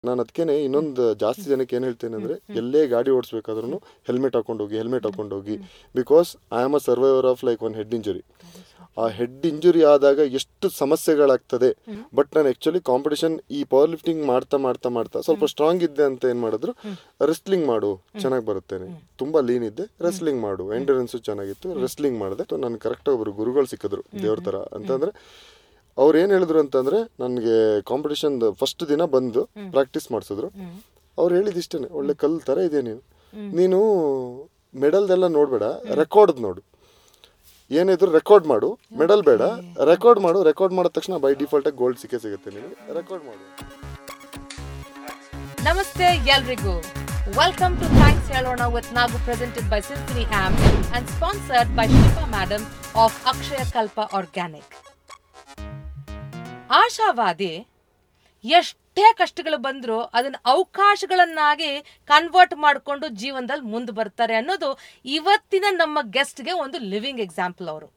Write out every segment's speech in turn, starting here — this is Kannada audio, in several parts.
ನಾನು ಅದಕ್ಕೇನೆ ಇನ್ನೊಂದು ಜಾಸ್ತಿ ಜನಕ್ಕೆ ಏನು ಹೇಳ್ತೇನೆ ಅಂದರೆ ಎಲ್ಲೇ ಗಾಡಿ ಓಡಿಸ್ಬೇಕಾದ್ರೂ ಹೆಲ್ಮೆಟ್ ಹಾಕೊಂಡು ಹೋಗಿ ಹೆಲ್ಮೆಟ್ ಹಾಕೊಂಡು ಹೋಗಿ because I am a survivor of like one head injury ಆ ಹೆಡ್ ಇಂಜುರಿ ಆದಾಗ ಎಷ್ಟು ಸಮಸ್ಯೆಗಳಾಗ್ತದೆ ಬಟ್ ನಾನು ಆ್ಯಕ್ಚುಲಿ ಕಾಂಪಿಟೇಷನ್ ಈ ಪವರ್ ಲಿಫ್ಟಿಂಗ್ ಮಾಡ್ತಾ ಮಾಡ್ತಾ ಮಾಡ್ತಾ ಸ್ವಲ್ಪ ಸ್ಟ್ರಾಂಗ್ ಇದ್ದೆ ಅಂತ ಏನು ಮಾಡಿದ್ರು ರೆಸ್ಲಿಂಗ್ ಮಾಡು ಚೆನ್ನಾಗಿ ಬರುತ್ತೇನೆ ತುಂಬ ಲೀನ್ ಇದ್ದೆ ರೆಸ್ಲಿಂಗ್ ಮಾಡು ಎಂಡರೆನ್ಸು ಚೆನ್ನಾಗಿತ್ತು ರೆಸ್ಲಿಂಗ್ ಮಾಡಿದೆ ನಾನು ಕರೆಕ್ಟಾಗಿ ಒಬ್ರು ಗುರುಗಳು ಸಿಕ್ಕಿದ್ರು ದೇವ್ರ ಥರ ಅಂತಂದರೆ ಅವ್ರು ಏನು ಹೇಳಿದ್ರು ಅಂತಂದರೆ ನನಗೆ ಕಾಂಪಿಟೇಷನ್ ಫಸ್ಟ್ ದಿನ ಬಂದು ಪ್ರಾಕ್ಟೀಸ್ ಮಾಡಿಸಿದ್ರು ಅವ್ರು ಹೇಳಿದಿಷ್ಟೇ ಒಳ್ಳೆ ಕಲ್ಲು ಥರ ಇದೆ ನೀನು ನೀನು ಮೆಡಲ್ದೆಲ್ಲ ನೋಡಬೇಡ ರೆಕಾರ್ಡ್ ನೋಡು ಏನಿದ್ರು ರೆಕಾರ್ಡ್ ಮಾಡು ಮೆಡಲ್ ಬೇಡ ರೆಕಾರ್ಡ್ ಮಾಡು ರೆಕಾರ್ಡ್ ಮಾಡಿದ ತಕ್ಷಣ ಬೈ ಡಿಫಾಲ್ಟಾಗಿ ಗೋಲ್ಡ್ ಸಿಕ್ಕೇ ಸಿಗುತ್ತೆ ನಿನಗೆ ರೆಕಾರ್ಡ್ ಮಾಡು ನಮಸ್ತೆ ಎಲ್ರಿಗೂ ವೆಲ್ಕಮ್ ಟು ಥ್ಯಾಂಕ್ಸ್ ಹೇಳೋಣ with Nagu presented by Symphony um and sponsored by Shilpa madam of Akshaya Kalpa organic ಆಶಾವಾದಿ ಎಷ್ಟೇ ಕಷ್ಟಗಳು ಬಂದರೂ ಅದನ್ನ ಅವಕಾಶಗಳನ್ನಾಗಿ ಕನ್ವರ್ಟ್ ಮಾಡಿಕೊಂಡು ಜೀವನದಲ್ಲಿ ಮುಂದೆ ಬರ್ತಾರೆ ಅನ್ನೋದು ಇವತ್ತಿನ ನಮ್ಮ ಗೆಸ್ಟ್ಗೆ ಒಂದು ಲಿವಿಂಗ್ ಎಕ್ಸಾಂಪಲ್ ಅವರು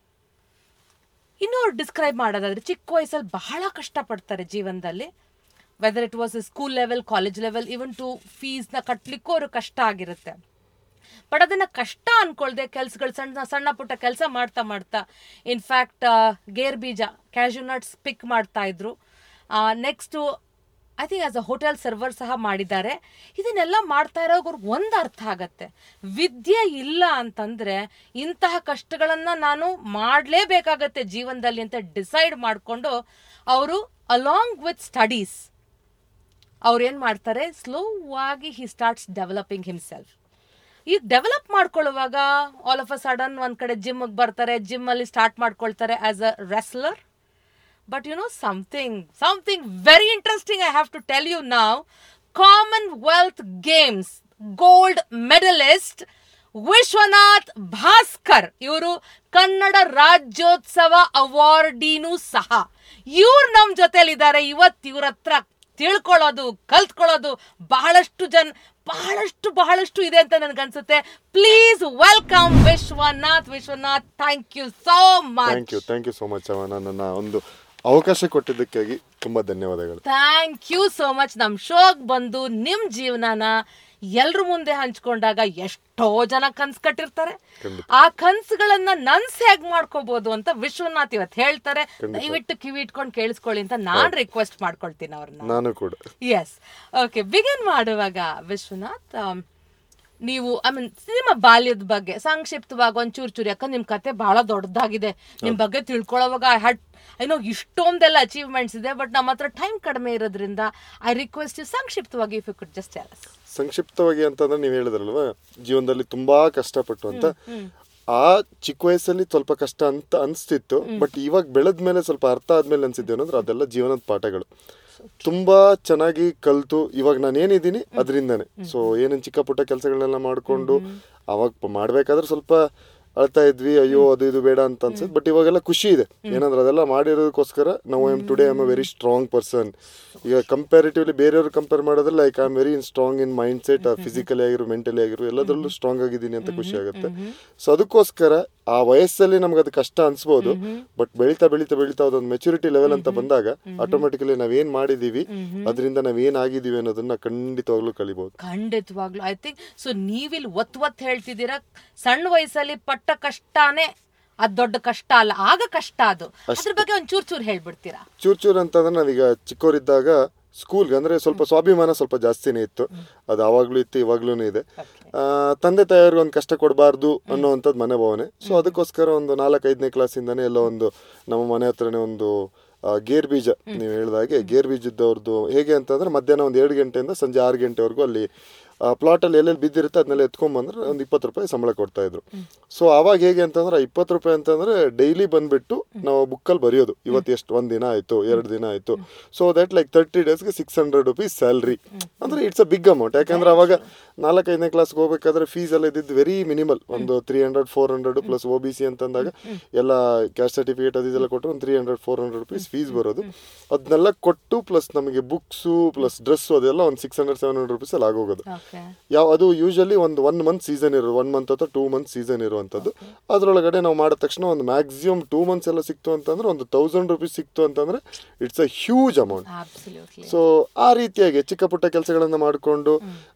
ಇನ್ನು ಅವ್ರು ಡಿಸ್ಕ್ರೈಬ್ ಮಾಡೋದಾದ್ರೆ ಚಿಕ್ಕ ವಯಸ್ಸಲ್ಲಿ ಬಹಳ ಕಷ್ಟಪಡ್ತಾರೆ ಜೀವನದಲ್ಲಿ whether it was school level college level even to ಫೀಸ್ನ ಕಟ್ಟಲಿಕ್ಕೂ ಅವರು ಕಷ್ಟ ಆಗಿರುತ್ತೆ ಬಟ್ ಅದನ್ನ ಕಷ್ಟ ಅನ್ಕೊಳ್ದೆ ಕೆಲ್ಸಗಳು ಸಣ್ಣ ಸಣ್ಣ ಪುಟ್ಟ ಕೆಲಸ ಮಾಡ್ತಾ ಮಾಡ್ತಾ ಇನ್ಫ್ಯಾಕ್ಟ್ ಗೇರ್ ಬೀಜ ಕ್ಯಾಶು ನಟ್ಸ್ ಪಿಕ್ ಮಾಡ್ತಾ ಇದ್ರು next I think as a hotel server ಸಹ ಮಾಡಿದ್ದಾರೆ ಇದನ್ನೆಲ್ಲ ಮಾಡ್ತಾ ಇರೋವಾಗ ಅವ್ರಿಗೆ ಒಂದು ಅರ್ಥ ಆಗತ್ತೆ ವಿದ್ಯೆ ಇಲ್ಲ ಅಂತಂದ್ರೆ ಇಂತಹ ಕಷ್ಟಗಳನ್ನ ನಾನು ಮಾಡಲೇಬೇಕಾಗತ್ತೆ ಜೀವನದಲ್ಲಿ ಅಂತ ಡಿಸೈಡ್ ಮಾಡಿಕೊಂಡು ಅವರು ಅಲಾಂಗ್ ವಿತ್ ಸ್ಟಡೀಸ್ ಅವ್ರು ಏನು ಮಾಡ್ತಾರೆ ಸ್ಲೋ ಆಗಿ ಹಿ ಸ್ಟಾರ್ಟ್ಸ್ ಡೆವಲಪಿಂಗ್ ಹಿಮ್ಸೆಲ್ಫ್ ಈಗ ಡೆವಲಪ್ ಮಾಡ್ಕೊಳ್ಳುವಾಗ ಆಲ್ ಆಫ್ ಅ ಸಡನ್ ಒಂದ್ ಕಡೆ ಜಿಮ್ಗೆ ಬರ್ತಾರೆ ಜಿಮ್ ಅಲ್ಲಿ ಸ್ಟಾರ್ಟ್ ಮಾಡ್ಕೊಳ್ತಾರೆ as a wrestler but you know something something very interesting I have to tell you now Commonwealth Games gold medalist Vishwanath Bhaskar ಇವರು ಕನ್ನಡ ರಾಜ್ಯೋತ್ಸವ ಅವಾರ್ಡಿನೂ ಸಹ ಇವ್ರು ನಮ್ ಜೊತೆಲಿದ್ದಾರೆ ಇವತ್ತು ಇವ್ರ ಹತ್ರ ತಿಳ್ಕೊಳ್ಳೋದು ಕಲ್ತ್ಕೊಳ್ಳೋದು ಬಹಳಷ್ಟು ಜನ ಬಹಳಷ್ಟು ಬಹಳಷ್ಟು ಇದೆ ಅಂತ ನನ್ಗನ್ಸುತ್ತೆ please welcome Vishwanath Vishwanath thank you so much thank you thank you so much ಅವ ನನ್ನ ಒಂದು ಅವಕಾಶ ಕೊಟ್ಟಿದ್ದಕ್ಕಾಗಿ ತುಂಬ ಧನ್ಯವಾದಗಳು ಥ್ಯಾಂಕ್ ಯು ಸೋ ಮಚ್ ನಮ್ ಶೋಗ್ ಬಂದು ನಿಮ್ ಜೀವನನ ಎಲ್ರ ಮುಂದೆ ಹಂಚ್ಕೊಂಡಾಗ ಎಷ್ಟೋ ಜನ ಕನ್ಸ್ ಕಟ್ಟಿರ್ತಾರೆ ಖಂಡಿತ. ಆ ಕನ್ಸುಗಳನ್ನ ನನ್ಸ್ ಹೇಗ್ ಮಾಡ್ಕೋಬಹುದು ಅಂತ ವಿಶ್ವನಾಥ್ ಇವತ್ತು ಹೇಳ್ತಾರೆ ದಯವಿಟ್ಟು ಕಿವಿ ಇಟ್ಕೊಂಡು ಕೇಳಿಸ್ಕೊಳ್ಳಿ ಅಂತ ನಾನ್ ರಿಕ್ವೆಸ್ಟ್ ಮಾಡ್ಕೊಳ್ತೀನಿ ಅವ್ರನ್ನ ನಾನು ಕೂಡ ಎಸ್ ಓಕೆ ಬಿಗಿನ್ ಮಾಡುವಾಗ ವಿಶ್ವನಾಥ್ ಆಮ್, ನೀವು ಐ ಮೀನ್ ನಿಮ್ಮ ಬಾಲ್ಯದ ಬಗ್ಗೆ ಸಂಕ್ಷಿಪ್ತವಾಗಿ ಒಂಚೂರು ಚೂರು ಯಾಕಂದ್ರೆ ನಿಮ್ ಕತೆ ಬಹಳ ದೊಡ್ಡದಾಗಿದೆ ನಿಮ್ ಬಗ್ಗೆ ತಿಳ್ಕೊಳ್ಳೋವಾಗ ಐ ಹ್ಯಾಡ್ ಏನೋ ಇಷ್ಟೊಂದೆಲ್ಲ ಅಚೀವ್ಮೆಂಟ್ಸ್ ಇದೆ ಬಟ್ ನಮ್ಮ ಹತ್ರ ಟೈಮ್ ಕಡಿಮೆ ಇರೋದ್ರಿಂದ ಐ ರಿಕ್ವೆಸ್ಟ್ ಯು ಸಂಕ್ಷಿಪ್ತವಾಗಿ if you could just tell ಸಂಕ್ಷಿಪ್ತವಾಗಿ ಅಂತಂದ್ರೆ ನೀವು ಹೇಳಿದ್ರಲ್ವಾ ಜೀವನದಲ್ಲಿ ತುಂಬಾ ಕಷ್ಟಪಟ್ಟು ಅಂತ ಆ ಚಿಕ್ಕ ವಯಸ್ಸಲ್ಲಿ ಸ್ವಲ್ಪ ಕಷ್ಟ ಅಂತ ಅನಿಸ್ತಿತ್ತು ಬಟ್ ಇವಾಗ ಬೆಳೆದ ಮೇಲೆ ಸ್ವಲ್ಪ ಅರ್ಥ ಆದ್ಮೇಲೆ ಅನ್ಸಿದ್ದೆ ಅನ್ನೋದ್ರೆ ಅದೆಲ್ಲ ಜೀವನದ ಪಾಠಗಳು ತುಂಬಾ ಚೆನ್ನಾಗಿ ಕಲ್ತು ಇವಾಗ ನಾನು ಏನಿದ್ದೀನಿ ಅದರಿಂದನೇ ಸೊ ಏನೇನು ಚಿಕ್ಕ ಪುಟ್ಟ ಕೆಲಸಗಳನ್ನೆಲ್ಲ ಮಾಡಿಕೊಂಡು ಅವಾಗ ಮಾಡ್ಬೇಕಾದ್ರೆ ಸ್ವಲ್ಪ ಅಳ್ತಾ ಇದ್ವಿ ಅಯ್ಯೋ ಅದು ಇದು ಬೇಡ ಅಂತ ಅನ್ಸುತ್ತೆ ಬಟ್ ಇವಾಗೆಲ್ಲ ಖುಷಿ ಇದೆ ಏನಂದ್ರೆ ಅದೆಲ್ಲ ಮಾಡಿರೋದಕ್ಕೋಸ್ಕರ ನಾವು I'm today I'm a very strong person ಈಗ ಕಂಪ್ಯಾರಿಟಿವ್ಲಿ ಬೇರೆಯವ್ರು ಕಂಪೇರ್ ಮಾಡಿದ್ರೆ like I am very strong in mind set physically ಆಗಿರು ಮೆಂಟಲಿ ಆಗಿರು ಎಲ್ಲದರಲ್ಲೂ ಸ್ಟ್ರಾಂಗ್ ಆಗಿದ್ದೀನಿ ಅಂತ ಖುಷಿ ಆಗುತ್ತೆ ಸೊ ಅದಕ್ಕೋಸ್ಕರ ಆ ವಯಸ್ಸಲ್ಲಿ ನಮ್ಗೆ ಅದು ಕಷ್ಟ ಅನ್ಸ್ಬೋದು ಬಟ್ ಬೆಳೀತಾ ಬೆಳೀತಾ ಬೆಳೀತಾ ಅದೊಂದು ಮೆಚುರಿಟಿ ಲೆವೆಲ್ ಅಂತ ಬಂದಾಗ ಆಟೋಮೆಟಿಕಲಿ ನಾವೇನ್ ಮಾಡಿದೀವಿ ಅದರಿಂದ ನಾವೇನ್ ಆಗಿದೀವಿ ಅನ್ನೋದನ್ನ ಖಂಡಿತವಾಗ್ಲೂ ಕಲಿಬಹುದು ಖಂಡಿತವಾಗ್ಲು ಐ ಥಿಂಕ್ ಸೊ ನೀವಿಲ್ಲಿ ಒತ್ ಒತ್ ಹೇಳ್ತಿದ್ದೀರಾ ಸಣ್ಣ ವಯಸ್ಸಲ್ಲಿ ಪಟ್ಟ ಕಷ್ಟನೇ ಅದ್ ದೊಡ್ಡ ಕಷ್ಟ ಅಲ್ಲ ಆಗ ಕಷ್ಟ ಅದು ಅದ್ರ ಬಗ್ಗೆ ಒಂದ್ ಚೂರ್ ಚೂರ್ ಹೇಳ್ಬಿಡ್ತೀರಾ ಚೂರ್ ಚೂರ್ ಅಂತಂದ್ರೆ ನಾವೀಗ ಚಿಕ್ಕವರಿದ್ದಾಗ ಸ್ಕೂಲ್ಗೆ ಅಂದ್ರೆ ಸ್ವಲ್ಪ ಸ್ವಾಭಿಮಾನ ಸ್ವಲ್ಪ ಜಾಸ್ತಿನೇ ಇತ್ತು ಅದು ಆವಾಗ್ಲೂ ಇತ್ತು ಇವಾಗ್ಲೂ ಇದೆ ಆ, ತಂದೆ ತಾಯಿಯವ್ರಿಗೆ ಒಂದು ಕಷ್ಟ ಕೊಡಬಾರ್ದು ಅನ್ನೋವಂಥದ್ದು ಮನೆ ಭಾವನೆ ಸೊ ಅದಕ್ಕೋಸ್ಕರ ಒಂದು ನಾಲ್ಕೈದನೇ ಕ್ಲಾಸಿಂದಾನೇ ಎಲ್ಲೋ ಒಂದು ನಮ್ಮ ಮನೆ ಹತ್ರನೇ ಒಂದು ಆ, ಗೇರ್ ಬೀಜ ನೀವು ಹೇಳಿದಾಗೆ ಗೇರ್ ಬೀಜದವ್ರದ್ದು ಹೇಗೆ ಅಂತಂದ್ರೆ ಮಧ್ಯಾಹ್ನ ಒಂದು ಎರಡು ಗಂಟೆಯಿಂದ ಸಂಜೆ ಆರು ಗಂಟೆವರೆಗೂ ಅಲ್ಲಿ ಪ್ಲಾಟಲ್ಲಿ ಎಲ್ಲೆಲ್ಲಿ ಬಿದ್ದಿರುತ್ತೆ ಅದನ್ನೆಲ್ಲ ಎತ್ಕೊಂಡ್ಬಂದ್ರೆ ಒಂದು ಇಪ್ಪತ್ತು ರೂಪಾಯಿ ಸಂಬಳ ಕೊಡ್ತಾ ಇದ್ರು ಸೊ ಅವಾಗ ಹೇಗೆ ಅಂತಂದ್ರೆ ಆ ಇಪ್ಪತ್ತು ರೂಪಾಯಿ ಅಂತಂದ್ರೆ ಡೈಲಿ ಬಂದ್ಬಿಟ್ಟು ನಾವು ಬುಕ್ಕಲ್ಲಿ ಬರೆಯೋದು ಇವತ್ತು ಎಷ್ಟು ಒಂದು ದಿನ ಆಯಿತು ಎರಡು ದಿನ ಆಯಿತು ಸೊ ದಟ್ ಲೈಕ್ ತರ್ಟಿ ಡೇಸ್ಗೆ ಸಿಕ್ಸ್ ಹಂಡ್ರೆಡ್ ರುಪೀಸ್ ಸ್ಯಾಲ್ರಿ ಅಂದ್ರೆ ಇಟ್ಸ್ ಅ ಬಿಗ್ ಅಮೌಂಟ್ ಯಾಕಂದ್ರೆ ಅವಾಗ ನಾಲ್ಕೈದನೇ ಕ್ಲಾಸ್ಗೆ ಹೋಗ್ಬೇಕಾದ್ರೆ ಫೀಸ್ ಎಲ್ಲ ಇದ್ದಿದ್ದು ವೆರಿ ಮಿನಿಮಲ್ ಒಂದು three hundred four hundred plus O B C ಅಂತಂದಾಗ ಎಲ್ಲ ಕ್ಯಾಸ್ಟ್ ಸರ್ಟಿಫಿಕೇಟ್ ಅದೆಲ್ಲ ಕೊಟ್ಟರೆ ಒಂದು three hundred four hundred rupees fees ಬರೋದು ಅದನ್ನೆಲ್ಲ ಕೊಟ್ಟು ಪ್ಲಸ್ ನಮಗೆ ಬುಕ್ಸು ಪ್ಲಸ್ ಡ್ರೆಸ್ಸು ಅದೆಲ್ಲ ಒಂದು ಸಿಕ್ಸ್ ಹಂಡ್ರೆಡ್ ಸೆವೆನ್ ಹಂಡ್ರೆಡ್ ರುಪೀಸಲ್ಲಿ ಆಗೋಗೋದು ಓಕೆ ಯಾವ ಅದು ಯೂಶಲಿ ಒಂದು ಒನ್ ಮಂತ್ ಸೀಸನ್ ಇರೋದು ಒನ್ ಮಂತ್ ಅಥವಾ ಟೂ ಮಂತ್ ಸೀಸನ್ ಇರುವಂಥದ್ದು ಅದರೊಳಗಡೆ ನಾವು ಮಾಡಿದ ತಕ್ಷಣ ಒಂದು ಮ್ಯಾಕ್ಸಿಮಮ್ ಟೂ ಮಂತ್ಸ್ ಎಲ್ಲ ಸಿಕ್ತು ಅಂತಂದ್ರೆ ಒಂದು ತೌಸಂಡ್ ರುಪೀಸ್ ಸಿಕ್ತು ಅಂತಂದ್ರೆ it's a huge amount absolutely so ಆ ರೀತಿಯಾಗಿ ಚಿಕ್ಕ ಪುಟ್ಟ ಕೆಲಸಗಳನ್ನ ಮಾಡಿಕೊಂಡು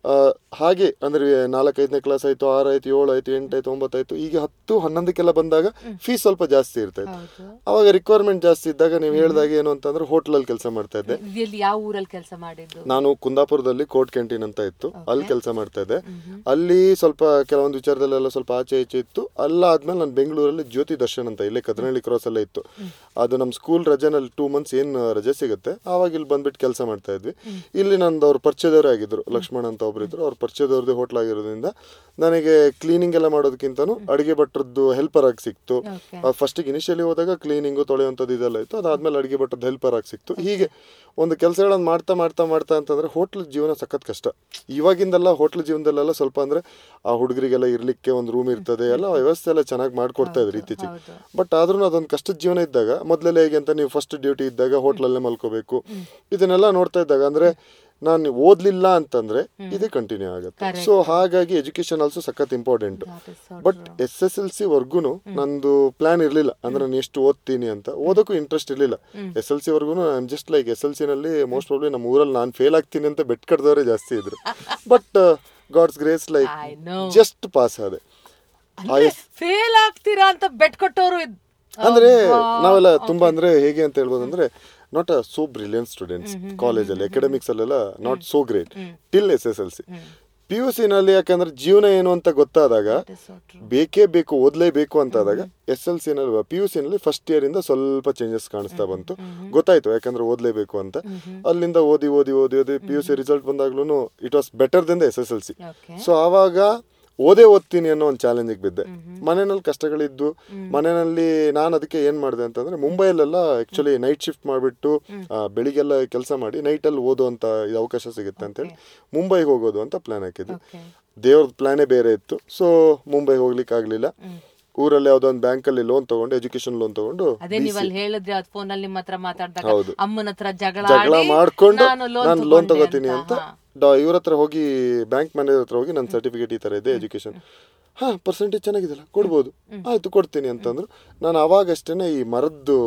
ಹಾಗೆ ಅಂದ್ರೆ ನಾಲ್ಕೈದನೇ ಕ್ಲಾಸ್ ಆಯ್ತು ಆರು ಆಯ್ತು ಏಳು ಆಯ್ತು ಎಂಟು ಆಯ್ತು ಒಂಬತ್ತು ಆಯ್ತು ಈಗ ಹತ್ತು ಹನ್ನೊಂದಕ್ಕೆಲ್ಲ ಬಂದಾಗ ಫೀಸ್ ಸ್ವಲ್ಪ ಜಾಸ್ತಿ ಇರ್ತಾ ಇತ್ತು ಹೌದು ಅವಾಗ ರಿಕ್ವೈರ್ಮೆಂಟ್ ಜಾಸ್ತಿ ಇದ್ದಾಗ ನೀವು ಹೇಳಿದಾಗ ಏನು ಅಂತಂದ್ರೆ ಹೋಟ್ಲಲ್ಲಿ ಕೆಲಸ ಮಾಡ್ತಾ ಇದ್ದೆ ಇಲ್ಲಿ ಯಾವ ಊರಲ್ಲಿ ಕೆಲಸ ಮಾಡಿದ್ದು ನಾನು ಕುಂದಾಪುರದಲ್ಲಿ ಕೋರ್ಟ್ ಕ್ಯಾಂಟೀನ್ ಅಂತ ಇತ್ತು ಅಲ್ಲಿ ಕೆಲಸ ಮಾಡ್ತಾ ಇದ್ದೆ ಅಲ್ಲಿ ಸ್ವಲ್ಪ ಕೆಲವೊಂದು ವಿಚಾರದಲ್ಲೆಲ್ಲ ಸ್ವಲ್ಪ ಆಚೆ ಈಚೆ ಇತ್ತು ಅಲ್ಲ ಆದ್ಮೇಲೆ ನಾನು ಬೆಂಗಳೂರಲ್ಲಿ ಜ್ಯೋತಿ ದರ್ಶನ್ ಅಂತ ಇಲ್ಲೇ ಕದ್ರನಹಳ್ಳಿ ಕ್ರಾಸ್ ಅಲ್ಲೇ ಇತ್ತು ಅದು ನಮ್ಮ ಸ್ಕೂಲ್ ರಜೆನಲ್ಲಿ ಟೂ ಮಂತ್ಸ್ ಏನು ರಜೆ ಸಿಗುತ್ತೆ ಆವಾಗ ಇಲ್ಲಿ ಬಂದ್ಬಿಟ್ಟು ಕೆಲಸ ಮಾಡ್ತಾ ಇದ್ವಿ ಇಲ್ಲಿ ನಂದು ಅವ್ರ ಪರಿಚಯದವರೇ ಆಗಿದ್ರು ಲಕ್ಷ್ಮಣ್ ಅಂತ ಒಬ್ರು ಇದ್ರು ಅವ್ರ ಪರಿಚಯದವ್ರದ್ದು ಹೋಟ್ಲ್ ಆಗಿರೋದ್ರಿಂದ ನನಗೆ ಕ್ಲೀನಿಂಗ್ ಎಲ್ಲ ಮಾಡೋದಕ್ಕಿಂತನೂ ಅಡಿಗೆ ಭಟ್ರದ್ದು ಹೆಲ್ಪರ್ ಆಗಿ ಸಿಕ್ತು ಓಕೆ ಫಸ್ಟಿಗೆ ಇನಿಷಿಯಲಿ ಹೋದಾಗ ಕ್ಲೀನಿಂಗು ತೊಳೆಯುವಂಥದ್ದು ಇದೆಲ್ಲ ಇತ್ತು ಅದಾದ್ಮೇಲೆ ಅಡಿಗೆ ಭಟ್ಟದ ಹೆಲ್ಪರ್ ಆಗಿ ಸಿಕ್ತು ಹೀಗೆ ಒಂದು ಕೆಲಸಗಳನ್ನು ಮಾಡ್ತಾ ಮಾಡ್ತಾ ಮಾಡ್ತಾ ಅಂತಂದ್ರೆ ಹೋಟ್ಲ್ ಜೀವನ ಸಖತ್ ಕಷ್ಟ ಇವಾಗಿಂದೆಲ್ಲ ಹೋಟ್ಲ್ ಜೀವನದಲ್ಲೆಲ್ಲ ಸ್ವಲ್ಪ ಅಂದ್ರೆ ಆ ಹುಡುಗರಿಗೆಲ್ಲ ಇರ್ಲಿಕ್ಕೆ ಒಂದು ರೂಮ್ ಇರ್ತದೆ ಎಲ್ಲ ವ್ಯವಸ್ಥೆ ಎಲ್ಲ ಚೆನ್ನಾಗಿ ಮಾಡ್ಕೊಡ್ತಾ ಇದ್ರು ಇತ್ತೀಚೆಗೆ ಹೌದು ಬಟ್ ಆದ್ರೂ ಅದೊಂದು ಕಷ್ಟದ ಜೀವನ ಇದ್ದಾಗ ಮೊದಲೆಲ್ಲ ಹೇಗೆ ಅಂತ ನೀವು ಫಸ್ಟ್ ಡ್ಯೂಟಿ ಇದ್ದಾಗ ಹೋಟ್ಲಲ್ಲೇ ಮಲ್ಕೋಬೇಕು ಇದನ್ನೆಲ್ಲ ನೋಡ್ತಾ ಇದ್ದಾಗ ಅಂದ್ರೆ ನಾನು ಓದ್ಲಿಲ್ಲ ಅಂತಂದ್ರೆ ಇದೇ ಕಂಟಿನ್ಯೂ ಆಗುತ್ತೆ Correct. ಸೊ ಹಾಗಾಗಿ ಎಜುಕೇಶನ್ ಆಲ್ಸೋ ಸಖತ್ important That is so but true. S S L C ವರ್ಗುನು ನಂದು ಪ್ಲಾನ್ ಇರಲಿಲ್ಲ ಅಂದ್ರೆ ನಾನು ಎಷ್ಟು ಓದ್ತೀನಿ ಅಂತ ಓದೋಕ್ಕೂ ಇಂಟ್ರೆಸ್ಟ್ ಇರಲಿಲ್ಲ ಎಸ್ ಎಲ್ ಸಿ ವರ್ಗು I'm just like S L C ನಲ್ಲಿ ಮೋಸ್ಟ್ ಪ್ರಾಬ್ಲಿ ನಮ್ಮ ಊರಲ್ಲಿ ನಾನು ಫೇಲ್ ಆಗ್ತೀನಿ ಅಂತ ಬೆಟ್ ಕಡ್ದವರೇ ಜಾಸ್ತಿ ಇದ್ರು but God's grace like I know. Just pass ಆದೆ ಅಂದ್ರೆ ಫೇಲ್ ಆಗ್ತೀರಾ ಅಂತ ಬೆಟ್ ಕೊಟ್ಟವರು ಅಂದ್ರೆ ನಾವೆಲ್ಲ ತುಂಬಾ ಅಂದ್ರೆ ಹೇಗೆ ಅಂತ ಹೇಳ್ಬೋದು ಅಂದ್ರೆ not a so brilliant students ಕಾಲೇಜಲ್ಲಿ ಅಕಾಡೆಮಿಕ್ಸ್ ಅಲ್ಲೆಲ್ಲ not so great till S S L C P U ನಲ್ಲಿ ಯಾಕಂದ್ರೆ ಜೀವನ ಏನು ಅಂತ ಗೊತ್ತಾದಾಗ ಬೇಕೇ ಬೇಕು ಓದ್ಲೇಬೇಕು ಅಂತ ಆದಾಗ ಎಸ್ ಎಲ್ ಸಿ ನಲ್ಲಿ ಪಿ ಯು ನಲ್ಲಿ ಫಸ್ಟ್ ಇಯರ್ ಇಂದ ಸ್ವಲ್ಪ ಚೇಂಜಸ್ ಕಾಣಿಸ್ತಾ ಬಂತು ಗೊತ್ತಾಯ್ತು ಯಾಕಂದ್ರೆ ಓದ್ಲೇಬೇಕು ಅಂತ ಅಲ್ಲಿಂದ ಓದಿ ಓದಿ ಓದಿ ಓದಿ ಪಿ ಯು ಸಿ ರಿಸಲ್ಟ್ ಬಂದಾಗ್ಲೂ it was better than the S S L C okay so ಆವಾಗ ಓದೇ ಓದ್ತೀನಿ ಅನ್ನೋ ಒಂದು ಚಾಲೆಂಜಿಗೆ ಬಿದ್ದೆ ಮನೆಯಲ್ಲಿ ಕಷ್ಟಗಳಿದ್ದು ಮನೆಯಲ್ಲಿ ನಾನು ಅದಕ್ಕೆ ಏನ್ ಮಾಡಿದೆ ಅಂತಂದ್ರೆ ಮುಂಬೈಲೆಲ್ಲ ಆಕ್ಚುಲಿ ನೈಟ್ ಶಿಫ್ಟ್ ಮಾಡಿಬಿಟ್ಟು ಬೆಳಿಗ್ಗೆಲ್ಲ ಕೆಲಸ ಮಾಡಿ ನೈಟಲ್ಲಿ ಓದೋ ಅಂತ ಇದು ಅವಕಾಶ ಸಿಗುತ್ತೆ ಅಂತೇಳಿ ಮುಂಬೈಗೆ ಹೋಗೋದು ಅಂತ ಪ್ಲಾನ್ ಹಾಕಿದ್ವಿ ಓಕೆ ದೇವ್ರದ್ ಪ್ಲಾನೇ ಬೇರೆ ಇತ್ತು ಸೊ ಮುಂಬೈ ಹೋಗ್ಲಿಕ್ಕೆ ಆಗ್ಲಿಲ್ಲ ಊರಲ್ಲಿ ಯಾವ್ದೋ ಒಂದು ಬ್ಯಾಂಕಲ್ಲಿ ಲೋನ್ ತಗೊಂಡು ಎಜುಕೇಶನ್ ಲೋನ್ ತಗೊಂಡು ಅದೇ ನೀವ್ ಅಲ್ಲಿ ಹೇಳಿದ್ರಿ ಅದ್ ಫೋನ್ ಅಲ್ಲಿ ನಿಮ್ಮ ಹತ್ರ ಮಾತಾಡ್ದಾಗ ಹೌದು. ಅಮ್ಮನ ಹತ್ರ ಜಗಳ ಜಗಳ ಆಡಿ ಮಾಡ್ಕೊಂಡು ನಾನು ಲೋನ್ ನಾನು ಲೋನ್ ತಗೋತೀನಿ ಅಂತ ಇವ್ರ ಹತ್ರ ಹೋಗಿ ಬ್ಯಾಂಕ್ ಮ್ಯಾನೇಜರ್ ಹತ್ರ ಹೋಗಿ ನನ್ನ ಸರ್ಟಿಫಿಕೇಟ್ ಈ ತರ ಇದೆ ಎಜುಕೇಶನ್ ಹಾ ಪರ್ಸೆಂಟೇಜ್ ಚೆನ್ನಾಗಿದೆಲ್ಲ ಕೊಡ್ಬೋದು ಆಯ್ತು ಕೊಡ್ತೀನಿ ಅಂತಂದ್ರು ನಾನು ಅವಾಗಷ್ಟೇನೆ ಈ ಮರದ್ದು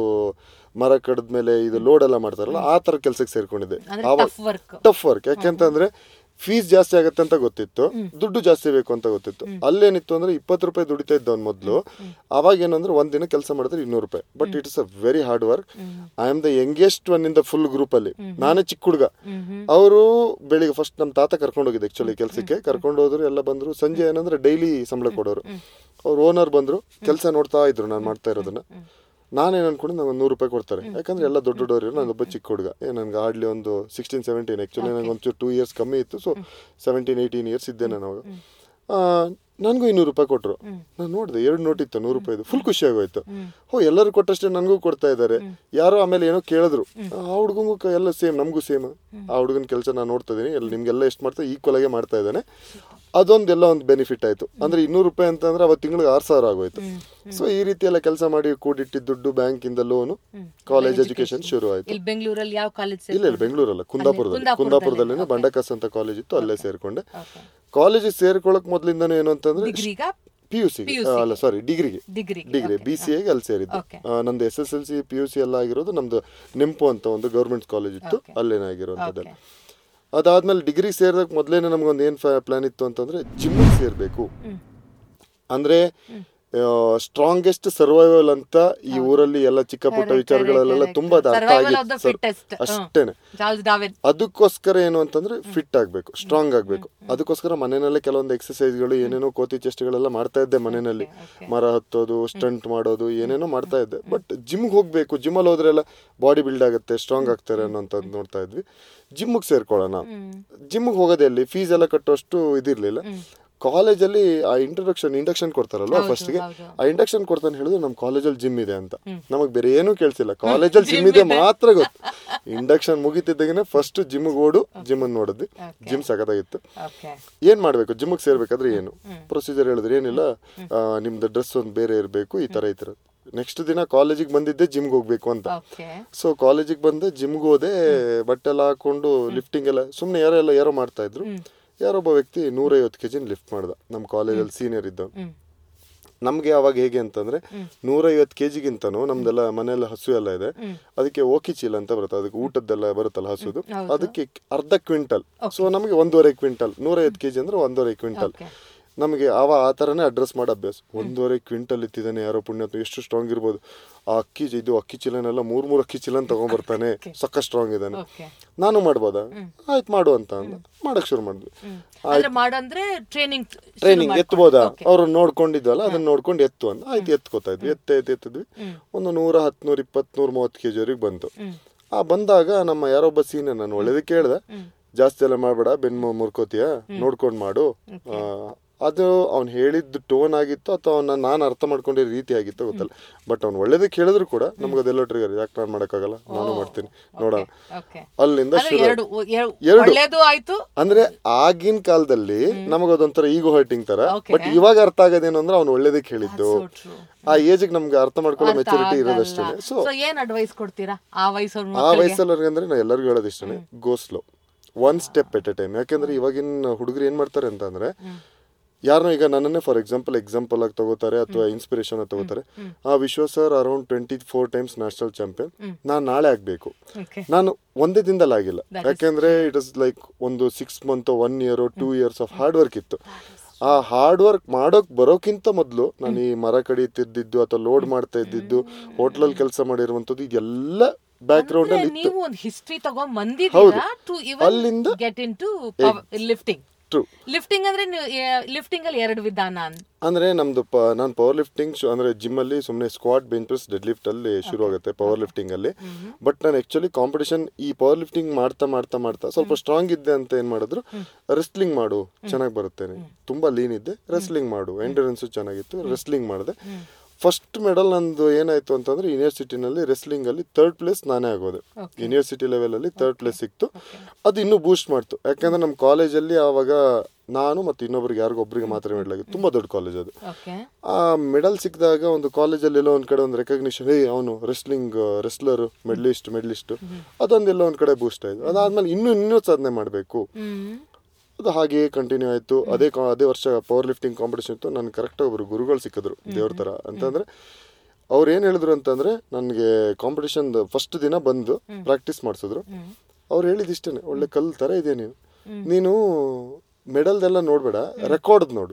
ಮರ ಕಡ್ದ್ಮೇಲೆ ಇದು ಲೋಡ್ ಎಲ್ಲ ಮಾಡ್ತಾರಲ್ಲ ಆ ತರ ಕೆಲ್ಸಕ್ಕೆ ಸೇರ್ಕೊಂಡಿದ್ದೆ ಅಂದ್ರೆ ಆವಾಗ ಟಫ್ ವರ್ಕ್ ಟಫ್ ವರ್ಕ್ ಯಾಕೆಂತಂದ್ರೆ ಫೀಸ್ ಜಾಸ್ತಿ ಆಗುತ್ತೆ ಅಂತ ಗೊತ್ತಿತ್ತು ದುಡ್ಡು ಜಾಸ್ತಿ ಬೇಕು ಅಂತ ಗೊತ್ತಿತ್ತು ಅಲ್ಲೇನಿತ್ತು ಅಂದ್ರೆ ಇಪ್ಪತ್ತು ರೂಪಾಯಿ ದುಡಿತಾ ಇದ್ದವನ್ ಮೊದಲು ಅವಾಗ ಏನಂದ್ರೆ ಒಂದ್ ದಿನ ಕೆಲಸ ಮಾಡಿದ್ರೆ ಇನ್ನೂರು ರೂಪಾಯಿ but it is a very hard work I am the youngest one in the full group ಅಲ್ಲಿ ನಾನೇ ಚಿಕ್ಕ ಹುಡುಗ ಅವರು ಬೆಳಿಗ್ಗೆ ಫಸ್ಟ್ ನಮ್ಮ ತಾತ ಕರ್ಕೊಂಡು ಹೋಗಿದ್ದು ಆಕ್ಚುಲಿ ಕೆಲಸಕ್ಕೆ ಕರ್ಕೊಂಡು ಹೋದ್ರು ಎಲ್ಲ ಬಂದ್ರು ಸಂಜೆ ಏನಂದ್ರೆ ಡೈಲಿ ಸಂಬಳ ಕೊಡೋರು ಅವ್ರ ಓನರ್ ಬಂದ್ರು ಕೆಲಸ ನೋಡ್ತಾ ಇದ್ರು ನಾನು ಮಾಡ್ತಾ ಇರೋದನ್ನ ನಾನೇನು ಅನ್ಕೊಂಡು ನಂಗೆ ಒಂದು ನೂರು ರೂಪಾಯಿ ಕೊಡ್ತಾರೆ ಯಾಕಂದ್ರೆ ಎಲ್ಲ ದೊಡ್ಡ ದೊಡ್ಡವರು ನಾನು ಒಬ್ಬ ಚಿಕ್ಕ ಹುಡುಗ ಏ ನನಗೆ ಹಾರ್ಡ್ಲಿ ಒಂದು ಸಿಕ್ಸ್ಟೀನ್ ಸೆವೆಂಟೀನ್ ಆ್ಯಕ್ಚುಲಿ ನನಗೆ ಒಂಚೂರು ಟೂ ಇಯರ್ಸ್ ಕಮ್ಮಿ ಇತ್ತು ಸೊ ಸೆವೆಂಟೀನ್ ಏಯ್ಟೀನ್ ಇಯರ್ಸ್ ಇದ್ದೆ ನಾನು ಅವಾಗ ನನಗೂ ಇನ್ನೂರು ರೂಪಾಯಿ ಕೊಟ್ಟರು ನಾನು ನೋಡಿದೆ ಎರಡು ನೋಟ್ ಇತ್ತು ನೂರು ರೂಪಾಯಿದು ಫುಲ್ ಖುಷಿ ಆಗೋಯ್ತು ಹೋ ಎಲ್ಲರೂ ಕೊಟ್ಟಷ್ಟೇ ನನಗೂ ಕೊಡ್ತಾ ಇದ್ದಾರೆ ಯಾರೋ ಆಮೇಲೆ ಏನೋ ಕೇಳಿದ್ರು ಆ ಹುಡುಗಂಗೂ ಕ- ಎಲ್ಲ ಸೇಮ್ ನಮಗೂ ಸೇಮ್ ಆ ಹುಡುಗನ ಕೆಲಸ ನಾನು ನೋಡ್ತಾ ಇದ್ದೀನಿ ಎಲ್ಲ ನಿಮ್ಗೆಲ್ಲ ಎಷ್ಟು ಮಾಡ್ತಾ ಈಕ್ವಲ್ ಆಗಿ ಮಾಡ್ತಾ ಇದ್ದಾನೆ ಅದೊಂದೆಲ್ಲ ಒಂದು ಬೆನಿಫಿಟ್ ಆಯ್ತು ಅಂದ್ರೆ ಇನ್ನೂರು ರೂಪಾಯಿ ಅಂತಂದ್ರೆ ಅವತ್ತು ತಿಂಗಳಿಗೆ ಆರು ಸಾವಿರ ಆಗೋಯ್ತು ಸೊ ಈ ರೀತಿ ಎಲ್ಲ ಕೆಲಸ ಮಾಡಿ ಕೂಡಿಟ್ಟಿದ್ದ ದುಡ್ಡು ಬ್ಯಾಂಕಿಂದ ಲೋನು ಕಾಲೇಜ್ ಎಜುಕೇಶನ್ ಶುರು ಆಯ್ತು ಇಲ್ಲಿ ಬೆಂಗಳೂರಲ್ಲಿ ಯಾವ ಕಾಲೇಜ್ ಇಲ್ಲ ಇಲ್ಲ ಬೆಂಗಳೂರಲ್ಲ ಕುಂದಾಪುರದಲ್ಲಿ ಕುಂದಾಪುರದಲ್ಲಿ ಬಂಡಕಸ್ ಅಂತ ಕಾಲೇಜ್ ಇತ್ತು ಅಲ್ಲೇ ಸೇರ್ಕೊಂಡೆ ಕಾಲೇಜಿಗೆ ಸೇರ್ಕೊಳಕ್ ಮೊದ್ಲಿಂದಾನು ಏನು ಅಂತಂದ್ರೆ ಡಿಗ್ರಿಗ ಪಿ ಯು ಸಿ ಅಲ್ಲ ಸಾರಿ ಡಿಗ್ರಿಗೆ ಡಿಗ್ರಿ ಡಿಗ್ರಿ ಬಿ ಸಿ ಎಗೆ ಅಲ್ಲಿ ಸೇರಿದ್ದು Okay. ಆ, ನಂದು S S L C P U C ಎಲ್ಲ ಆಗಿರೋದು ನಮ್ದು ನಿಂಪು ಅಂತ ಒಂದು ಗೌರ್ಮೆಂಟ್ ಕಾಲೇಜ್ ಇತ್ತು ಅಲ್ಲೇನೇ ಆಗಿರೋಂಥದ್ದೆಲ್ಲ ಅದಾದ್ಮೇಲೆ ಡಿಗ್ರಿ ಸೇರಿದಾಗ ಮೊದಲೇನೆ ನಮ್ಗೊಂದು ಏನು ಪ್ಲಾನ್ ಇತ್ತು ಅಂತಂದ್ರೆ ಜಿಮ್ಮಿಗೆ ಸೇರ್ಬೇಕು ಅಂದ್ರೆ ಸ್ಟ್ರಾಂಗೆಸ್ಟ್ ಸರ್ವೈವಲ್ ಅಂತ ಈ ಊರಲ್ಲಿ ಎಲ್ಲ ಚಿಕ್ಕ ಪುಟ್ಟ ವಿಚಾರಗಳಲ್ಲೆಲ್ಲ ತುಂಬಾ ಅದು ಅರ್ಥ Survival of the ಆಗಿತ್ತು fittest. ಸರ್. ಅಷ್ಟೇನೆ ಚಾರ್ಲ್ಸ್ ಡಾವಿನ್ ಅದಕ್ಕೋಸ್ಕರ ಏನು ಅಂತಂದ್ರೆ ಫಿಟ್ ಆಗ್ಬೇಕು ಸ್ಟ್ರಾಂಗ್ ಆಗ್ಬೇಕು ಅದಕ್ಕೋಸ್ಕರ ಮನೆಯಲ್ಲೇ ಕೆಲವೊಂದು ಎಕ್ಸಸೈಸ್ಗಳು ಏನೇನೋ ಕೋತಿ ಚೆಸ್ಟ್ಗಳೆಲ್ಲ ಮಾಡ್ತಾ ಇದ್ದೆ ಮನೆಯಲ್ಲಿ ಮರ ಹತ್ತೋದು ಸ್ಟಂಟ್ ಮಾಡೋದು ಏನೇನೋ ಮಾಡ್ತಾ ಇದ್ದೆ ಬಟ್ ಜಿಮ್ಗೆ ಹೋಗ್ಬೇಕು ಜಿಮ್ಮಲ್ಲಿ ಹೋದ್ರೆಲ್ಲ ಬಾಡಿ ಬಿಲ್ಡ್ ಆಗುತ್ತೆ ಸ್ಟ್ರಾಂಗ್ ಆಗ್ತಾರೆ ಅನ್ನೋಂಥದ್ದು ನೋಡ್ತಾ ಇದ್ವಿ ಜಿಮ್ಗೆ ಸೇರ್ಕೊಳ್ಳೋಣ ಜಿಮ್ಗೆ ಹೋಗೋದೇ ಅಲ್ಲಿ ಫೀಸ್ ಎಲ್ಲ ಕಟ್ಟೋಷ್ಟು ಇದಿರ್ಲಿಲ್ಲ ಕಾಲೇಜಲ್ಲಿ ಆ ಇಂಟ್ರೊಡಕ್ಷನ್ ಇಂಡಕ್ಷನ್ ಕೊಡ್ತಾರಲ್ವಾ ಫಸ್ಟ್ಗೆ ಹೌದು. ಆ ಇಂಡಕ್ಷನ್ ಕೊಡ್ತಾನೆ ಹೇಳಿದ್ರು ನಮ್ಮ ಕಾಲೇಜಲ್ಲಿ ಜಿಮ್ ಇದೆ ಅಂತ ನಮಗೆ ಬೇರೆ ಏನೂ ಕೇಳಿಸಿಲ್ಲ ಕಾಲೇಜಲ್ಲಿ ಜಿಮ್ ಇದೆ ಮಾತ್ರ ಗೊತ್ತು ಇಂಡಕ್ಷನ್ ಮುಗಿತಿದ್ದಾಗನೆ ಫಸ್ಟ್ ಜಿಮ್ಗೆ ಓಡು ಜಿಮ್ ಅನ್ನು ನೋಡಿದ್ವಿ ಜಿಮ್ ಸಖತ್ತಾಗಿತ್ತು ಓಕೆ ಏನ್ ಮಾಡ್ಬೇಕು ಜಿಮ್ಗೆ ಸೇರ್ಬೇಕಾದ್ರೆ ಏನು ಪ್ರೊಸೀಜರ್ ಹೇಳಿದ್ರೆ ಏನಿಲ್ಲ ಆ, ನಿಮ್ದು ಡ್ರೆಸ್ ಒಂದು ಬೇರೆ ಇರಬೇಕು ಈ ತರ ಈ ತರ ನೆಕ್ಸ್ಟ್ ದಿನ ಕಾಲೇಜಿಗೆ ಬಂದಿದ್ದೆ ಜಿಮ್ಗೆ ಹೋಗ್ಬೇಕು ಅಂತ ಓಕೆ ಸೊ ಕಾಲೇಜಿಗೆ ಬಂದೆ ಜಿಮ್ಗೆ ಹೋದೆ ಬಟ್ಟೆ ಎಲ್ಲ ಹಾಕೊಂಡು ಲಿಫ್ಟಿಂಗ್ ಎಲ್ಲ ಸುಮ್ಮನೆ ಯಾರೋ ಎಲ್ಲ ಯಾರೋ ಮಾಡ್ತಾ ಇದ್ರು ಯಾರೊಬ್ಬ ವ್ಯಕ್ತಿ ನೂರೈವತ್ತು ಕೆ ಜಿನ ಲಿಫ್ಟ್ ಮಾಡ್ದ ನಮ್ಮ ಕಾಲೇಜಲ್ಲಿ ಸೀನಿಯರ್ ಇದ್ದವ್ ಹ್ಮ್ ನಮ್ಗೆ ಅವಾಗ ಹೇಗೆ ಅಂತಂದ್ರೆ ನೂರೈವತ್ತು ಕೆ ಜಿಗಿಂತನೂ ನಮ್ದೆಲ್ಲ ಮನೆಯಲ್ಲ ಹಸು ಎಲ್ಲ ಇದೆ ಅದಕ್ಕೆ ಓಕಿ ಚೀಲ ಅಂತ ಬರುತ್ತೆ ಅದಕ್ಕೆ ಊಟದ್ದೆಲ್ಲ ಬರುತ್ತಲ್ಲ ಹಸುದು ಅದಕ್ಕೆ ಅರ್ಧ ಕ್ವಿಂಟಲ್ ಸೊ ನಮಗೆ ಒಂದೂವರೆ ಕ್ವಿಂಟಲ್ ನೂರೈವತ್ತು ಕೆ ಜಿ ಅಂದ್ರೆ ಒಂದೂವರೆ ಕ್ವಿಂಟಲ್ Okay. ನಮಗೆ ಅವ ಆ ಥರನೇ ಅಡ್ರೆಸ್ ಮಾಡೋ ಅಭ್ಯಾಸ ಒಂದೂವರೆ ಕ್ವಿಂಟಲ್ ಇತ್ತಿದ್ದಾನೆ ಯಾರೋ ಪುಣ್ಯಾತ್ಮ ಎಷ್ಟು ಸ್ಟ್ರಾಂಗ್ ಇರ್ಬೋದು ಆ ಅಕ್ಕಿ ಚೀ- ಇದು ಅಕ್ಕಿ ಚೀಲನೆಲ್ಲ ಮೂರ್ ಮೂರು ಅಕ್ಕಿ ಚೀಲನ್ ತಗೊಂಡ್ಬರ್ತಾನೆ ಸಕ್ಕ ಸ್ಟ್ರಾಂಗ್ ಇದ್ದಾನೆ ಓಕೆ ನಾನು ಮಾಡ್ಬೋದಾ ಆಯ್ತು ಮಾಡು ಅಂತ ಅಂದ ಮಾಡಕ್ ಶುರು ಮಾಡಿದ್ವಿ ಅಂದ್ರೆ ಮಾಡಂದ್ರೆ ಟ್ರೈನಿಂಗ್ ಟ್ರೈನಿಂಗ್ ಎತ್ಬೋದಾ ಅವ್ರು ನೋಡ್ಕೊಂಡಿದ್ವಲ್ಲ ಅದನ್ನ ನೋಡ್ಕೊಂಡು ಎತ್ತು ಅಂತ ಆಯ್ತು ಎತ್ಕೋತಾ ಇದ್ವಿ ಎತ್ತ ಎತ್ತ ಎತ್ತಿದ್ವಿ ಒಂದು ನೂರ ಹತ್ತು ನೂರ ಇಪ್ಪತ್ತು ನೂರ ಮೂವತ್ತು ಕೆ ಜಿವರೆಗೆ ಬಂತು ಆ ಬಂದಾಗ ನಮ್ಮ ಯಾರೊಬ್ಬ ಸೀನಿಯರ್ ನಾನು ಒಳ್ಳೇದಕ್ಕೆ ಕೇಳ್ದೆ ಜಾಸ್ತಿ ಎಲ್ಲ ಮಾಡಬೇಡ ಬೆನ್ನು ಮುರ್ಕೋತೀಯ ನೋಡ್ಕೊಂಡು ಮಾಡು ಆ, ಅದು ಅವ್ನು ಹೇಳಿದ್ದು ಟೋನ್ ಆಗಿತ್ತು ಅಥವಾ ಅವನ್ನ ನಾನು ಅರ್ಥ ಮಾಡ್ಕೊಂಡಿರೋ ರೀತಿ ಆಗಿತ್ತು ಗೊತ್ತಲ್ಲ ಬಟ್ ಅವ್ನು ಒಳ್ಳೇದಕ್ಕೆ ಹೇಳಿದ್ರು ಕೂಡ ನಮ್ಗೆ ಅದೆಲ್ಲ ಟ್ರಿಗರ್ ಯಾಕೆ ನಾನು ಮಾಡೋಕ್ಕಾಗಲ್ಲ ನಾನು ಮಾಡ್ತೀನಿ ನೋಡೋಣ ಓಕೆ ಅಲ್ಲಿಂದ ಅಂದ್ರೆ ಶುರು ಎರಡು ಎ- ಎರಡು. ಒಳ್ಳೇದು ಆಯ್ತು ಅಂದ್ರೆ ಆಗಿನ ಕಾಲದಲ್ಲಿ ನಮಗದೊಂಥರ ಈಗೋ ಹರ್ಟಿಂಗ್ ತರ Okay. ಬಟ್ ಇವಾಗ ಅರ್ಥ ಆಗೋದೇನು ಅಂದ್ರೆ ಅವ್ನು ಒಳ್ಳೇದಕ್ಕೆ ಹೇಳಿದ್ದು So true. ಆ ಏಜ್ಗೆ ನಮ್ಗೆ ಅರ್ಥ ಮಾಡ್ಕೊಳ್ಳೋ ಮೆಚುರಿಟಿ ಇರೋದಷ್ಟೇ ಸೊ ಸೊ ಏನ್ ಅಡ್ವೈಸ್ ಕೊಡ್ತೀರಾ ಆ ವಯಸ್ಸವ್ರ ಆ ವಯಸ್ಸಲ್ಲಿ ಅಂದ್ರೆ ನಾ ಎಲ್ಲರಿಗೂ ಹೇಳೋದು ಇಷ್ಟನೇ go slow one step at a time ಯಾಕೆಂದ್ರೆ ಇವಾಗಿನ ಹುಡುಗರು ಏನ್ ಮಾಡ್ತಾರೆ ಅಂತ ಅಂದ್ರೆ ಯಾರನ್ನೋ ಈಗ ನನ್ನನ್ನೇ ಫಾರ್ ಎಕ್ಸಾಂಪಲ್ ಎಕ್ಸಾಂಪಲ್ ಆಗಿ ತಗೋತಾರೆ ಅಥವಾ ಇನ್ಸ್ಪಿರೇಷನ್ ಆಗಿ ತಗೋತಾರೆ ಆ Vishwa sir around twenty four times national champion ನಾನ್ ನಾಳೆ ಆಗ್ಬೇಕು ಓಕೆ ನಾನು ಒಂದೇ ದಿನದಲ್ಲಿ ಆಗಿಲ್ಲ ಯಾಕೆಂದ್ರೆ ಇಟ್ ಇಸ್ ಲೈಕ್ ಒಂದು six month one year two years of hard work ಇತ್ತು ಆ ಹಾರ್ಡ್ ವರ್ಕ್ ಮಾಡೋಕ್ ಬರೋಕ್ಕಿಂತ ಮೊದಲು ನಾನು ಈ ಮರ ಕಡಿತಿದ್ದು ಅಥವಾ ಲೋಡ್ ಮಾಡ್ತಾ ಇದ್ದಿದ್ದು ಹೋಟ್ಲಲ್ಲಿ ಕೆಲಸ ಮಾಡಿರುವಂತದ್ದು ಇದೆಲ್ಲ ಬ್ಯಾಕ್ ಗ್ರೌಂಡ್ ಅಲ್ಲಿ ಇತ್ತು ನೀವು ಒಂದು ಹಿಸ್ಟ್ರಿ ತಗೊಂಡ್ ಬಂದಿದ್ದೀರಾ ಟು ಇವನ್ ಅಲ್ಲಿಂದ- get in to lifting true lifting ಅಂದ್ರೆ ಲಿಫ್ಟಿಂಗ್ ಅಲ್ಲಿ ಎರಡು ವಿಧಾನ ಅಂತ ಅಂದ್ರೆ ನಮ್ದು ಪ ನಾನು ಪವರ್ ಲಿಫ್ಟಿಂಗ್ ಅಂದ್ರೆ ಜಿಮ್ ಅಲ್ಲಿ ಸುಮ್ಮನೆ squat bench press deadlift ಅಲ್ಲಿ ಶುರು ಆಗುತ್ತೆ ಪವರ್ ಲಿಫ್ಟಿಂಗ್ ಅಲ್ಲಿ ಬಟ್ ನಾನು ಆಕ್ಚುಲಿ ಕಾಂಪಿಟೇಷನ್ ಈ ಪವರ್ ಲಿಫ್ಟಿಂಗ್ ಮಾಡ್ತಾ ಮಾಡ್ತಾ ಮಾಡ್ತಾ ಸ್ವಲ್ಪ ಸ್ಟ್ರಾಂಗ್ ಇದ್ದೆ ಅಂತ ಏನ್ ಮಾಡಿದ್ರು ರೆಸ್ಲಿಂಗ್ ಮಾಡು ಚೆನ್ನಾಗಿ ಬರುತ್ತೆ ನೀನು. ತುಂಬಾ ಲೀನ್ ಇದ್ದೆ ರೆಸ್ಲಿಂಗ್ ಮಾಡು ಎಂಡೂರೆನ್ಸ್ ಚೆನ್ನಾಗಿತ್ತು ರೆಸ್ಲಿಂಗ್ ಮಾಡಿದೆ ಫಸ್ಟ್ ಮೆಡಲ್ ನಂದು ಏನಾಯ್ತು ಅಂತಂದ್ರೆ ಯೂನಿವರ್ಸಿಟಿನಲ್ಲಿ ರೆಸ್ಲಿಂಗ್ ಅಲ್ಲಿ ಥರ್ಡ್ ಪ್ಲೇಸ್ ನಾನೇ ಆಗೋದೆ ಯೂನಿವರ್ಸಿಟಿ ಲೆವೆಲ್ ಅಲ್ಲಿ ಥರ್ಡ್ ಪ್ಲೇಸ್ ಸಿಕ್ತು ಅದು ಇನ್ನೂ ಬೂಸ್ಟ್ ಮಾಡ್ತು ಯಾಕಂದ್ರೆ ನಮ್ಮ ಕಾಲೇಜಲ್ಲಿ ಆವಾಗ ನಾನು ಮತ್ತು ಇನ್ನೊಬ್ರಿಗೆ ಯಾರಿಗೋ ಒಬ್ರಿಗೆ ಮಾತ್ರ ಮೆಡಲ್ ತುಂಬಾ ದೊಡ್ಡ ಕಾಲೇಜ್ ಅದು ಓಕೆ ಆ ಮೆಡಲ್ ಸಿಕ್ಕಿದಾಗ ಒಂದು ಕಾಲೇಜಲ್ಲಿ ಎಲ್ಲೋ ಒಂದ್ ಕಡೆ ಒಂದು ರೆಕಗ್ನಿಷನ್ ಏ ಅವನು ರೆಸ್ಲಿಂಗ್ ರೆಸ್ಲರ್ ಮೆಡ್ಲಿಸ್ಟ್ ಮೆಡ್ಲಿಸ್ಟ್ ಅದೊಂದೆಲ್ಲ ಒಂದ್ ಕಡೆ ಬೂಸ್ಟ್ ಆಯ್ತು ಅದಾದ್ಮೇಲೆ ಇನ್ನೂ ಇನ್ನೂ ಸಾಧನೆ ಮಾಡಬೇಕು ಹ್ಮ್ ಅದು ಹಾಗೆಯೇ ಕಂಟಿನ್ಯೂ ಆಯ್ತು ಅದೇ ಕಾ- ಅದೇ ವರ್ಷ ಪವರ್ ಲಿಫ್ಟಿಂಗ್ ಕಾಂಪಿಟೇಷನ್ ಇತ್ತು ನನ್ಗೆ ಕರೆಕ್ಟಾಗಿ ಒಬ್ರು ಗುರುಗಳು ಸಿಕ್ಕಿದ್ರು ದೇವ್ರ ಥರ ಅಂತಂದ್ರೆ ಅವ್ರು ಏನು ಹೇಳಿದ್ರು ಅಂತಂದ್ರೆ ನನಗೆ ಕಾಂಪಿಟೇಷನ್ ಫಸ್ಟ್ ದಿನ ಬಂದು ಪ್ರಾಕ್ಟೀಸ್ ಮಾಡಿಸಿದ್ರು ಅವ್ರು ಹೇಳಿದಿಷ್ಟೇ ಒಳ್ಳೆ ಕಲ್ ಥರ ಇದೆ ನೀನು ನೀನು ಮೆಡಲ್ದೆಲ್ಲ ನೋಡಬೇಡ ರೆಕಾರ್ಡ್ ನೋಡು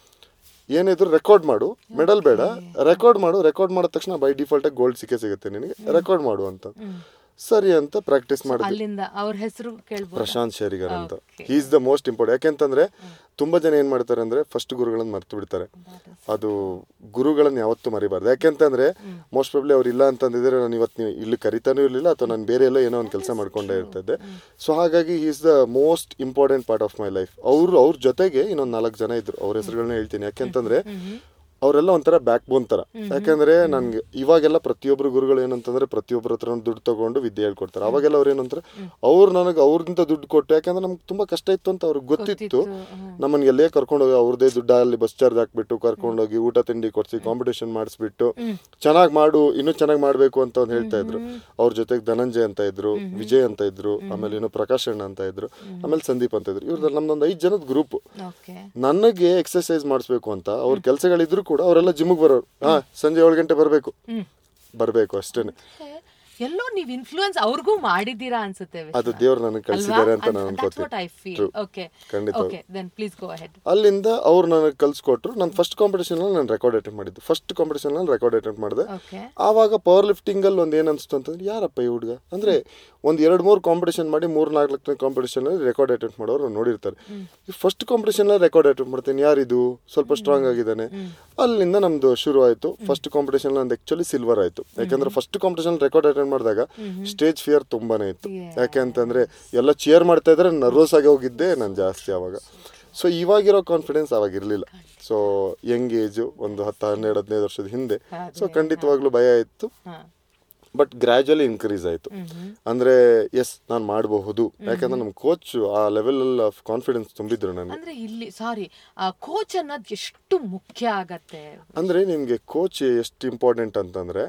ಏನಿದ್ರು ರೆಕಾರ್ಡ್ ಮಾಡು ಮೆಡಲ್ ಬೇಡ ರೆಕಾರ್ಡ್ ಮಾಡು ರೆಕಾರ್ಡ್ ಮಾಡಿದ ತಕ್ಷಣ ಬೈ ಡಿಫಾಲ್ಟ್ ಆಗಿ ಗೋಲ್ಡ್ ಸಿಕ್ಕೇ ಸಿಗುತ್ತೆ ನಿನಗೆ ರೆಕಾರ್ಡ್ ಮಾಡು ಅಂತ ಸರಿ ಅಂತ ಪ್ರಾಕ್ಟೀಸ್ ಮಾಡಿದ್ವಿ ಅಲ್ಲಿಂದ ಅವ್ರ ಹೆಸರು ಕೇಳ್ಬೋದು ಪ್ರಶಾಂತ್ ಶೇರಿಗರ್ ಅಂತ Okay. Is the most important ಯಾಕೆಂತಂದ್ರೆ ತುಂಬಾ ಜನ ಏನ್ ಮಾಡ್ತಾರೆ ಅಂದ್ರೆ ಫಸ್ಟ್ ಗುರುಗಳನ್ನ ಮರ್ತು ಬಿಡ್ತಾರೆ ಅದು ಗುರುಗಳನ್ನ ಯಾವತ್ತೂ ಮರಿಬಾರ್ದು ಯಾಕೆಂತಂದ್ರೆ ಮೋಸ್ಟ್ ಪ್ರಾಬ್ಲಿ ಅವ್ರು ಇಲ್ಲ ಅಂತಂದಿದ್ರೆ ನಾನು ಇವತ್ತು ನೀವು ಇಲ್ಲಿ ಕರಿತಾನೂ ಇರಲಿಲ್ಲ ಅಥವಾ ನಾನು ಬೇರೆ ಎಲ್ಲ ಏನೋ ಒಂದು ಕೆಲಸ ಮಾಡ್ಕೊಂಡೇ ಇರ್ತಿದ್ದೆ ಸೊ ಹಾಗಾಗಿ is the most important part of my life ಅವ್ರು ಅವ್ರ ಜೊತೆಗೆ ಇನ್ನೊಂದು ನಾಲ್ಕು ಜನ ಇದ್ರು ಅವ್ರ ಹೆಸರುಗಳನ್ನ ಹೇಳ್ತೀನಿ ಯಾಕೆಂತಂದ್ರೆ ಅವರೆಲ್ಲ ಒಂಥರ ಬ್ಯಾಕ್ ಬೋನ್ ತರ ಯಾಕಂದ್ರೆ ನನ್ಗೆ ಇವಾಗೆಲ್ಲ ಪ್ರತಿಯೊಬ್ರು ಗುರುಗಳು ಏನಂತಂದ್ರೆ ಪ್ರತಿಯೊಬ್ಬರ ಹತ್ರ ದುಡ್ಡು ತಗೊಂಡು ವಿದ್ಯೆ ಹೇಳ್ಕೊಡ್ತಾರೆ ಅವಾಗೆಲ್ಲ ಅವ್ರು ಏನಂತಾರೆ ಅವ್ರು ನನಗೆ ಅವ್ರಿಂದ ದುಡ್ಡು ಕೊಟ್ಟು ಯಾಕಂದ್ರೆ ನಮ್ಗೆ ತುಂಬಾ ಕಷ್ಟ ಇತ್ತು ಅಂತ ಅವ್ರಿಗೆ ಗೊತ್ತಿತ್ತು ನಮ್ಮನ್ನ ಎಲ್ಲೇ ಕರ್ಕೊಂಡೋಗಿ ಅವ್ರದೇ ದುಡ್ಡು ಅಲ್ಲಿ ಬಸ್ ಚಾರ್ಜ್ ಹಾಕ್ಬಿಟ್ಟು ಕರ್ಕೊಂಡೋಗಿ ಊಟ ತಿಂಡಿ ಕೊಡ್ಸಿ ಕಾಂಪಿಟೇಷನ್ ಮಾಡಿಸ್ಬಿಟ್ಟು ಚೆನ್ನಾಗಿ ಮಾಡು ಇನ್ನೂ ಚೆನ್ನಾಗಿ ಮಾಡ್ಬೇಕು ಅಂತ ಒಂದು ಹೇಳ್ತಾ ಇದ್ರು ಅವ್ರ ಜೊತೆಗೆ ಧನಂಜಯ್ ಅಂತ ಇದ್ರು ವಿಜಯ್ ಅಂತ ಇದ್ರು ಆಮೇಲೆ ಇನ್ನು ಪ್ರಕಾಶ್ ಅಣ್ಣ ಅಂತ ಇದ್ರು ಆಮೇಲೆ ಸಂದೀಪ್ ಅಂತ ಇದ್ರು ಇವ್ರದ್ದು ನಮ್ದೊಂದು ಐದು ಜನದ ಗ್ರೂಪ್ ಓಕೆ ನನಗೆ ಎಕ್ಸರ್ಸೈಸ್ ಮಾಡಿಸ್ಬೇಕು ಅಂತ ಅವ್ರ ಕೆಲಸಗಳಿದ್ರು ಕೂಡ ಅವರೆಲ್ಲ ಜಿಮ್ಗೆ ಬರೋರು ಹಾ ಸಂಜೆ ಏಳು ಗಂಟೆ ಬರಬೇಕು ಬರಬೇಕು ಅಷ್ಟೇನೆ ಎಲ್ಲೋ ನೀವ್ ಇನ್ಫ್ಲೂಯೆನ್ಸ್ ಅವ್ರಿಗೂ ಮಾಡಿದ್ದೀರಾ ಅನ್ಸುತ್ತೆ ಅದು ದೇವ್ರು ನನಗೆ ಕಳ್ಸಿದ್ದಾರೆ ಅಂತ ನಾನು ಅನ್ಕೋತೀನಿ ಐ ಫೀಲ್ True. ಓಕೆ ಖಂಡಿತ okay then please go ahead ಅಲ್ಲಿಂದ ಅವ್ರು ನನಗೆ ಕಲ್ಸ್ಕೊಟ್ರು ನಾನು ಫಸ್ಟ್ ಕಾಂಪಿಟೇಷನ್ ಅಲ್ಲಿ ನಾನು ರೆಕಾರ್ಡ್ ಅಟೆಂಡ್ ಮಾಡಿದ್ದು ಫಸ್ಟ್ ಕಾಂಪಿಟೇಷನ್ ಅಲ್ಲಿ ರೆಕಾರ್ಡ್ ಅಟೆಂಡ್ ಮಾಡಿದೆ ಓಕೆ ಆವಾಗ ಪವರ್ ಲಿಫ್ಟಿಂಗ್ ಅಲ್ಲಿ ಒಂದು ಏನ್ ಅನ್ಸ್ತು ಅಂತಂದ್ರೆ ಯಾರಪ್ಪ ಈ ಹುಡುಗ ಅಂದ್ರೆ ಒಂದ್ ಎರಡ್ ಮೂರು ಕಾಂಪಿಟೇಷನ್ ಮಾಡಿ ಮೂರ್ ನಾಲ್ಕು ಕಾಂಪಿಟೇಷನ್ ಅಲ್ಲಿ ರೆಕಾರ್ಡ್ ಅಟೆಂಡ್ ಮಾಡೋರು ನೋಡಿರ್ತಾರೆ ಈ ಫಸ್ಟ್ ಕಾಂಪಿಟೇಷನ್ ಅಲ್ಲಿ ರೆಕಾರ್ಡ್ ಅಟೆಂಡ್ ಮಾಡ್ತೀನಿ ಯಾರಿದು ಸ್ವಲ್ಪ ಸ್ಟ್ರಾಂಗ್ ಆಗಿದ್ದಾನೆ ಅಲ್ಲಿಂದ ನಮ್ದು ಶುರು ಆಯ್ತು ಫಸ್ಟ್ ಕಾಂಪಿಟೇಷನ್ ನಂದು ಆಕ್ಚುಲಿ ಸಿಲ್ವರ್ ಆಯ್ತು ಯಾಕಂದ್ರೆ ಫಸ್ಟ್ ಕಾಂಪಿಟೇಷನ್ ರೆಕಾರ್ಡ್ ಅಟೆಂಡ್ ಮಾಡಿದಾಗ ಸ್ಟೇಜ್ ಫಿಯರ್ ತುಂಬಾನೇ ಇತ್ತು Yeah. ಯಾಕೆ ಅಂತಂದ್ರೆ ಎಲ್ಲ ಚಿಯರ್ ಮಾಡ್ತಾ ಇದ್ರೆ ನರ್ವಸ್ ಆಗಿ ಹೋಗಿದ್ದೆ ನಾನು ಜಾಸ್ತಿ ಅವಾಗ ಸೊ ಇವಾಗಿರೋ ಕಾನ್ಫಿಡೆನ್ಸ್ ಅವಾಗ ಇರಲಿಲ್ಲ ಸೊ ಯಂಗ್ ಏಜು ಒಂದು ಹತ್ತು ಹನ್ನೆರಡು ಹದಿನೈದು ವರ್ಷದ ಹಿಂದೆ ಸೊ ಖಂಡಿತವಾಗ್ಲೂ ಭಯ ಇತ್ತು ಹಾ ಬಟ್ ಗ್ರ್ಯಾಜುವಲಿ ಇನ್ಕ್ರೀಸ್ ಆಯಿತು ಅಂದ್ರೆ ಎಸ್ ನಾನು ಮಾಡಬಹುದು ಯಾಕಂದ್ರೆ ನಮ್ಮ ಕೋಚ್ ಆ ಲೆವೆಲ್ ಆಫ್ ಕಾನ್ಫಿಡೆನ್ಸ್ ತುಂಬಿದ್ರು ನನಗೆ ಅಂದ್ರೆ ಇಲ್ಲಿ ಸಾರಿ ಕೋಚ್ ಅನ್ನೋದು ಎಷ್ಟು ಮುಖ್ಯ ಆಗತ್ತೆ ಅಂದ್ರೆ ನಿಮ್ಗೆ ಕೋಚ್ ಎಷ್ಟು ಇಂಪಾರ್ಟೆಂಟ್ ಅಂತಂದ್ರೆ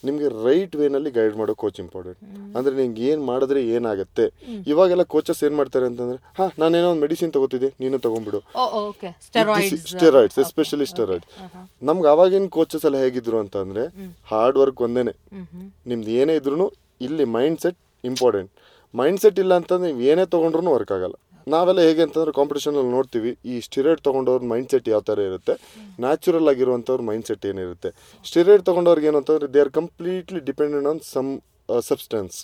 ನಿಮಗೆ ರೈಟ್ ವೇನಲ್ಲಿ ಗೈಡ್ ಮಾಡೋ ಕೋಚ್ ಇಂಪಾರ್ಟೆಂಟ್ ಅಂದ್ರೆ ನಿಂಗೆ ಏನು ಮಾಡಿದ್ರೆ ಏನಾಗುತ್ತೆ ಇವಾಗೆಲ್ಲ ಕೋಚಸ್ ಏನು ಮಾಡ್ತಾರೆ ಅಂತಂದ್ರೆ ಹಾ ನಾನೇನೋ ಒಂದು ಮೆಡಿಸಿನ್ ತಗೋತಿದ್ದೆ ನೀನು ತಗೊಂಡ್ಬಿಡು oh okay steroids steroids especially steroid ನಮ್ಗೆ ಅವಾಗಿನ ಕೋಚಸ್ ಎಲ್ಲ ಹೇಗಿದ್ರು ಅಂತಂದ್ರೆ ಹಾರ್ಡ್ ವರ್ಕ್ ಒಂದೇನೆ ನಿಮ್ದು ಏನೇ ಇದ್ರು ಇಲ್ಲಿ mindset important mindset ಇಲ್ಲ ಅಂತಂದ್ರೆ ನೀವು ಏನೇ ತೊಗೊಂಡ್ರು ವರ್ಕ್ ಆಗಲ್ಲ ನಾವೆಲ್ಲ ಹೇಗೆ ಅಂತಂದ್ರೆ ಕಾಂಪಿಟೇಷನ್ ಅಲ್ಲಿ ನೋಡ್ತೀವಿ ಈ ಸ್ಟಿರಾಯ್ಡ್ ತೊಗೊಂಡವ್ರ ಮೈಂಡ್ ಸೆಟ್ ಯಾವ ಥರ ಇರುತ್ತೆ ನ್ಯಾಚುರಲ್ ಆಗಿರುವಂಥವ್ರ ಮೈಂಡ್ ಸೆಟ್ ಏನಿರುತ್ತೆ ಸ್ಟಿರಾಯ್ಡ್ ತೊಗೊಂಡವ್ರಿಗೆ ಏನು ಅಂತಂದ್ರೆ they are completely dependent on some substance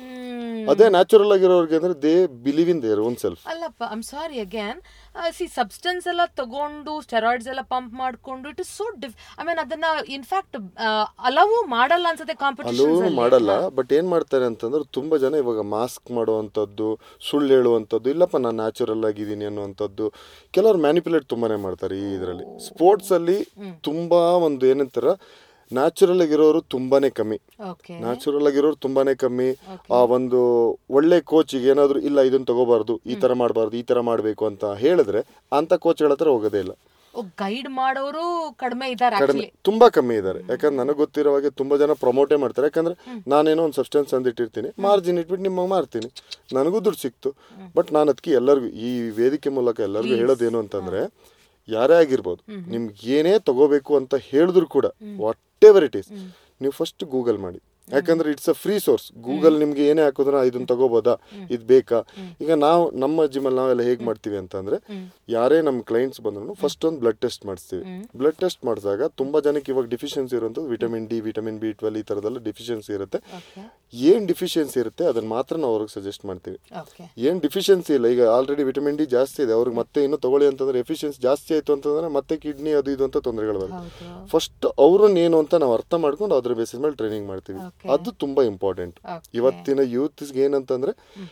ಅದೇ ನ್ಯಾಚುರಲ್ ಆಗಿರೋರಿಗೆ ಅಂದ್ರೆ they believe in their own self ಅಲ್ಲಪ್ಪ I'm sorry again see substance ಎಲ್ಲ ತಗೊಂಡು ಸ್ಟೆರಾಯ್ಡ್ಸ್ ಎಲ್ಲ ಪಂಪ್ ಮಾಡ್ಕೊಂಡು it is so diff I mean ಅದನ್ನ ಇನ್ಫ್ಯಾಕ್ಟ್ ಅಲವು ಮಾಡಲ್ಲ ಅನ್ಸುತ್ತೆ ಅಲ್ಲೂ ಕಾಂಪಿಟೇಷನ್ ಮಾಡಲ್ಲ ಬಟ್ ಏನ್ ಮಾಡ್ತಾರೆ ಅಂತಂದ್ರೆ ತುಂಬಾ ಜನ ಇವಾಗ ಮಾಸ್ಕ್ ಮಾಡುವಂಥದ್ದು ಸುಳ್ಳು ಹೇಳುವಂಥದ್ದು ಇಲ್ಲಪ್ಪ ನಾನು ನ್ಯಾಚುರಲ್ ಆಗಿದ್ದೀನಿ ಅನ್ನುವಂಥದ್ದು ಕೆಲವರು ಮ್ಯಾನಿಪುಲೇಟ್ ತುಂಬಾನೇ ಮಾಡ್ತಾರೆ ಈ ಇದರಲ್ಲಿ ಸ್ಪೋರ್ಟ್ಸ್ ಅಲ್ಲಿ ತುಂಬಾ ಒಂದು ಏನಂತಾರ ನ್ಯಾಚುರಲ್ ಆಗಿರೋರು ತುಂಬಾನೇ ಕಮ್ಮಿ ಓಕೆ ನ್ಯಾಚುರಲ್ ಆಗಿರೋರು ತುಂಬಾನೇ ಕಮ್ಮಿ ಆ ಒಂದು ಒಳ್ಳೆ ಕೋಚಿಗೆ ಏನಾದ್ರು ಇಲ್ಲ ಇದನ್ನ ತಗೋಬಾರ್ದು ಈ ತರ ಮಾಡಬಾರ್ದು ಈ ತರ ಮಾಡಬೇಕು ಅಂತ ಹೇಳಿದ್ರೆ ಅಂತ ಕೋಚ್ಗಳ ಹತ್ರ ಹೋಗೋದೇ ಇಲ್ಲ ಗೈಡ್ ಮಾಡೋರು ಕಡಿಮೆ ಇದ್ದಾರೆ ಕಡಿಮೆ ಆಕ್ಚುಲಿ ತುಂಬಾ ಕಮ್ಮಿ ಇದ್ದಾರೆ ಯಾಕಂದ್ರೆ ನನಗೆ ಗೊತ್ತಿರೋ ಹಾಗೆ ತುಂಬಾ ಜನ ಪ್ರಮೋಟೇ ಮಾಡ್ತಾರೆ ಯಾಕಂದ್ರೆ ನಾನೇನೋ ಒಂದು ಸಬ್ಸ್ಟೆನ್ಸ್ ಅಂದಿಟ್ಟಿರ್ತೀನಿ ಮಾರ್ಜಿನ್ ಇಟ್ಬಿಟ್ಟು ನಿಮಗೆ ಮಾರ್ತೀನಿ ನನಗೂ ದುಡ್ಡು ಸಿಕ್ತು ಬಟ್ ನಾನು ಅದಕ್ಕೆ ಎಲ್ಲರಿಗೂ ಈ ವೇದಿಕೆ ಮೂಲಕ ಎಲ್ಲರಿಗೂ ಹೇಳೋದೇನು ಅಂತಂದ್ರೆ ಯಾರೇ ಆಗಿರ್ಬೋದು ನಿಮ್ಗೆ ಏನೇ ತಗೋಬೇಕು ಅಂತ ಹೇಳಿದ್ರು ಕೂಡ ವಾಟ್ ಎವರ್ ಇಟ್ ಈಸ್ ನೀವು ಫಸ್ಟ್ ಗೂಗಲ್ ಮಾಡಿ ಯಾಕಂದ್ರೆ it's a free source Google ನಿಮ್ಗೆ ಏನೇ ಹಾಕಿದ್ರೆ ಇದನ್ನ ತಗೋಬೋದಾ ಇದು ಬೇಕಾ ಈಗ ನಾವು ನಮ್ಮ ಜಿಮ್ಮಲ್ಲಿ ನಾವೆಲ್ಲ ಹೇಗೆ ಮಾಡ್ತೀವಿ ಅಂತಂದ್ರೆ ಯಾರೇ ನಮ್ಮ ಕ್ಲೈಂಟ್ಸ್ ಬಂದ್ರು ಫಸ್ಟ್ ಒಂದು ಬ್ಲಡ್ ಟೆಸ್ಟ್ ಮಾಡಿಸ್ತೀವಿ ಬ್ಲಡ್ ಟೆಸ್ಟ್ ಮಾಡಿದಾಗ ತುಂಬಾ ಜನಕ್ಕೆ ಇವಾಗ ಡಿಫಿಷಿಯನ್ಸಿ ಇರುವಂಥದ್ದು vitamin D vitamin B twelve ಈ ಥರದೆಲ್ಲ ಡಿಫಿಷಿಯನ್ಸಿ ಇರುತ್ತೆ ಓಕೆ ಏನು ಡಿಫಿಷಿಯನ್ಸಿ ಇರುತ್ತೆ ಅದನ್ನ ಮಾತ್ರ ನಾವು ಅವ್ರಿಗೆ ಸಜೆಸ್ಟ್ ಮಾಡ್ತೀವಿ ಓಕೆ ಏನು ಡಿಫಿಷಿಯನ್ಸಿ ಇಲ್ಲ ಈಗ ಆಲ್ರೆಡಿ ವಿಟಮಿನ್ ಡಿ ಜಾಸ್ತಿ ಇದೆ ಅವ್ರಿಗೆ ಮತ್ತೆ ಇನ್ನೂ ತಗೊಳ್ಳಿ ಅಂತಂದ್ರೆ ಎಫಿಷಿಯನ್ಸಿ ಜಾಸ್ತಿ ಆಯಿತು ಅಂತಂದ್ರೆ ಮತ್ತೆ ಕಿಡ್ನಿ ಅದು ಇದು ಅಂತ ತೊಂದರೆಗಳು ಬರುತ್ತೆ ಹೌದು ಫಸ್ಟ್ ಅವ್ರನ್ನ ಏನು ಅಂತ ನಾವು ಅರ್ಥ ಮಾಡ್ಕೊಂಡು ಅದ್ರ ಬೇಸಿಸ್ ಮೇಲೆ ಟ್ರೈನಿಂಗ್ ಮಾಡ್ತೀವಿ Okay. ಅದು ತುಂಬಾ ಇಂಪಾರ್ಟೆಂಟ್ Okay. ಇವತ್ತಿನ ಯೂತ್ಸ್ಗೆ ಏನಂತಂದ್ರೆ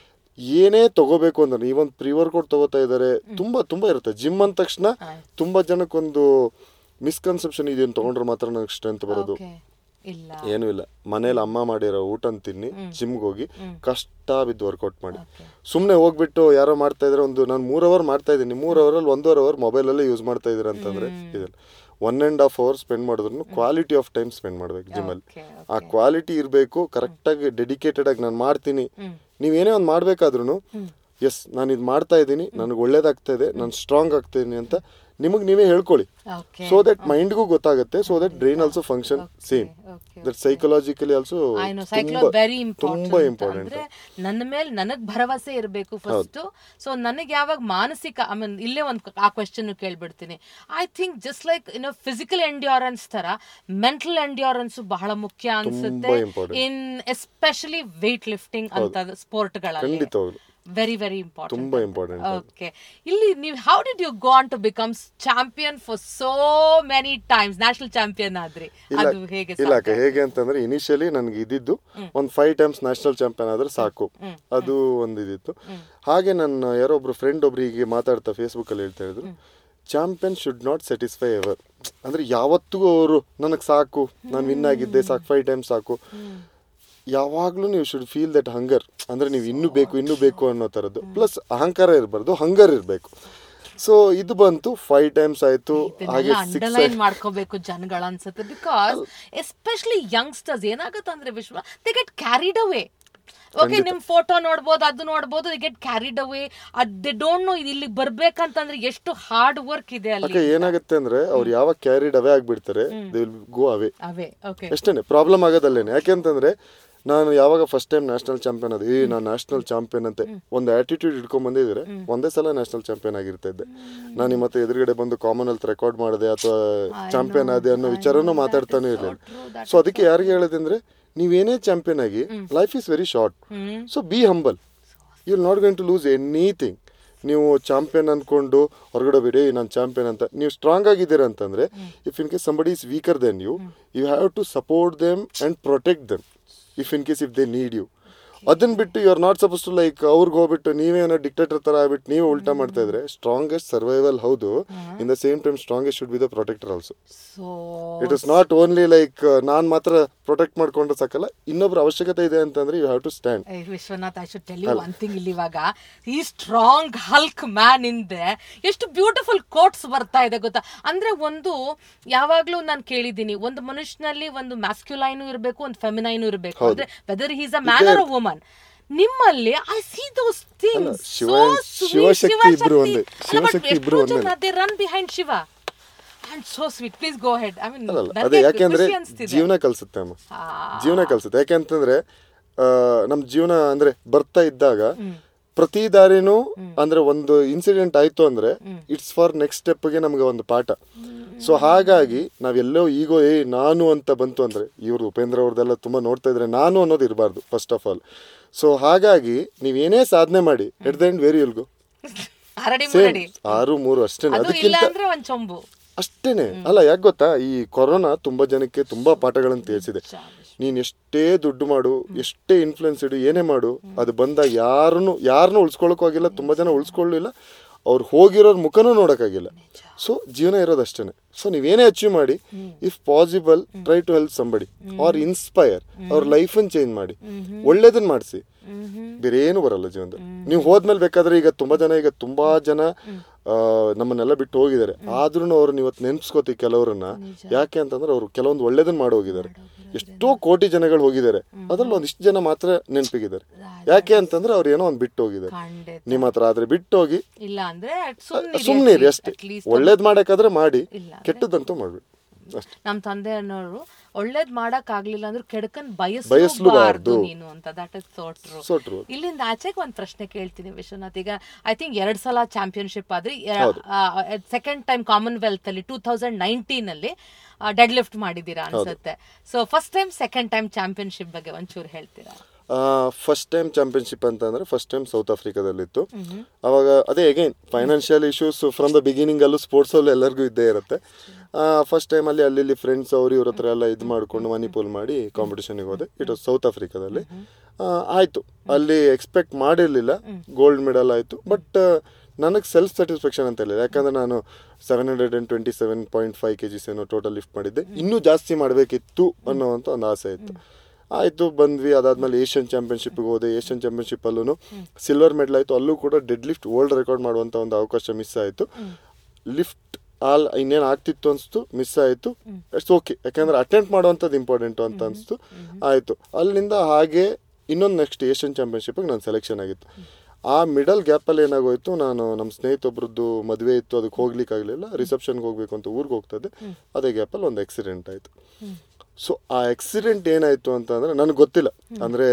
ಏನೇ ತಗೋಬೇಕು ಅಂದ್ರೆ ಇವನ್ ಪ್ರೀ ವರ್ಕೌಟ್ ತಗೋತಾ ಇದ್ದಾರೆ ತುಂಬಾ ತುಂಬಾ ಇರುತ್ತೆ ಜಿಮ್ ಅಂದ ತಕ್ಷಣ ಆಯ್ತು. ತುಂಬಾ ಜನಕ್ಕೊಂದು ಮಿಸ್ಕನ್ಸೆಪ್ಷನ್ ಇದೆಯನ್ ತಗೊಂಡ್ರೆ ಮಾತ್ರ ನನಗೆ ಸ್ಟ್ರೆಂತ್ ಬರೋದು ಓಕೆ ಇಲ್ಲ ಏನೂ ಇಲ್ಲ ಮನೇಲಿ ಅಮ್ಮ ಮಾಡಿರೋ ಊಟನ ತಿನ್ನಿ ಜಿಮ್ಗೆ ಹೋಗಿ ಕಷ್ಟ ಬಿದ್ದು ವರ್ಕೌಟ್ ಮಾಡಿ ಓಕೆ ಸುಮ್ಮನೆ ಹೋಗ್ಬಿಟ್ಟು ಯಾರೋ ಮಾಡ್ತಾ ಇದ್ರೆ ಒಂದು ನಾನು ಮೂರ್ ಅವರ್ ಮಾಡ್ತಾ ಇದ್ದೀನಿ ಮೂರ್ ಅವರಲ್ಲಿ ಒಂದೂವರೆ ಅವರ್ ಮೊಬೈಲಲ್ಲೇ ಯೂಸ್ ಮಾಡ್ತಾ ಇದ್ದೀರಾ ಅಂತಂದ್ರೆ ಇದೆಲ್ಲ one and half hour spend ಮಾಡಿದ್ರು ಕ್ವಾಲಿಟಿ ಆಫ್ ಟೈಮ್ ಸ್ಪೆಂಡ್ ಮಾಡ್ಬೇಕು ಜಿಮ್ಮಲ್ಲಿ ಓಕೆ ಆ ಕ್ವಾಲಿಟಿ ಇರಬೇಕು ಕರೆಕ್ಟಾಗಿ ಡೆಡಿಕೇಟೆಡ್ ಆಗಿ ನಾನು ಮಾಡ್ತೀನಿ ನೀವೇನೇ ಒಂದು ಮಾಡಬೇಕಾದ್ರೂ ಎಸ್ ನಾನು ಇದು ಮಾಡ್ತಾ ಇದ್ದೀನಿ ನನಗೆ ಒಳ್ಳೇದಾಗ್ತಾ ಇದೆ ನಾನು ಸ್ಟ್ರಾಂಗ್ ಆಗ್ತೀನಿ ಅಂತ ನಿಮಗೆ ನೀವೇ ಹೇಳ್ಕೊಳ್ಳಿ ಓಕೆ ಸೊ ದಟ್ ಮೈಂಡ್ಗೂ ಗೊತ್ತಾಗುತ್ತೆ so that brain also function same okay that psychologically also I know ಸೈಕ್ಲೋ ವೆರಿ ತುಂಬಾ ಇಂಪಾರ್ಟೆಂಟ್ ಇಂಪಾರ್ಟೆಂಟ್ ಅಂದ್ರೆ ನನ್ನ ಮೇಲೆ ನನಗ್ ಭರವಸೆ ಇರಬೇಕು ಫಸ್ಟ್ ಸೊ ನನಗೆ ಯಾವಾಗ ಮಾನಸಿಕ ಐ ಮೀನ್ ಇಲ್ಲೇ ಒಂದು ಆ ಕ್ವೆಶನ್ ಕೇಳ್ಬಿಡ್ತೀನಿ I think just like in physical endurance ತರ ಮೆಂಟಲ್ ಎಂಡ್ಯೂರೆನ್ಸ್ ಬಹಳ ಮುಖ್ಯ ಅನ್ಸುತ್ತೆ important. In especially weightlifting ಅಂತ ಸ್ಪೋರ್ಟ್ಗಳಲ್ಲಿ ಖಂಡಿತವಾಗ್ಲು ವೆರಿ ವೆರಿ ಇಂಪಾರ್ಟೆಂಟ್ ತುಂಬಾ ಇಂಪಾರ್ಟೆಂಟ್ ಓಕೆ ಇಲ್ಲಿ ನೀವು how did you gone to become champion for so many times national champion ಆದ್ರಿ ಅದು ಹೇಗೆ ಇಲ್ಲ ಅಕ್ಕ ಹೇಗೆ ಅಂತಂದ್ರೆ ಇನಿಷಿಯಲಿ ನನಗೆ ಇದ್ದಿದ್ದು ಒಂದು ಫೈವ್ ಟೈಮ್ಸ್ ನ್ಯಾಷನಲ್ ಚಾಂಪಿಯನ್ ಆದ್ರೆ ಸಾಕು ಅದು ಒಂದು ಇದಿತ್ತು ಹಾಗೆ ನನ್ನ ಯಾರೋ ಒಬ್ರು ಫ್ರೆಂಡ್ ಒಬ್ರು ಹೀಗೆ ಮಾತಾಡ್ತಾ ಫೇಸ್ಬುಕ್ ಅಲ್ಲಿ ಹೇಳ್ತಾ ಇದ್ರು champion should not satisfy ever ಅಂದ್ರೆ ಯಾವತ್ತಿಗೂ ಅವರು ನನಗೆ ಸಾಕು ನಾನು ವಿನ್ ಆಗಿದ್ದೆ ಸಾಕು ಫೈವ್ ಟೈಮ್ಸ್ ಸಾಕು ಯಾವಾಗಲೂ ನೀವು ಶುಡ್ ಫೀಲ್ ದಟ್ ಹಂಗರ್ ಅಂದ್ರೆ ನೀವು ಇನ್ನೂ ಬೇಕು ಇನ್ನೂ ಬೇಕು ಅನ್ನೋ ಥರದ್ದು ಪ್ಲಸ್ ಅಹಂಕಾರ ಇರಬಾರ್ದು ಹಂಗರ್ ಇರಬೇಕು ಸೊ ಇದು ಬಂತು ಫೈವ್ ಟೈಮ್ಸ್ ಆಯ್ತು ಹಾಗೆ ಇದನ್ನೆಲ್ಲ ಸಿಕ್ಸ್ ಅಂಡರ್ಲೈನ್ ಮಾಡ್ಕೋಬೇಕು ಜನಗಳ ಅನ್ಸುತ್ತೆ ಬಿಕಾಸ್ ಎಸ್ಪೆಷಲಿ ಯಂಗ್ಸ್ಟರ್ಸ್ ಏನಾಗುತ್ತೆ ಅಂದ್ರೆ Vishwa they get carried away okay ನಿಮ್ ಫೋಟೋ ನೋಡ್ಬೋದು ಅದು ನೋಡ್ಬೋದು they get carried away they don't know ಇಲ್ಲಿ ಬರ್ಬೇಕಂತಂದ್ರೆ ಎಷ್ಟು ಹಾರ್ಡ್ ವರ್ಕ್ ಇದೆ ಅಲ್ಲಿ ಅಕ್ಕ ಏನಾಗುತ್ತೆ ಅಂದ್ರೆ ಅವ್ರು ಯಾವಾಗ ಕ್ಯಾರಿಡ್ ಅವೇ ಆಗ್ಬಿಡ್ತಾರೆ they will go away away okay ಅಷ್ಟೇನೆ ಪ್ರಾಬ್ಲಮ್ ಆಗೋದಲ್ಲೇನೆ ಯಾಕೆಂತಂದ್ರೆ ನಾನು ಯಾವಾಗ ಫಸ್ಟ್ ಟೈಮ್ ನ್ಯಾಷನಲ್ ಚಾಂಪಿಯನ್ ಅದೇ ಏ ನಾನು ನ್ಯಾಷನಲ್ ಚಾಂಪಿಯನ್ ಅಂತೆ ಒಂದು ಆಟಿಟ್ಯೂಡ್ ಇಟ್ಕೊಂಡ್ ಬಂದಿದ್ರೆ ಒಂದೇ ಸಲ ನ್ಯಾಷನಲ್ ಚಾಂಪಿಯನ್ ಆಗಿರ್ತಾ ಇದ್ದೆ ನಾನು ನಿಮ್ಮ ಹತ್ರ ಎದುರುಗಡೆ ಬಂದು ಕಾಮನ್ ಹೆಲ್ತ್ ರೆಕಾರ್ಡ್ ಮಾಡಿದೆ ಅಥವಾ ಚಾಂಪಿಯನ್ ಆದೆ ಅನ್ನೋ ವಿಚಾರನೂ ಮಾತಾಡ್ತಾನೆ ಇರಲಿಲ್ಲ ಸೊ ಅದಕ್ಕೆ ಯಾರಿಗೆ ಹೇಳಿದ್ರೆ ನೀವೇನೇ ಚಾಂಪಿಯನ್ ಆಗಿ life is very short so be humble you will not going to lose anything ನೀವು ಚಾಂಪಿಯನ್ ಅನ್ಕೊಂಡು ಹೊರಗಡೆ ಬಿಡಿ ನಾನು ಚಾಂಪಿಯನ್ ಅಂತ ನೀವು ಸ್ಟ್ರಾಂಗ್ ಆಗಿದ್ದೀರಾ ಅಂತಂದ್ರೆ if in case somebody is weaker then you you have to support them and protect them if in case if they need you ಅದನ್ನ ಬಿಟ್ಟು you are not suppose to like ಅವ್ರಿಗೆ ಹೋಗ್ಬಿಟ್ಟು ನೀವೇನೋ ಡಿಕ್ಟೇಟರ್ ತರ ಆಗ್ಬಿಟ್ಟು ನೀವೇ ಉಲ್ಟಾ ಮಾಡ್ತಾ ಇದ್ರೆ ಸ್ಟ್ರಾಂಗೆಸ್ಟ್ ಸರ್ವೈವಲ್ ಹೌದು in the same time strongest should be the protector also so it is not only like ನಾನು ಮಾತ್ರ ಪ್ರೊಟೆಕ್ಟ್ ಮಾಡ್ಕೊಂಡ್ರೆ ಸಾಕಲ್ಲ ಇನ್ನೊಬ್ರ ಅವಶ್ಯಕತೆ ಇದೆ ಅಂತಂದ್ರೆ ಯು ಹ್ಯಾವ್ ಟು ಸ್ಟ್ಯಾಂಡ್ ಏ, Vishwanath I should tell you one thing ಇಲ್ಲಿ ಇವಾಗ ಈ ಸ್ಟ್ರಾಂಗ್ ಹಲ್ಕ್ ಮ್ಯಾನ್ ಹಿಂದೆ ಎಷ್ಟು ಬ್ಯೂಟಿಫುಲ್ ಕೋಟ್ಸ್ ಬರ್ತಾ ಇದೆ ಗೊತ್ತಾ ಅಂದ್ರೆ ಒಂದು ಯಾವಾಗ್ಲೂ ನಾನು ಕೇಳಿದ್ದೀನಿ ಒಂದು ಮನುಷ್ಯನಲ್ಲಿ ಒಂದು ಮ್ಯಾಸ್ಕ್ಯುಲೈನು ಇರಬೇಕು ಒಂದು ಫೆಮಿನೈನು ಇರಬೇಕು ಅಂದ್ರೆ whether he's a man or a woman ನಿಮ್ಮಲ್ಲಿ I see those things Shiva- Shivashakti ಇಬ್ರು ಒಂದೇ. ಶಿವಶಕ್ತಿ ಇಬ್ರು ಒಂದೇ. They run behind Shiva and so sweet please go ahead I mean ಅಲ್ಲ ಅದೇ ಯಾಕೆಂದ್ರೆ ಜೀವನ ಕಲ್ಸುತ್ತೆ ಅಮ್ಮ ಜೀವನ ಕಲ್ಸುತ್ತೆ ಯಾಕೆಂತಂದ್ರೆ ಆ, ನಮ್ ಜೀವನ ಅಂದ್ರೆ ಬರ್ತಾ ಇದ್ದಾಗ ಪ್ರತಿ ದಾರಿನೂ ಅಂದ್ರೆ ಒಂದು ಇನ್ಸಿಡೆಂಟ್ ಆಯ್ತು ಅಂದ್ರೆ ಇಟ್ಸ್ ಫಾರ್ ನೆಕ್ಸ್ಟ್ ಸ್ಟೆಪ್ಗೆ ನಮ್ಗೆ ಒಂದು ಪಾಠ ಸೊ ಹಾಗಾಗಿ ನಾವೆಲ್ಲೋ ಈಗೋ ಏ ನಾನು ಅಂತ ಬಂತು ಅಂದ್ರೆ ಇವ್ರು ಉಪೇಂದ್ರ ಅವ್ರದ್ದೆಲ್ಲ ತುಂಬಾ ನೋಡ್ತಾ ಇದ್ರೆ ನಾನು ಅನ್ನೋದು ಇರಬಾರ್ದು ಫಸ್ಟ್ ಆಫ್ ಆಲ್ ಸೊ ಹಾಗಾಗಿ ನೀವೇನೇ ಸಾಧನೆ ಮಾಡಿ ಎಟ್ ದ ಎಂಡ್ ವೆರಿ ಎಲ್ಗೋ ಹರಡಿ ಸೇಮ್ ಮುರಡಿ ಆರು ಮೂರು ಅಷ್ಟೇನೆ ಅದು ಇಲ್ಲ ಅದಕ್ಕಿಂತ ಅಂದ್ರೆ ಒಂದ್ ಚೊಂಬು ಅಷ್ಟೇನೆ ಅಲ್ಲ ಯಾಕೆ ಗೊತ್ತಾ ಈ ಕೊರೋನಾ ತುಂಬಾ ಜನಕ್ಕೆ ತುಂಬಾ ಪಾಠಗಳನ್ನು ತಿಳಿಸಿದೆ ನೀನ್ ಎಷ್ಟೇ ದುಡ್ಡು ಮಾಡು ಎಷ್ಟೇ ಇನ್ಫ್ಲುಯೆನ್ಸ್ ಇಡು ಏನೇ ಮಾಡು ಅದು ಬಂದಾಗ ಯಾರನ್ನು ಯಾರನ್ನು ಉಳಿಸ್ಕೊಳಕ್ ಆಗಿಲ್ಲ ತುಂಬಾ ಜನ ಉಳಿಸ್ಕೊಳ್ಳಿಲ್ಲ ಅವ್ರು ಹೋಗಿರೋರ್ ಮುಖನೂ ನೋಡೋಕ್ಕಾಗಿಲ್ಲ ಸೊ ಜೀವನ ಇರೋದು ಅಷ್ಟೇನೆ ಸೊ ನೀವೇನೇ ಅಚೀವ್ ಮಾಡಿ if possible try to help somebody or inspire ಅವ್ರ ಲೈಫನ್ನು ಚೇಂಜ್ ಮಾಡಿ ಒಳ್ಳೇದನ್ನ ಮಾಡಿಸಿ ಬೇರೆ ಏನು ಬರಲ್ಲ ಜೀವನದಲ್ಲಿ ನೀವು ಹೋದ್ಮೇಲೆ ಬೇಕಾದ್ರೆ ಈಗ ತುಂಬಾ ಜನ ಈಗ ತುಂಬಾ ಜನ ಆ, ನಮ್ಮನ್ನೆಲ್ಲ ಬಿಟ್ಟು ಹೋಗಿದ್ದಾರೆ ಆದ್ರೂ ಅವ್ರನ್ನ ಇವತ್ತು ನೆನ್ಸ್ಕೋತಿ ಕೆಲವರನ್ನ ಯಾಕೆ ಅಂತಂದ್ರೆ ಅವ್ರು ಕೆಲವೊಂದು ಒಳ್ಳೇದನ್ನ ಮಾಡಿ ಹೋಗಿದ್ದಾರೆ ಎಷ್ಟೋ ಕೋಟಿ ಜನಗಳು ಹೋಗಿದ್ದಾರೆ ಅದ್ರಲ್ಲಿ ಒಂದಿಷ್ಟು ಜನ ಮಾತ್ರ ನೆನಪಿಗಿದ್ದಾರೆ ಯಾಕೆ ಅಂತಂದ್ರೆ ಅವ್ರು ಏನೋ ಒಂದು ಬಿಟ್ಟು ಹೋಗಿದ್ದಾರೆ ಖಂಡಿತ ನಿಮ್ಮ ಹತ್ರ ಆದ್ರೆ ಬಿಟ್ಟು ಹೋಗಿ ಇಲ್ಲ ಅಂದ್ರೆ ಸುಮ್ನೆ ಸುಮ್ಮನೆ ಇರಿ ಅಷ್ಟೇ ಒಳ್ಳೇದ್ ಮಾಡಕ್ಕಾದ್ರೆ ಮಾಡಿ ಇಲ್ಲ ಕೆಟ್ಟದಂತೂ ಮಾಡ್ಬೇಡಿ ಅಷ್ಟೇ ನಮ್ ತಂದೆ ಅನ್ನೋರು ಒಳ್ಳೇದ್ ಮಾಡಕ್ ಆಗ್ಲಿಲ್ಲ ಅಂದ್ರೆ ಕೆಡಕನ್ ಬಯಸ್ಲೂಬಾರ್ದು. ಬಯಸ್ಲೂಬಾರ್ದು ನೀನು ಅಂತ that is so true so true ಇಲ್ಲಿಂದ ಆಚೆಗೆ ಒಂದ್ ಪ್ರಶ್ನೆ ಕೇಳ್ತೀನಿ ವಿಶ್ವನಾಥ್ ಈಗ ಐ ಥಿಂಕ್ ಎರಡ್ ಸಲ ಚಾಂಪಿಯನ್ಶಿಪ್ ಆದ್ರೆ ಸೆಕೆಂಡ್ ಟೈಮ್ ಕಾಮನ್ವೆಲ್ತ್ ಅಲ್ಲಿ ಟೂ ತೌಸಂಡ್ ನೈನ್ಟೀನ್ ಅಲ್ಲಿ ಡೆಡ್ ಲಿಫ್ಟ್ ಮಾಡಿದೀರಾ ಅನ್ಸುತ್ತೆ so first time second time championship ಬಗ್ಗೆ ಒಂಚೂರು ಹೇಳ್ತೀರಾ ಫಸ್ಟ್ ಟೈಮ್ ಚಾಂಪಿಯನ್ಶಿಪ್ ಅಂತ ಅಂದ್ರೆ ಫಸ್ಟ್ ಟೈಮ್ ಸೌತ್ ಆಫ್ರಿಕಾದಲ್ಲಿತ್ತು ಅವಾಗ ಅದೇ again financial issues from the beginning ಅಲ್ಲೂ ಸ್ಪೋರ್ಟ್ಸ್ ಅಲ್ಲಿ ಎಲ್ಲರಿಗೂ ಇದ್ದೇ ಇರುತ್ತೆ ಫಸ್ಟ್ ಟೈಮ್ ಅಲ್ಲಿ ಅಲ್ಲಿ ಇಲ್ಲಿ ಫ್ರೆಂಡ್ಸ್ ಅವ್ರು ಇವ್ರ ಹತ್ರ ಎಲ್ಲ ಇದು ಮಾಡ್ಕೊಂಡು ಮನಿ ಪೂಲ್ ಮಾಡಿ ಕಾಂಪಿಟೇಷನ್ಗೆ ಹೋದೆ ಇಟ್ ವಾಸ್ ಸೌತ್ ಆಫ್ರಿಕಾದಲ್ಲಿ ಆ, ಆಯ್ತು ಅಲ್ಲಿ ಎಕ್ಸ್ಪೆಕ್ಟ್ ಮಾಡಿರ್ಲಿಲ್ಲ ಗೋಲ್ಡ್ ಮೆಡಲ್ ಆಯ್ತು ಬಟ್ ನನಗೆ ಸೆಲ್ಫ್ ಸ್ಯಾಟಿಸ್ಫ್ಯಾಕ್ಷನ್ ಅಂತ ಇಲ್ಲ ಯಾಕಂದ್ರೆ ನಾನು seven hundred and twenty seven point five K Gs ಏನೋ ಟೋಟಲ್ ಲಿಫ್ಟ್ ಮಾಡಿದ್ದೆ ಇನ್ನೂ ಜಾಸ್ತಿ ಮಾಡಬೇಕಿತ್ತು ಅನ್ನೋವಂಥ ಒಂದು ಆಸೆ ಇತ್ತು ಆಯಿತು ಬಂದ್ವಿ ಅದಾದ್ಮೇಲೆ ಏಷ್ಯನ್ ಚಾಂಪಿಯನ್ಶಿಪ್ಗೆ ಹೋದೆ ಏಷ್ಯನ್ ಚಾಂಪಿಯನ್ಶಿಪ್ಪಲ್ಲೂ ಸಿಲ್ವರ್ ಮೆಡಲ್ ಆಯಿತು ಅಲ್ಲೂ ಕೂಡ ಡೆಡ್ ಲಿಫ್ಟ್ ವರ್ಲ್ಡ್ ರೆಕಾರ್ಡ್ ಮಾಡುವಂಥ ಒಂದು ಅವಕಾಶ ಮಿಸ್ ಆಯಿತು ಲಿಫ್ಟ್ ಆಲ್ ಇನ್ನೇನು ಆಗ್ತಿತ್ತು ಅನಿಸ್ತು ಮಿಸ್ ಆಯಿತು ಇಟ್ಸ್ ಓಕೆ ಯಾಕಂದ್ರೆ ಅಟೆಂಪ್ಟ್ ಮಾಡುವಂಥದ್ದು ಇಂಪಾರ್ಟೆಂಟು ಅಂತ ಅನಿಸ್ತು ಆಯಿತು ಅಲ್ಲಿಂದ ಹಾಗೆ ಇನ್ನೊಂದು ನೆಕ್ಸ್ಟ್ ಏಷ್ಯನ್ ಚಾಂಪಿಯನ್ಶಿಪ್ಗೆ ನಾನು ಸೆಲೆಕ್ಷನ್ ಆಗಿತ್ತು ಆ ಮಿಡಲ್ ಗ್ಯಾಪಲ್ಲಿ ಏನಾಗೋಯ್ತು ನಾನು ನಮ್ಮ ಸ್ನೇಹಿತೊಬ್ರದ್ದು ಮದುವೆ ಇತ್ತು ಅದಕ್ಕೆ ಹೋಗ್ಲಿಕ್ಕಾಗಲಿಲ್ಲ ರಿಸೆಪ್ಷನ್ಗೆ ಹೋಗ್ಬೇಕು ಅಂತ ಊರಿಗೆ ಹೋಗ್ತಾ ಇದ್ದೆ ಅದೇ ಗ್ಯಾಪಲ್ಲಿ ಒಂದು ಆಕ್ಸಿಡೆಂಟ್ ಆಯಿತು ಸೊ ಆ ಆಕ್ಸಿಡೆಂಟ್ ಏನಾಯಿತು ಅಂತಂದರೆ ನನಗೆ ಗೊತ್ತಿಲ್ಲ ಅಂದರೆ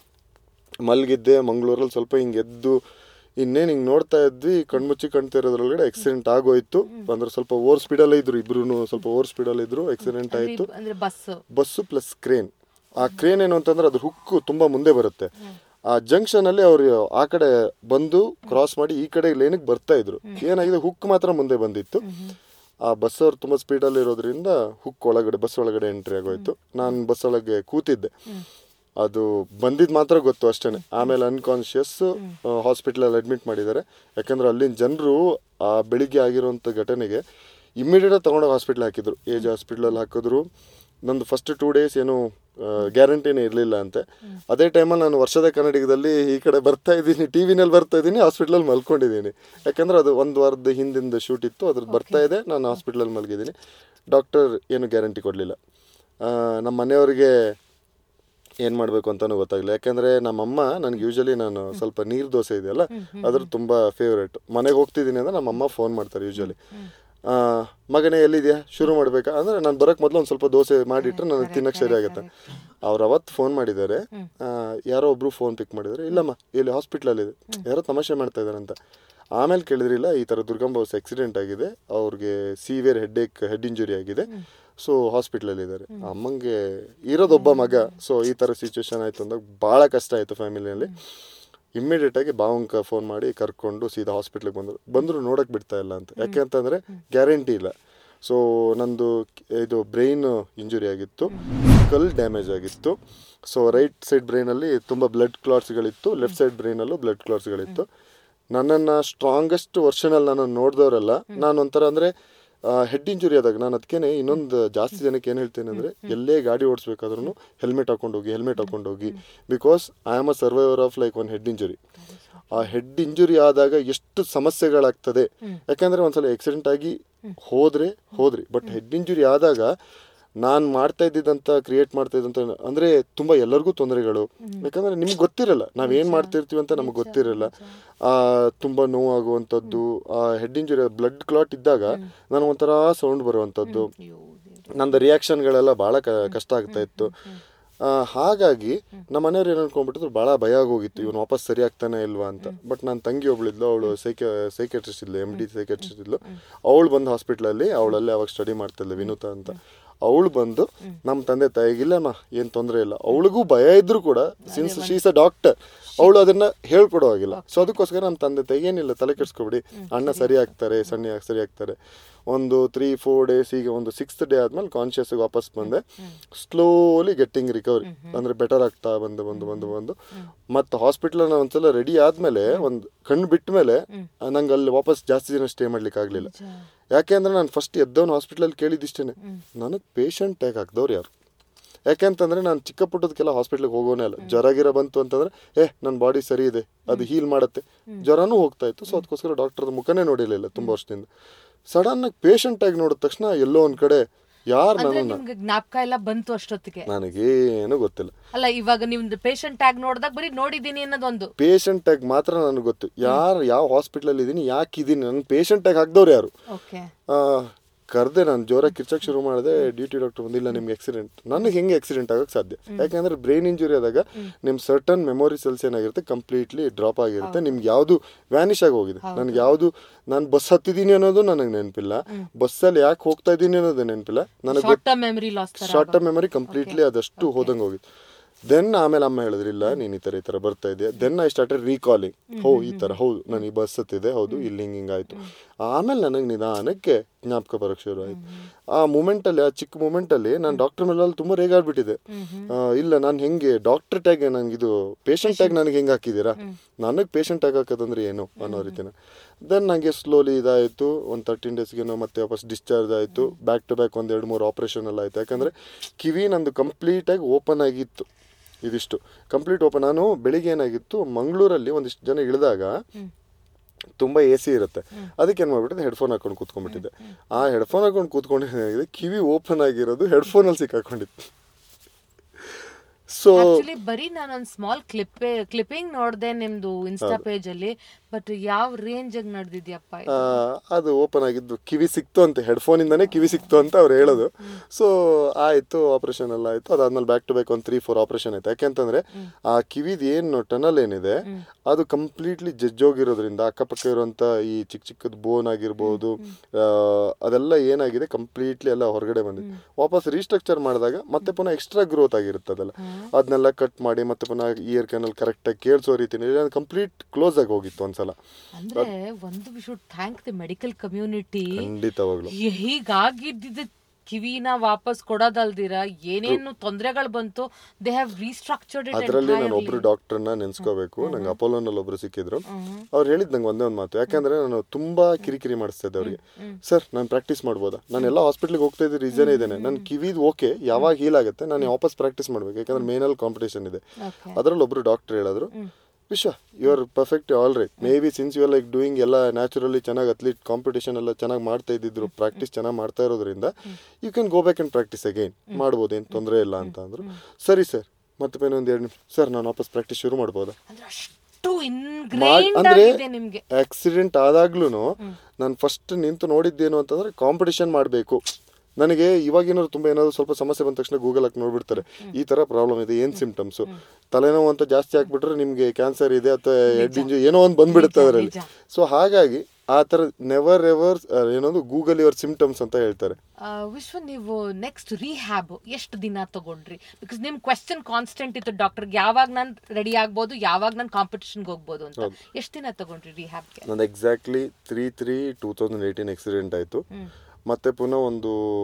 ಮಲಗಿದ್ದೆ ಮಂಗಳೂರಲ್ಲಿ ಸ್ವಲ್ಪ ಹಿಂಗೆ ಎದ್ದು ಇನ್ನೇನು ಹಿಂಗೆ ನೋಡ್ತಾ ಇದ್ವಿ ಕಣ್ಮುಚ್ಚಿ ಕಾಣ್ತಾ ಇರೋದ್ರೊಳಗಡೆ ಆಕ್ಸಿಡೆಂಟ್ ಆಗೋಯ್ತು ಅಂದ್ರೆ ಸ್ವಲ್ಪ ಓವರ್ ಸ್ಪೀಡಲ್ಲೇ ಇದ್ರು ಇಬ್ರು ಸ್ವಲ್ಪ ಓವರ್ ಸ್ಪೀಡಲ್ಲಿ ಇದ್ರು ಆಕ್ಸಿಡೆಂಟ್ ಆಯಿತು ಅಂದ್ರೆ ಬಸ್ ಬಸ್ಸು ಪ್ಲಸ್ ಕ್ರೇನ್ ಆ ಕ್ರೇನ್ ಏನು ಅಂತಂದ್ರೆ ಅದ್ರ ಹುಕ್ಕು ತುಂಬಾ ಮುಂದೆ ಬರುತ್ತೆ ಆ ಜಂಕ್ಷನ್ ಅಲ್ಲಿ ಅವ್ರು ಆ ಕಡೆ ಬಂದು ಕ್ರಾಸ್ ಮಾಡಿ ಈ ಕಡೆ ಲೇನಿಗೆ ಬರ್ತಾ ಇದ್ರು ಏನಾಗಿದೆ ಹುಕ್ ಮಾತ್ರ ಮುಂದೆ ಬಂದಿತ್ತು ಆ ಬಸ್ ಅವ್ರು ತುಂಬಾ ಸ್ಪೀಡಲ್ಲಿ ಇರೋದ್ರಿಂದ ಹುಕ್ ಒಳಗಡೆ ಬಸ್ ಒಳಗಡೆ ಎಂಟ್ರಿ ಆಗೋಯ್ತು ನಾನು ಬಸ್ ಒಳಗೆ ಕೂತಿದ್ದೆ ಅದು ಬಂದಿದ್ ಮಾತ್ರ ಗೊತ್ತು ಅಷ್ಟೇನೆ ಆಮೇಲೆ ಅನ್ಕಾನ್ಶಿಯಸ್ ಹಾಸ್ಪಿಟ್ಲಲ್ಲಿ ಅಡ್ಮಿಟ್ ಮಾಡಿದ್ದಾರೆ ಯಾಕಂದ್ರೆ ಅಲ್ಲಿನ ಜನರು ಆ ಬೆಳಿಗ್ಗೆ ಆಗಿರುವಂಥ ಘಟನೆಗೆ ಇಮ್ಮಿಡಿಯೇಟ್ ತಗೊಂಡೋಗಿ ಹಾಸ್ಪಿಟ್ಲ್ ಹಾಕಿದ್ರು ಏಜ್ ಹಾಸ್ಪಿಟ್ಲಲ್ಲಿ ಹಾಕಿದ್ರು ನಂದು ಫಸ್ಟ್ ಟೂ ಡೇಸ್ ಏನು ಗ್ಯಾರಂಟಿನೇ ಇರಲಿಲ್ಲ ಅಂತೆ ಅದೇ ಟೈಮಲ್ಲಿ ನಾನು ವರ್ಷದ ಕನ್ನಡಿಗದಲ್ಲಿ ಈ ಕಡೆ ಬರ್ತಾ ಇದ್ದೀನಿ ಟಿ ವಿನಲ್ಲಿ ಬರ್ತಾ ಇದ್ದೀನಿ ಹಾಸ್ಪಿಟ್ಲಲ್ಲಿ ಮಲ್ಕೊಂಡಿದ್ದೀನಿ ಯಾಕಂದ್ರೆ ಅದು ಒಂದು ವಾರದ ಹಿಂದಿಂದ ಶೂಟ್ ಇತ್ತು ಅದ್ರದ್ದು ಬರ್ತಾ ಇದೆ ನಾನು ಹಾಸ್ಪಿಟ್ಲಲ್ಲಿ ಮಲಗಿದ್ದೀನಿ ಡಾಕ್ಟರ್ ಏನು ಗ್ಯಾರಂಟಿ ಕೊಡಲಿಲ್ಲ ನಮ್ಮ ಮನೆಯವ್ರಿಗೆ ಏನು ಮಾಡಬೇಕು ಅಂತಲೂ ಗೊತ್ತಾಗಲಿಲ್ಲ ಯಾಕಂದರೆ ನಮ್ಮಮ್ಮ ನನಗೆ ಯೂಶಲಿ ನಾನು ಸ್ವಲ್ಪ ನೀರು ದೋಸೆ ಇದೆಯಲ್ಲ ಅದ್ರ ತುಂಬ ಫೇವ್ರೇಟ್ ಮನೆಗೆ ಹೋಗ್ತಿದ್ದೀನಿ ಅಂದರೆ ನಮ್ಮಮ್ಮ ಫೋನ್ ಮಾಡ್ತಾರೆ ಯೂಶಲಿ ಮಗನೇ ಎಲ್ಲಿದೆಯಾ ಶುರು ಮಾಡಬೇಕಾ ಅಂದರೆ ನಾನು ಬರೋಕ್ಕೆ ಮೊದಲು ಒಂದು ಸ್ವಲ್ಪ ದೋಸೆ ಮಾಡಿಟ್ರೆ ನನಗೆ ತಿನ್ನಕ್ಕೆ ಸರಿ ಆಗುತ್ತೆ ಅವ್ರು ಅವತ್ತು ಫೋನ್ ಮಾಡಿದ್ದಾರೆ ಆ, ಯಾರೋ ಒಬ್ರು ಫೋನ್ ಪಿಕ್ ಮಾಡಿದ್ದಾರೆ ಇಲ್ಲಮ್ಮ ಇಲ್ಲಿ ಹಾಸ್ಪಿಟ್ಲಲ್ಲಿದೆ ಯಾರೋ ತಮಾಷೆ ಮಾಡ್ತಾ ಇದ್ದಾರೆ ಅಂತ ಆಮೇಲೆ ಕೇಳಿದ್ರಿಲ್ಲ ಈ ಥರ ದುರ್ಗಂಬ ಹೌಸ್ ಆಕ್ಸಿಡೆಂಟ್ ಆಗಿದೆ ಅವ್ರಿಗೆ severe headache head injury ಆಗಿದೆ ಸೊ ಹಾಸ್ಪಿಟ್ಲಲ್ಲಿ ಇದ್ದಾರೆ ಅಮ್ಮಂಗೆ ಇರೋದೊಬ್ಬ ಮಗ ಸೊ ಈ ಥರ ಸಿಚುವೇಶನ್ ಆಯಿತು ಅಂದಾಗ ಭಾಳ ಕಷ್ಟ ಆಯಿತು ಫ್ಯಾಮಿಲಿಯಲ್ಲಿ ಇಮ್ಮಿಡಿಯೇಟ್ ಆಗಿ ಭಾವಂಕ ಫೋನ್ ಮಾಡಿ ಕರ್ಕೊಂಡು ಸೀದಾ ಹಾಸ್ಪಿಟ್ಲಿಗೆ ಬಂದರು ಬಂದರು ನೋಡಕ್ ಬಿಡ್ತಾ ಇಲ್ಲ ಅಂತ ಯಾಕೆ ಅಂತಂದರೆ ಗ್ಯಾರಂಟಿ ಇಲ್ಲ ಸೊ ನಂದು ಕ್- ಇದು ಬ್ರೈನ್ ಇಂಜುರಿ ಆಗಿತ್ತು ಸ್ಕಲ್ ಡ್ಯಾಮೇಜ್ ಆಗಿತ್ತು ಸೊ ರೈಟ್ ಸೈಡ್ ಬ್ರೈನಲ್ಲಿ ತುಂಬ ಬ್ಲಡ್ ಕ್ಲಾಟ್ಸ್ಗಳಿತ್ತು ಲೆಫ್ಟ್ ಸೈಡ್ ಬ್ರೈನಲ್ಲೂ ಬ್ಲಡ್ ಕ್ಲಾಟ್ಸ್ಗಳಿತ್ತು ನನ್ನನ್ನು ಸ್ಟ್ರಾಂಗೆಸ್ಟ್ ವರ್ಷನಲ್ಲಿ ನಾನು ನೋಡಿದವರಲ್ಲ ನಾನು ಒಂಥರ ಅಂದರೆ ಹೆಡ್ ಇಂಜುರಿ ಆದಾಗ ನಾನು ಅದಕ್ಕೇನೆ ಇನ್ನೊಂದು ಜಾಸ್ತಿ ಜನಕ್ಕೆ ಏನು ಹೇಳ್ತೇನೆ ಅಂದರೆ ಎಲ್ಲೇ ಗಾಡಿ ಓಡಿಸ್ಬೇಕಾದ್ರೂ ಹೆಲ್ಮೆಟ್ ಹಾಕೊಂಡು ಹೋಗಿ ಹೆಲ್ಮೆಟ್ ಹಾಕೊಂಡು ಹೋಗಿ because I am a survivor of like one head injury ಆ ಹೆಡ್ ಇಂಜುರಿ ಆದಾಗ ಎಷ್ಟು ಸಮಸ್ಯೆಗಳಾಗ್ತದೆ ಯಾಕಂದ್ರೆ ಒಂದ್ಸಲ ಆಕ್ಸಿಡೆಂಟ್ ಆಗಿ ಹೋದ್ರೆ ಹೋದ್ರಿ ಬಟ್ ಹೆಡ್ ಇಂಜುರಿ ಆದಾಗ ನಾನು ಮಾಡ್ತಾ ಇದ್ದಿದ್ದಂತ ಕ್ರಿಯೇಟ್ ಮಾಡ್ತಾ ಇದ್ದಂತ ಅಂದ್ರೆ ತುಂಬಾ ಎಲ್ಲರಿಗೂ ತೊಂದರೆಗಳು ಯಾಕಂದ್ರೆ ನಿಮ್ಗೆ ಗೊತ್ತಿರಲ್ಲ ನಾವೇನ್ ಮಾಡ್ತಿರ್ತೀವಿ ಅಂತ ನಮಗೆ ಗೊತ್ತಿರಲ್ಲ ಆ ತುಂಬಾ ನೋವಾಗುವಂಥದ್ದು ಆ ಹೆಡ್ ಇಂಜುರಿ ಬ್ಲಡ್ ಕ್ಲಾಟ್ ಇದ್ದಾಗ ನನಗೆ ಒಂಥರ ಸೌಂಡ್ ಬರುವಂಥದ್ದು ಅಯ್ಯೋ, ನಂದು ರಿಯಾಕ್ಷನ್ಗಳೆಲ್ಲ ಭಾಳ ಕಷ್ಟ ಆಗ್ತಾ ಇತ್ತು ಆ, ಹಾಗಾಗಿ ನಮ್ಮ ಮನೆಯವ್ರು ಏನು ಅನ್ಕೊಂಡ್ಬಿಟ್ಟಿದ್ರು ಭಾಳ ಭಯ ಆಗೋಗಿತ್ತು ಇವನು ವಾಪಸ್ ಸರಿ ಆಗ್ತಾನೆ ಇಲ್ವಾ ಅಂತ ಬಟ್ ನನ್ನ ತಂಗಿ ಒಬ್ಳಿದ್ಲು ಅವಳು ಸೈಕೆ ಸೈಕೆಟ್ರಿಸ್ಟ್ ಇದ್ಲು ಎಮ್ ಡಿ ಸೈಕೆಟ್ರಿಸ್ಟ್ ಇದ್ಲು ಅವಳು ಬಂದು ಹಾಸ್ಪಿಟ್ಲಲ್ಲಿ ಅವಳಲ್ಲಿ ಅವಾಗ ಸ್ಟಡಿ ಮಾಡ್ತಿದ್ಲು ವಿನೂತ ಅಂತ ಅವಳು ಬಂದು ನಮ್ಮ ತಂದೆ ತಾಯಿಗಿಲ್ಲಮ್ಮ ಏನು ತೊಂದರೆ ಇಲ್ಲ ಅವಳಿಗೂ ಭಯ ಇದ್ರು ಕೂಡ ಸಿನ್ಸ್ ಶೀಸ್ ಅ ಡಾಕ್ಟರ್ ಅವಳು ಅದನ್ನ ಹೇಳ್ಕೊಡೋ ಹಾಗಿಲ್ಲ ಸೊ ಅದಕ್ಕೋಸ್ಕರ ನಮ್ಮ ತಂದೆ ತಾಯಿ ಏನಿಲ್ಲ ತಲೆ ಕೆಡ್ಸ್ಕೊಬಿಡಿ ಅಣ್ಣ ಸರಿ ಆಗ್ತಾರೆ ಸಣ್ಣ ಸರಿ ಆಗ್ತಾರೆ ಒಂದು ತ್ರೀ ಫೋರ್ ಡೇಸ್ ಈಗ ಒಂದು ಸಿಕ್ಸ್ತ್ ಡೇ ಆದ್ಮೇಲೆ ಕಾನ್ಶಿಯಸ್ ವಾಪಸ್ ಬಂದೆ ಸ್ಲೋಲಿ ಗೆಟ್ಟಿಂಗ್ ರಿಕವರಿ ಅಂದ್ರೆ ಬೆಟರ್ ಆಗ್ತಾ ಬಂದು ಬಂದು ಬಂದು ಬಂದು ಮತ್ತೆ ಹಾಸ್ಪಿಟಲ್ ಒಂದ್ಸಲ ರೆಡಿ ಆದ್ಮೇಲೆ ಒಂದು ಕಣ್ಣು ಬಿಟ್ಟ ಮೇಲೆ ನಂಗೆ ಅಲ್ಲಿ ವಾಪಸ್ ಜಾಸ್ತಿ ದಿನ ಸ್ಟೇ ಮಾಡ್ಲಿಕ್ಕೆ ಆಗ್ಲಿಲ್ಲ ಯಾಕೆ ಅಂದ್ರೆ ನಾನು ಫಸ್ಟ್ ಎದ್ದವನು ಹಾಸ್ಪಿಟ್ಲಲ್ಲಿ ಕೇಳಿದಿಷ್ಟೇನೆ ನನಗೆ ಪೇಷಂಟ್ ಟ್ಯಾಗ್ ಹಾಕ್ದವ್ರು ಯಾರು ಯಾಕೆಂತಂದ್ರೆ ನಾನು ಚಿಕ್ಕ ಪುಟ್ಟದಕ್ಕೆಲ್ಲ ಹಾಸ್ಪಿಟ್ಲಿಗೆ ಹೋಗೋನೇ ಅಲ್ಲ ಜ್ವರ ಗಿರ ಬಂತು ಅಂತಂದ್ರೆ ಏ ನನ್ನ ಬಾಡಿ ಸರಿ ಇದೆ ಅದು ಹೀಲ್ ಮಾಡುತ್ತೆ ಜ್ವರನೂ ಹೋಗ್ತಾ ಇತ್ತು ಸೊ ಅದಕ್ಕೋಸ್ಕರ ಡಾಕ್ಟರ್ದ ಮುಖನೇ ನೋಡಿರಲಿಲ್ಲ ತುಂಬ ವರ್ಷದಿಂದ ಸಡನ್ ಆಗಿ ಪೇಷಂಟ್ ಆಗಿ ನೋಡಿದ ತಕ್ಷಣ ಎಲ್ಲೋ ಒಂದ್ ಕಡೆ ಯಾರು ಅಂದ್ರೆ ನನ್ನನ್ನ ನಿಮ್ಗೆ ಜ್ಞಾಪಕ ಎಲ್ಲ ಬಂತು ಅಷ್ಟೊತ್ತಿಗೆ ನನಗೇನು ಗೊತ್ತಿಲ್ಲ ಅಲ್ಲ ಇವಾಗ ನಿಮ್ದು ಪೇಷಂಟ್ ಟ್ಯಾಗ್ ನೋಡಿದಾಗ ಬರೀ ನೋಡಿದೀನಿ ಅನ್ನೋದೊಂದು ಪೇಷಂಟ್ ಟ್ಯಾಗ್ ಮಾತ್ರ ನನಗೆ ಗೊತ್ತು ಯಾರು ಯಾವ ಹಾಸ್ಪಿಟ್ಲಲ್ಲಿ ಇದ್ದೀನಿ ಯಾಕೆ ಇದ್ದೀನಿ ನನ್ನ ಪೇಷಂಟ್ ಟ್ಯಾಗ್ ಹಾಕ್ದವ್ರು ಯಾರು ಓಕೆ ಕರೆದೆ ನಾನು ಜೋರ ಕಿರ್ಚಕ್ ಶುರು ಮಾಡಿದೆ ಡ್ಯೂಟಿ ಡಾಕ್ಟರ್ ಬಂದಿಲ್ಲ ನಿಮ್ಗೆ ಆಕ್ಸಿಡೆಂಟ್ ನನಗೆ ಹೆಂಗೆ ಆಕ್ಸಿಡೆಂಟ್ ಆಗಕ್ಕೆ ಸಾಧ್ಯ ಯಾಕಂದ್ರೆ ಬ್ರೈನ್ ಇಂಜುರಿ ಆದಾಗ ನಿಮ್ ಸರ್ಟನ್ ಮೆಮೊರಿ ಸೆಲ್ಸ್ ಏನಾಗಿರುತ್ತೆ ಕಂಪ್ಲೀಟ್ಲಿ ಡ್ರಾಪ್ ಆಗಿರುತ್ತೆ ನಿಮ್ಗೆ ಯಾವುದು ವ್ಯಾನಿಷ್ ಆಗಿ ಹೋಗಿದೆ ನನಗೆ ಯಾವುದು ನಾನು ಬಸ್ ಹತ್ತಿದ್ದೀನಿ ಅನ್ನೋದು ನನಗೆ ನೆನಪಿಲ್ಲ ಬಸ್ಸಲ್ಲಿ ಯಾಕೆ ಹೋಗ್ತಾ ಇದ್ದೀನಿ ಅನ್ನೋದು ನೆನಪಿಲ್ಲ ನನಗೆ ಶಾರ್ಟ್ ಟರ್ಮ್ ಮೆಮರಿ ಲಾಸ್ ತರ ಶಾರ್ಟ್ ಟರ್ಮ್ ಮೆಮರಿ ಕಂಪ್ಲೀಟ್ಲಿ ಅದಷ್ಟು ಹೋದಂಗೆ ಹೋಗಿತ್ತು ದೆನ್ ಆಮೇಲೆ ಅಮ್ಮ ಹೇಳಿದ್ರು ಇಲ್ಲ ನೀನ್ ಈ ತರ ಈ ತರ ಬರ್ತಾ ಇದೆಯಾ ದೆನ್ ಐ ಸ್ಟಾರ್ಟೆಡ್ ರೀಕಾಲಿಂಗ್ ಹೋ ಈ ತರ ಹೌದು ನಾನು ಈ ಬಸ್ ಹತ್ತಿದೆ ಹೌದು ಇಲ್ಲಿ ಹಿಂಗ್ ಹಿಂಗ್ ಆಯ್ತು ಆಮೇಲೆ ನನಗೆ ನಿಧಾನಕ್ಕೆ ಜ್ಞಾಪಕ ಬರಕ್ ಶುರು ಆಯ್ತು ಆ ಮೂಮೆಂಟ್ ಅಲ್ಲಿ ಆ ಚಿಕ್ಕ ಮೂಮೆಂಟ್ ಅಲ್ಲಿ ನಾನು ಡಾಕ್ಟರ್ ಮೇಲೆ ತುಂಬಾ ರೇಗಾಡ್ಬಿಟ್ಟಿದೆ ಆ, ಇಲ್ಲ ನಾನು ಹೆಂಗೆ ಡಾಕ್ಟರ್ ಟ್ಯಾಗ್ ನಂಗೆ ಇದು ಪೇಷಂಟ್ ಟ್ಯಾಗ್ ನನಗೆ ಹೆಂಗ್ ಹಾಕಿದ್ದೀರಾ ನನಗೆ ಪೇಷಂಟ್ ಟ್ಯಾಗ್ ಹಾಕೋದಂದ್ರೆ ಏನು ಅನ್ನೋ ರೀತಿನ ದೆನ್ ನನಗೆ ಸ್ಲೋಲಿ ಇದಾಯಿತು ಒಂದು ತರ್ಟೀನ್ ಡೇಸ್ಗೆ ಮತ್ತೆ ವಾಪಸ್ ಡಿಸ್ಚಾರ್ಜ್ ಆಯಿತು ಬ್ಯಾಕ್ ಟು ಬ್ಯಾಕ್ ಒಂದು ಎರಡು ಮೂರು ಆಪ್ರೇಷನ್ ಎಲ್ಲ ಆಯಿತು ಯಾಕಂದರೆ ಕಿವಿ ನಂದು ಕಂಪ್ಲೀಟಾಗಿ ಓಪನ್ ಆಗಿತ್ತು ಇದಿಷ್ಟು ಕಂಪ್ಲೀಟ್ ಓಪನ್ ನಾನು ಬೆಳಿಗ್ಗೆ ಏನಾಗಿತ್ತು ಮಂಗಳೂರಲ್ಲಿ ಒಂದಿಷ್ಟು ಜನ ಇಳಿದಾಗ ತುಂಬ ಎ ಸಿ ಇರುತ್ತೆ ಅದಕ್ಕೆ ಏನು ಮಾಡ್ಬಿಟ್ಟಿದ್ದೆ ಹೆಡ್ಫೋನ್ ಹಾಕೊಂಡು ಕೂತ್ಕೊಂಡ್ಬಿಟ್ಟಿದ್ದೆ ಆ ಹೆಡ್ಫೋನ್ ಹಾಕೊಂಡು ಕೂತ್ಕೊಂಡಿದ್ದಾಗಿದೆ ಕಿವಿ ಓಪನ್ ಆಗಿರೋದು ಹೆಡ್ಫೋನಲ್ಲಿ ಸಿಕ್ಕಾಕೊಂಡಿತ್ತು ಸೊ ಆಕ್ಚುಲಿ ಬರೀ ನಾನು ಒಂದು ಸ್ಮಾಲ್ ಕ್ಲಿಪ್ ಕ್ಲಿಪ್ಪಿಂಗ್ ನೋಡ್ದೆ ನಿಮ್ದು ಇನ್ಸ್ಟಾ ಪೇಜ್ ಅಲ್ಲಿ ಬಟ್ ಯಾವ ರೇಂಜ್ ಆಗಿ ನಡೆದಿದ್ಯಪ್ಪ ಆ, ಅದು ಓಪನ್ ಆಗಿದ್ದು ಕಿವಿ ಸಿಕ್ತು ಅಂತ ಹೆಡ್ಫೋನ್ ಇಂದಾನೆ ಕಿವಿ ಸಿಕ್ತು ಅಂತ ಅವ್ರು ಹೇಳೋದು ಸೊ ಆಯ್ತು ಆಪರೇಷನ್ ಎಲ್ಲ ಆಯ್ತು ಅದಾದ್ಮೇಲೆ ಬ್ಯಾಕ್ ಟು ಬ್ಯಾಕ್ ಒಂದು ತ್ರೀ ಫೋರ್ ಆಪರೇಷನ್ ಆಯ್ತು ಯಾಕೆಂತಂದ್ರೆ ಆ ಕಿವಿದ್ ಏನು ಟನಲ್ ಏನಿದೆ ಅದು ಕಂಪ್ಲೀಟ್ಲಿ ಜಜ್ಜೋಗಿರೋದ್ರಿಂದ ಅಕ್ಕಪಕ್ಕ ಇರುವಂತ ಈ ಚಿಕ್ಕ ಚಿಕ್ಕದ ಬೋನ್ ಆಗಿರ್ಬೋದು ಆ, ಅದೆಲ್ಲ ಏನಾಗಿದೆ ಕಂಪ್ಲೀಟ್ಲಿ ಎಲ್ಲ ಹೊರಗಡೆ ಬಂದಿದೆ ವಾಪಸ್ ರೀಸ್ಟ್ರಕ್ಚರ್ ಮಾಡಿದಾಗ ಮತ್ತೆ ಪುನಃ ಎಕ್ಸ್ಟ್ರಾ ಗ್ರೋತ್ ಆಗಿರುತ್ತೆ ಅದೆಲ್ಲ ಅದನ್ನೆಲ್ಲ ಕಟ್ ಮಾಡಿ ಮತ್ತೆ ಪುನಃ ಇಯರ್ ಕ್ಯಾನಲ್ ಕರೆಕ್ಟಾಗಿ ಕೇಳಿಸೋ ರೀತಿಯಲ್ಲಿ ಕಂಪ್ಲೀಟ್ ಕ್ಲೋಸ್ ಆಗಿ ಹೋಗಿತ್ತು ಒಂದ್ಸಲ ಅಂದ್ರೆ ಒಂದು we should thank the medical community ಖಂಡಿತವಾಗ್ಲು ಹೀಗಾಗಿದ್ದ ಕಿವಿನ ವಾಪಸ್ ಕೊಡೋದಲ್ದಿರ ಏನೇನು ತೊಂದರೆಗಳು ಬಂತು ದೇ ಹ್ಯಾವ್ ರೀಸ್ಟ್ರಕ್ಚರ್ಡ್ ಅದರಲ್ಲಿ ನಾನು ಒಬ್ರು ಡಾಕ್ಟರ್ನ ನೆನ್ಸ್ಕೋಬೇಕು ನಂಗೆ ಅಪೋಲೋನಲ್ಲಿ ಒಬ್ರು ಸಿಕ್ಕಿದ್ರು ಅವ್ರು ಹೇಳಿದ್ ನಂಗೆ ಒಂದೇ ಒಂದು ಮಾತು ಯಾಕಂದ್ರೆ ನಾನು ತುಂಬಾ ಕಿರಿಕಿರಿ ಮಾಡಿಸ್ತಾ ಇದ್ದೆ ಅವ್ರಿಗೆ ಸರ್ ನಾನು ಪ್ರಾಕ್ಟೀಸ್ ಮಾಡ್ಬೋದಾ ನಾನು ಎಲ್ಲ ಹಾಸ್ಪಿಟ್ಲಿಗೆ ಹೋಗ್ತಾ ಇದ್ದ ರೀಸನ್ ಇದ್ದೇನೆ ನನ್ನ ಕಿವಿದ್ ಓಕೆ ಯಾವಾಗ ಹೀಲ್ ಆಗುತ್ತೆ ನಾನು ವಾಪಸ್ ಪ್ರಾಕ್ಟೀಸ್ ಮಾಡ್ಬೇಕು ಯಾಕಂದ್ರೆ ಮೇನಲ್ಲಿ ಕಾಂಪಿಟೇಷನ್ ಇದೆ ಓಕೆ ಅದರಲ್ಲಿ ಒಬ್ರು ಡಾಕ್ಟರ್ ಹೇಳಿದ್ರು Vishwa you are perfect all right maybe since you are like doing ಎಲ್ಲ ನ್ಯಾಚುರಲಿ ಚೆನ್ನಾಗಿ ಅತ್ಲೀಟ್ ಕಾಂಪಿಟೇಷನ್ ಎಲ್ಲ ಚೆನ್ನಾಗಿ ಮಾಡ್ತಾ ಇದ್ದಿದ್ರು ಪ್ರಾಕ್ಟೀಸ್ ಚೆನ್ನಾಗಿ ಮಾಡ್ತಾ ಇರೋದ್ರಿಂದ you can go back and practice again ಮಾಡ್ಬೋದು ಏನು ತೊಂದರೆ ಇಲ್ಲ ಅಂತ ಅಂದ್ರು ಸರಿ ಸರ್ ಮತ್ತೆ ಪೇನ್ ಒಂದು ಎರಡು ನಿಮಿಷ ಸರ್ ನಾನು ವಾಪಸ್ ಪ್ರಾಕ್ಟೀಸ್ ಶುರು ಮಾಡ್ಬೋದಾ ಅಂದ್ರೆ ಅಷ್ಟು ಮಾಡ್- ಇನ್ಗ್ರೈಂಡ್ ಅಂದ್ರೆ ಆಗಿದೆ ನಿಮ್ಗೆ ಆಕ್ಸಿಡೆಂಟ್ ಆದಾಗ್ಲೂ ನಾನು ಫಸ್ಟ್ ನಿಂತು ನೋಡಿದ್ದೇನು ಅಂತಂದ್ರೆ ಕಾಂಪಿಟೇಷನ್ ಮಾಡಬೇಕು ನನಗೆ ಇವಾಗ ಏನಾದ್ರು ತುಂಬಾ ಏನಾದ್ರು ಸ್ವಲ್ಪ ಸಮಸ್ಯೆ ಬಂದ ತಕ್ಷಣ ಗೂಗಲ್ ಹಾಕಿ ನೋಡ್ಬಿಡ್ತಾರೆ ಈ ತರ ಪ್ರಾಬ್ಲಮ್ ಇದೆ ಏನ್ ಸಿಂಪ್ಟಮ್ಸ್ ತಲೆನೋವು ಅಂತ ಜಾಸ್ತಿ ಹಾಕ್ಬಿಟ್ರೆ ನಿಮ್ಗೆ ಕ್ಯಾನ್ಸರ್ ಇದೆ ಅಥವಾ ಹೆಡ್ ಇಂಜು ಏನೋ ಒಂದು ಬಂದ್ಬಿಡುತ್ತೆ ಅದರಲ್ಲಿ ನಿಜ. ಸೊ ಹಾಗಾಗಿ ಆ ತರ ನೆವರ್ ಎವರ್ ಏನೊಂದು ಗೂಗಲ್ ಯುವರ್ ಸಿಂಪ್ಟಮ್ಸ್ ಅಂತ ಹೇಳ್ತಾರೆ ಆ, ವಿಶ್ವ ನೀವು ನೆಕ್ಸ್ಟ್ ರಿಹ್ಯಾಬ್ ಎಷ್ಟು ದಿನ ತಗೊಂಡ್ರಿ ಬಿಕಾಸ್ ನಿಮ್ ಕ್ವೆಶನ್ ಕಾನ್ಸ್ಟೆಂಟ್ ಇತ್ತು ಡಾಕ್ಟರ್ಗೆ ಯಾವಾಗ ನಾನು ರೆಡಿ ಆಗ್ಬೋದು ಯಾವಾಗ ನಾನು ಕಾಂಪಿಟೇಷನ್ಗೆ ಹೋಗ್ಬೋದು ಅಂತ ಎಷ್ಟು ದಿನ ತಗೊಂಡ್ರಿ ರಿಹ್ಯಾಬ್ಗೆ ನಂದು exactly three three two thousand eighteen accident ಆಯಿತು ಮತ್ತೆ ಪುನಃ ಒಂದು